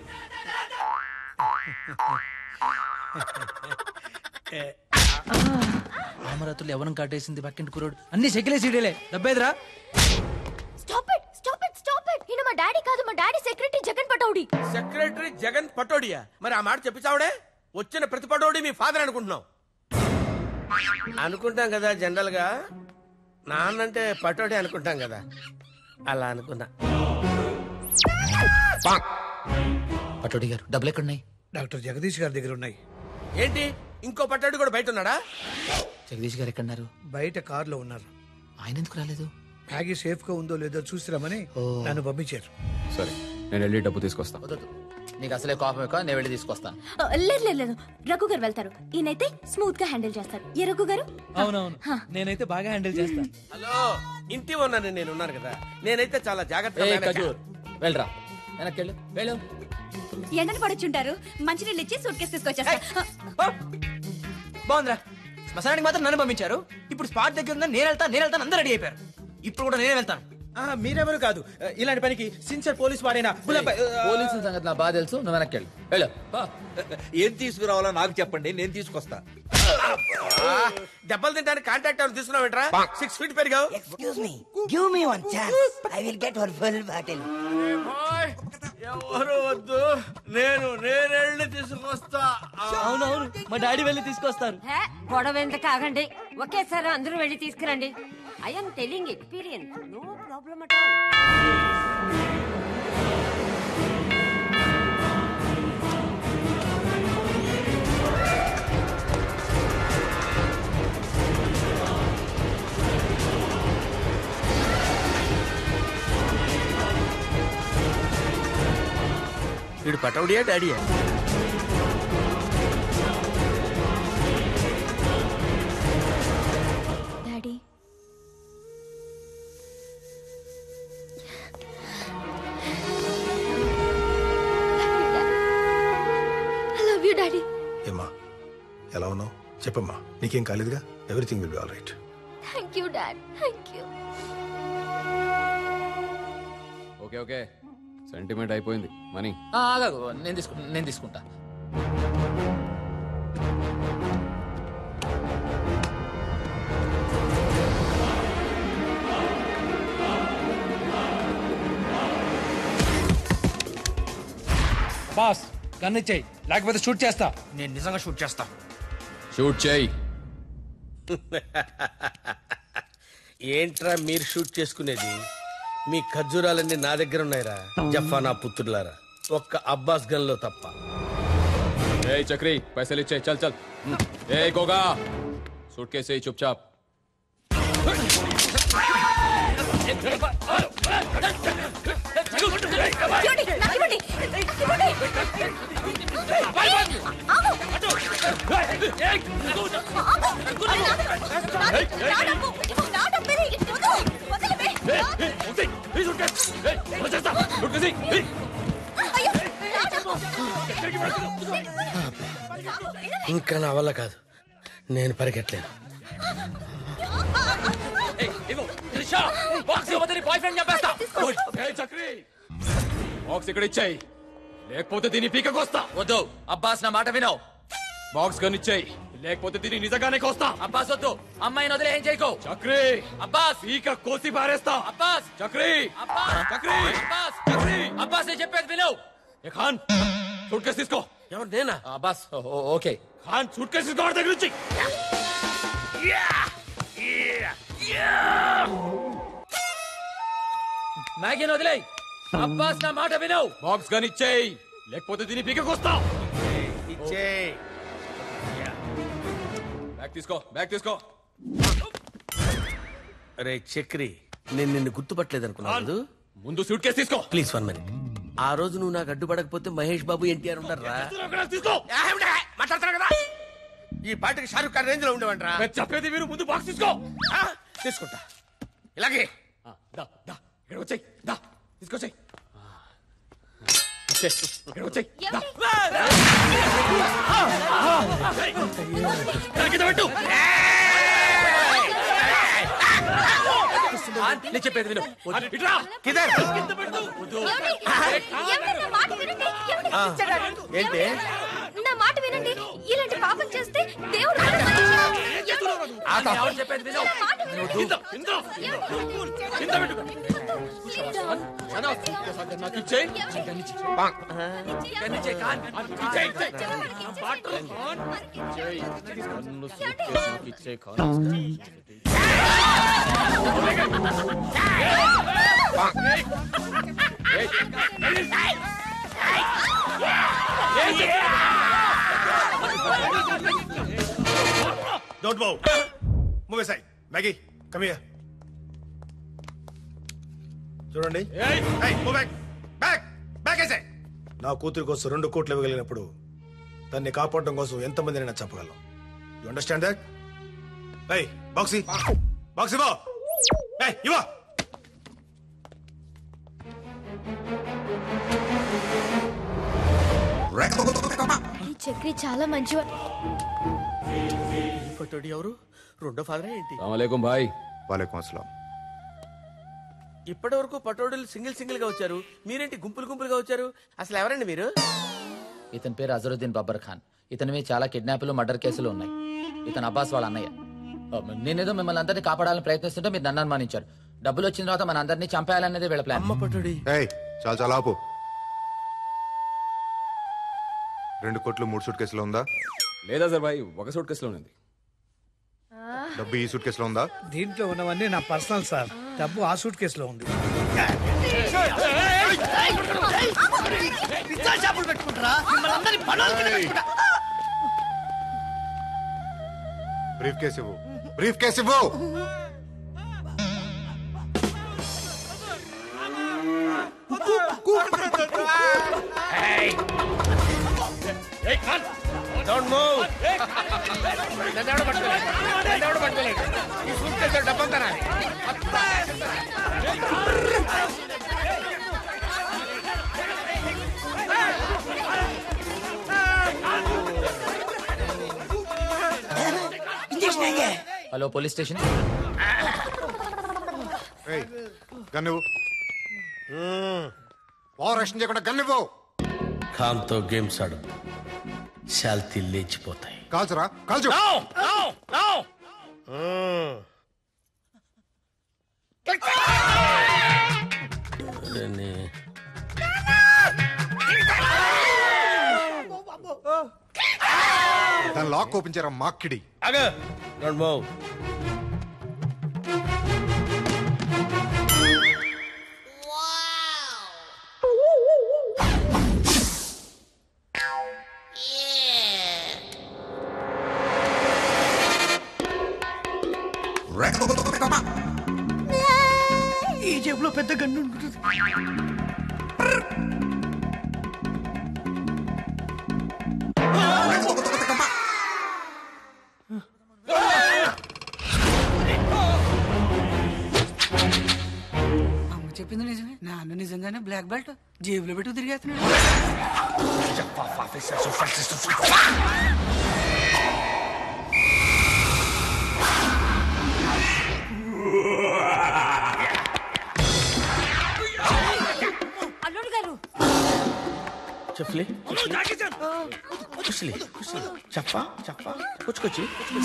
ఆమరాతులు ఎవరం కాటేసింది పక్కింటి కురోడు అన్ని సెకిలే సీడేలే డబ్బేదిరా stop it stop it stop it ఈయన మా డాడీ కాదు మా daddy secretary Jagan Pataudi secretary Jagan Patodia మరి ఆ మాట చెప్పించావుడే వచ్చిన ప్రతి పటోడి మీ ఫాదర్ అనుకుంటున్నావు అనుకుంటాం కదా జనరల్ గా నాన్నంటే పటోటి అనుకుంటాం కదా అలా అనుకున్నా పటోడి గారు డబ్బులు ఎక్కడున్నాయి డాక్టర్ జగదీష్ గారి దగ్గర ఉన్నాయి ఏంటి ఇంకో పట్టోడి కూడా బయట ఉన్నాడా జగదీష్ గారు ఎక్కడున్నారు బయట కారులో ఉన్నారు ఆయన ఎందుకు రాలేదు మ్యాగీ సేఫ్ గా ఉందో లేదో చూసిరామని నన్ను పంపించారు సరే నేను వెళ్ళి డబ్బు తీసుకొస్తా వద్దొద్దు. నీకు అసలే కోపం ఎక్కువ నేను వెళ్ళి తీసుకొస్తాను ఆ, లేదు లేదు లేదు రఘు గారు వెళ్తారు ఈయనైతే స్మూత్ గా హ్యాండిల్ చేస్తారు ఏ రఘు గారు అవునవును నేనైతే బాగా హ్యాండిల్ చేస్తాను హలో ఇంటి ఉన్నాను నేను ఉన్నాను కదా నేనైతే చాలా ఏ జాగ్రత్తగా ఖజూర్ వెళ్ళరా వెనక్కి వెళ్ళు వెళ్ళు ఎండను పడొచ్చుంటారు మంచినీళ్ళు ఇచ్చి సూట్ కేసు తీసుకొచ్చేస్తా బాగుందిరా శ్మశానానికి మాత్రం నన్ను పంపించారు ఇప్పుడు స్పాట్ దగ్గర ఉందని నేను వెళ్తాను నేను వెళ్తాను అందరూ రెడీ అయిపోయారు ఇప్పుడు కూడా నేనే వెళ్తాను మీరెవరు కాదు ఇలాంటి పనికి సిన్సియర్ పోలీస్ వాడైనా పోలీసుల సంగతి నా బాగా తెలుసు నువ్వు వెనక్కి వెళ్ళు వెళ్ళు పో. ఏం తీసుకురావాలో నాకు చెప్పండి నేను తీసుకొస్తా దెబ్బలు తింటానికి కాంటాక్ట్ ఎవరు తీసుకున్నావేంట్రా సిక్స్ ఫీట్ పెరిగావు Excuse me. Give me one chance. I will get her full bottle. ఎవరు వద్దు నేను నేనెళ్ళి తీసుకొస్తా అవునవును మా డాడీ వెళ్ళి తీసుకొస్తారు హే, గొడవ ఎందుకు ఆగండి ఒకేసారి అందరూ వెళ్ళి తీసుకురండి I'm telling experience no problem at all Pataudia పటౌడియా డాడీయా daddy I love you daddy ఏమ్మా ఎలా ఉన్నావు చెప్పమ్మా నీకేం కాలేదుగా everything will be all right thank you dad thank you okay okay sentiment అయిపోయింది మనీ ఆ, ఆగాగు నేను తీసుకు నేను తీసుకుంటా బాస్ గన్ ఇచ్చేయి లేకపోతే షూట్ చేస్తా నేను నిజంగా షూట్ చేస్తా షూట్ చేయి ఏంట్రా మీరు షూట్ చేసుకునేది మీ ఖర్జూరాలన్నీ నా దగ్గర ఉన్నాయిరా జఫా నా పుత్రులారా ఒక్క అబ్బాస్ గన్ లో తప్ప ఏ చక్రి పైసలు ఇచ్చే చల్ చల్ ఏ గోగా सूट केस ही चुपचाप ఇంకా నా వల్ల కాదు నేను పరిగెట్టలేను బాక్స్ ఇవ్వకపోతే నీ బాయ్ ఫ్రెండ్ చెప్పేస్తా చక్రి బాక్స్ ఇక్కడ ఇచ్చాయి లేకపోతే దీని పీకకొస్తా వద్దు అబ్బాస్ నా మాట వినవు బాక్స్ గన్ ఇచ్చాయి లేకపోతే దీన్ని నిజంగానే కోస్తా అబ్బాస్ వద్దు అమ్మాయిని వదిలే ఏం చేయకో చక్రి అబ్బాస్ ఈక కోసి పారేస్తా అబ్బాస్ చక్రి అబ్బాస్ చక్రి అబ్బాస్ చక్రి అబ్బాస్ నేను చెప్పేది విను ఏ ఖాన్ సూట్ కేసు తీసుకో ఎవరు నేనా Abbas okay Khan suitcase తీసుకో వాడి దగ్గర నుంచి మ్యాగీని వదిలే అబ్బాస్ నా మాట విను బాక్స్ గన్ ఇచ్చేయి లేకపోతే దీన్ని పీకకొస్తా ఇచ్చే బ్యాగ్ తీసుకో బ్యాగ్ తీసుకో రే చక్రి నేను నిన్ను గుర్తుపట్టలేదు అనుకున్నాను ముందు సూట్ కేసు తీసుకో ప్లీజ్ వన్ మినిట్ ఆ రోజు నువ్వు నాకు అడ్డుపడకపోతే మహేష్ బాబు ఎన్టీఆర్ ఉంటారా తీసుకో మాట్లాడతారు కదా ఈ పాటకి షారుఖ్ ఖాన్ రేంజ్ లో ఉండేవంటరా చెప్పేది మీరు ముందు బాక్స్ తీసుకో ఆ, తీసుకుంటా ఇలాగే ఆ, దా దా ఇక్కడ వచ్చేయ్ దా తీసుకొచ్చేయ్ ఇక్కడ వచ్చేయ్ దా. దాని కింద పెట్టు నేను చెప్పేది విను అది ఇట్రా. కిదర్ కింద పెట్టు. ఆ, ఏంటి నా మాట వినండి ఇలాంటి పాపం చేస్తే దేవుడు కూడా సహించడు. ఆట. ఎవరు చెప్పేది విను కింద కింద కింద పెట్టు అన్న, నాకు ఇచ్చేయ్ ఇక్కడి నుంచి చెయ్, కాన్. ఇచ్చేయ్, ఇచ్చేయ్. Water on. ఇచ్చేయ్. నన్ను సూట్ కేసు నాకు ఇచ్చేయ్, ఖాన్. డోంట్ మూవ్ మూవ్ సై మ్యాగీ కమ్ హియర్ చూడండి ఏయ్ మూవ్ బ్యాక్ బ్యాక్ బ్యాక్ ఐసే నా కూతురి కోసం రెండు కోట్లు ఇవ్వగలిగినప్పుడు దాన్ని కాపాడడం కోసం ఎంతమంది నేను చంపగలను యు అండర్స్టాండ్ దట్ ఏయ్ బాక్సీ బాక్సీ ఇవ్వ ఏయ్ ఇవ్వ ఈ చక్రి చాలా మంచివాడు ఫోటోడి ఎవరు రెండో ఫాదర్ ఏంటి అలైకుం భాయ్ వాలేకుం అస్సలాం ఇప్పటి వరకు పటోడీలు సింగిల్ సింగిల్ గా వచ్చారు మీరేంటి గుంపులు గుంపులుగా వచ్చారు అసలు ఎవరండి మీరు ఇతని పేరు అజరుద్దీన్ బబ్బర్ ఖాన్ ఇతని మీద చాలా కిడ్నాప్లు మర్డర్ కేసులు ఉన్నాయి ఇతను అబ్బాస్ వాళ్ళ అన్నయ్య ఆ, నేనేదో మిమ్మల్ని అందరినీ కాపాడాలని ప్రయత్నిస్తుంటే మీరు నన్ను అనుమానించారు డబ్బులు వచ్చిన తర్వాత మన అందరినీ చంపేయాలనేది వీళ్ళ ప్లాన్ ఏయ్ చాలా చాలా ఆపు రెండు కోట్లు మూడు సూట్ కేసులో ఉందా లేదా సార్ భాయ్ ఒక సూట్ కేసులో ఉంది డబ్బు ఈ సూట్ కేసులో ఉందా దీంట్లో ఉన్నవన్నీ నా పర్సనల్ సార్ డబ్బు ఆ సూట్ కేసులో ఉంది పిజ్జా షాపులు పెట్టుకుంటారా మిమ్మల్ని అందరి పనులు పెట్టుకుంటా బ్రీఫ్ కేసు ఇవ్వు బ్రీఫ్ కేసు ఇవ్వు ఏయ్, ఖాన్. డోంట్ మూవ్ నన్ను ఎవడు పట్టుకోలేదు నన్ను ఎవడు పట్టుకోలేదు ఈ సూట్ కేసు డబ్బంతా నాది. హలో పోలీస్ స్టేషన్ ఏయ్ గన్ ఇవ్వు ఓవర్ యాక్షన్ చేయకుండా గన్ ఇవ్వు ఖాన్తో గేమ్స్ ఆడు శాల్తీ లేచిపోతాయి కాల్చరా కాల్చు దీన్ని దాని లాక్ ఓపెన్ చేయరా మాక్కిడి అగ డోంట్ మూవ్ ఈ జేబులో పెద్ద గన్ను ఉంటుంది అమ్మ చెప్పింది నిజమే నాన్న నిజంగానే బ్లాక్ బెల్ట్ జేబులో పెట్టు తిరిగేస్తున్నాడు అల్లుడు గారు చెఫ్లీ కుస్లీ కుస్లీ చప్పా చప్పా కుచ్చుకొచ్చి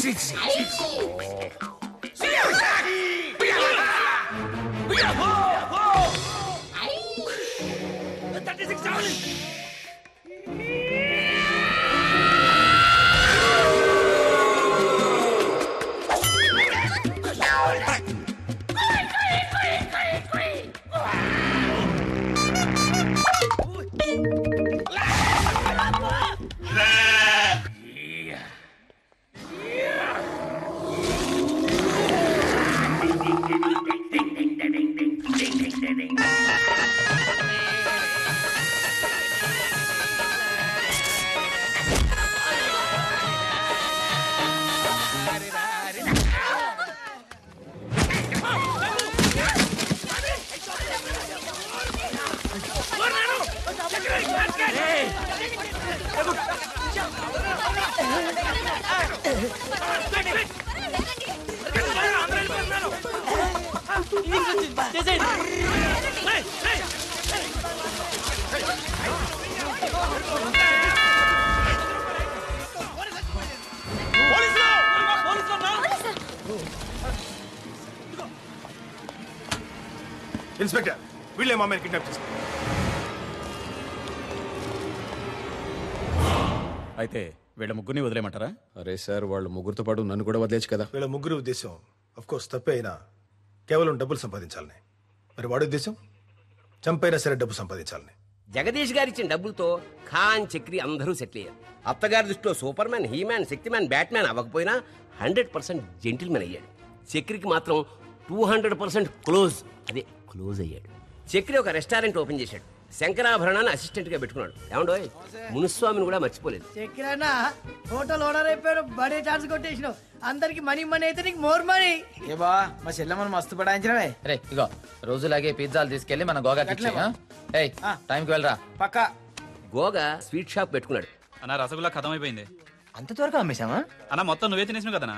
ఇన్స్పెక్టర్ వీళ్ళే మా మీద కిడ్నాప్ చేశారు అయితే వీళ్ళ ముగ్గురిని వదిలేయమంటారా అరే సార్ వాళ్ళు ముగ్గురితో పాటు నన్ను కూడా వదిలేచ్చు కదా వీళ్ళ ముగ్గురు ఉద్దేశం అఫ్ కోర్స్ తప్పే అయినా కేవలం డబ్బులు సంపాదించాలని మరి వాడి ఉద్దేశం చంపైనా సరే డబ్బు సంపాదించాలని జగదీష్ గారు ఇచ్చిన డబ్బులతో ఖాన్ చక్రి అందరూ సెటిల్ అయ్యారు అత్తగారి దృష్టిలో Superman he man Shaktimaan Batman అవ్వకపోయినా హండ్రెడ్ పర్సెంట్ జెంటిల్మెన్ అయ్యాడు చక్రికి మాత్రం టూ హండ్రెడ్ పర్సెంట్ క్లోజ్ అదే క్లోజ్ అయ్యాడు చక్రి ఒక రెస్టారెంట్ ఓపెన్ చేశాడు శంకరాభరణాన్ని అసిస్టెంట్ గా పెట్టుకున్నాడు ఏమండోయ్ మునుస్వామిని కూడా మర్చిపోలేదు చక్రన్న హోటల్ ఓనర్ అయిపోయాడు బడే ఛాన్స్ కొట్టేసినావు అందరికి మనీ మనీ అయితే నీకు మోర్ మనీ ఏ బా మా చెల్లెమ్మని మస్తు పడాయించినవే రే ఇగో రోజులాగే పిజ్జాలు తీసుకెళ్లి మన గోగాకి ఇచ్చేయ్, ఆ? ఏయ్ టైంకి వెళ్ళరా పక్కా గోగా స్వీట్ షాప్ పెట్టుకున్నాడు అన్న రసగుల్లా ఖతం అయిపోయింది అంత త్వరగా అమ్మేశామా అన్న మొత్తం నువ్వే తినేసినావు కదనా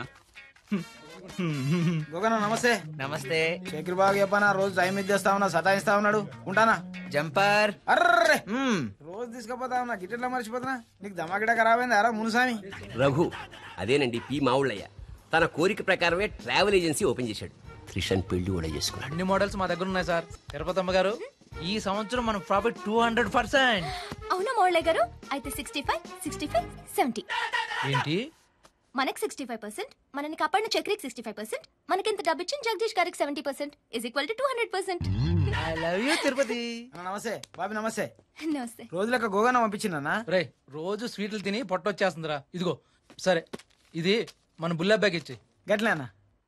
గోగన నమస్తే నమస్తే శేఖర్ బాగా చెప్పనా రోజు టైం ఇచ్చేస్తా ఉన్నా సతాయిస్తా ఉన్నాడు ఉంటానా జంపర్ అర్రే రోజు తీసుకుపోతా ఉన్నా గిట్టెట్లా మర్చిపోతున్నా నీకు దమాకిట ఖరాబ్ అయింది అరా మునుసామి రఘు అదేనండి పి మావుళ్ళయ్య తన కోరిక ప్రకారమే ట్రావెల్ ఏజెన్సీ ఓపెన్ చేశాడు క్రిషన్ పెళ్లి కూడా చేసుకున్నాడు అన్ని మోడల్స్ మా దగ్గర ఉన్నాయి సార్ తిరుపతమ్మ గారు ఈ సంవత్సరం మనకు ప్రాఫిట్ టూ హండ్రెడ్ పర్సెంట్ అవునా మోళ్ళే గారు అయితే sixty five sixty five seventy ఏంటి మనకి సిక్స్టీ ఫైవ్ పర్సెంట్ మనని కాపాడిన చక్రికి సిక్స్టీ ఫైవ్ పర్సెంట్ మనకి ఇంత డబ్బు ఇచ్చిన జగదీష్ గారికి seventy percent is equal to two hundred percent I love you Tirupati నమస్తే బాబీ నమస్తే నమస్తే రోజు లెక్క గోగాన పంపించిందన్నా రే రోజు స్వీట్లు తిని పొట్ట వచ్చేస్తుందిరా ఇదిగో సరే ఇది మన బుల్లా బ్యాగ్ ఇచ్చి గట్లేనా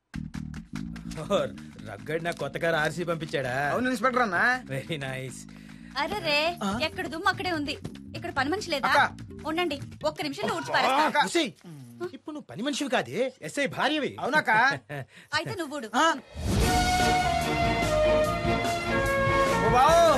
రగ్గడ్ నా కొత్త కారు ఆర్సీ పంపించాడా అవును ఇన్స్పెక్టర్ అన్నా వెరీ నైస్ అరే రే ఎక్కడ దుమ్ము అక్కడే ఉంది ఇక్కడ పని మనిషి లేదా ఉండండి ఒక్క నిమిషంలో ఊడ్చి పారేస్తా. ఉసేయ్, ఇప్పుడు నువ్వు పని మనిషివి కాదే ఎస్ఐ భార్యవి అవునాక అయితే నువ్వు ఊడు. ఓ బావు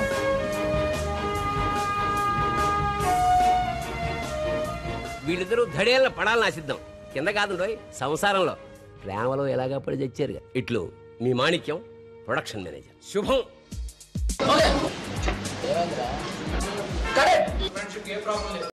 వీళ్ళిద్దరూ ధడేళ్ళ పడాలని ఆశిద్దాం కింద కాదు సంసారంలో ప్రేమలో ఎలాగా పడి తెచ్చారుగా ఇట్లు మీ మాణిక్యం ప్రొడక్షన్ మేనేజర్ శుభం ఫ్రెండ్షిప్ ఏ ప్రాబ్లం లేదు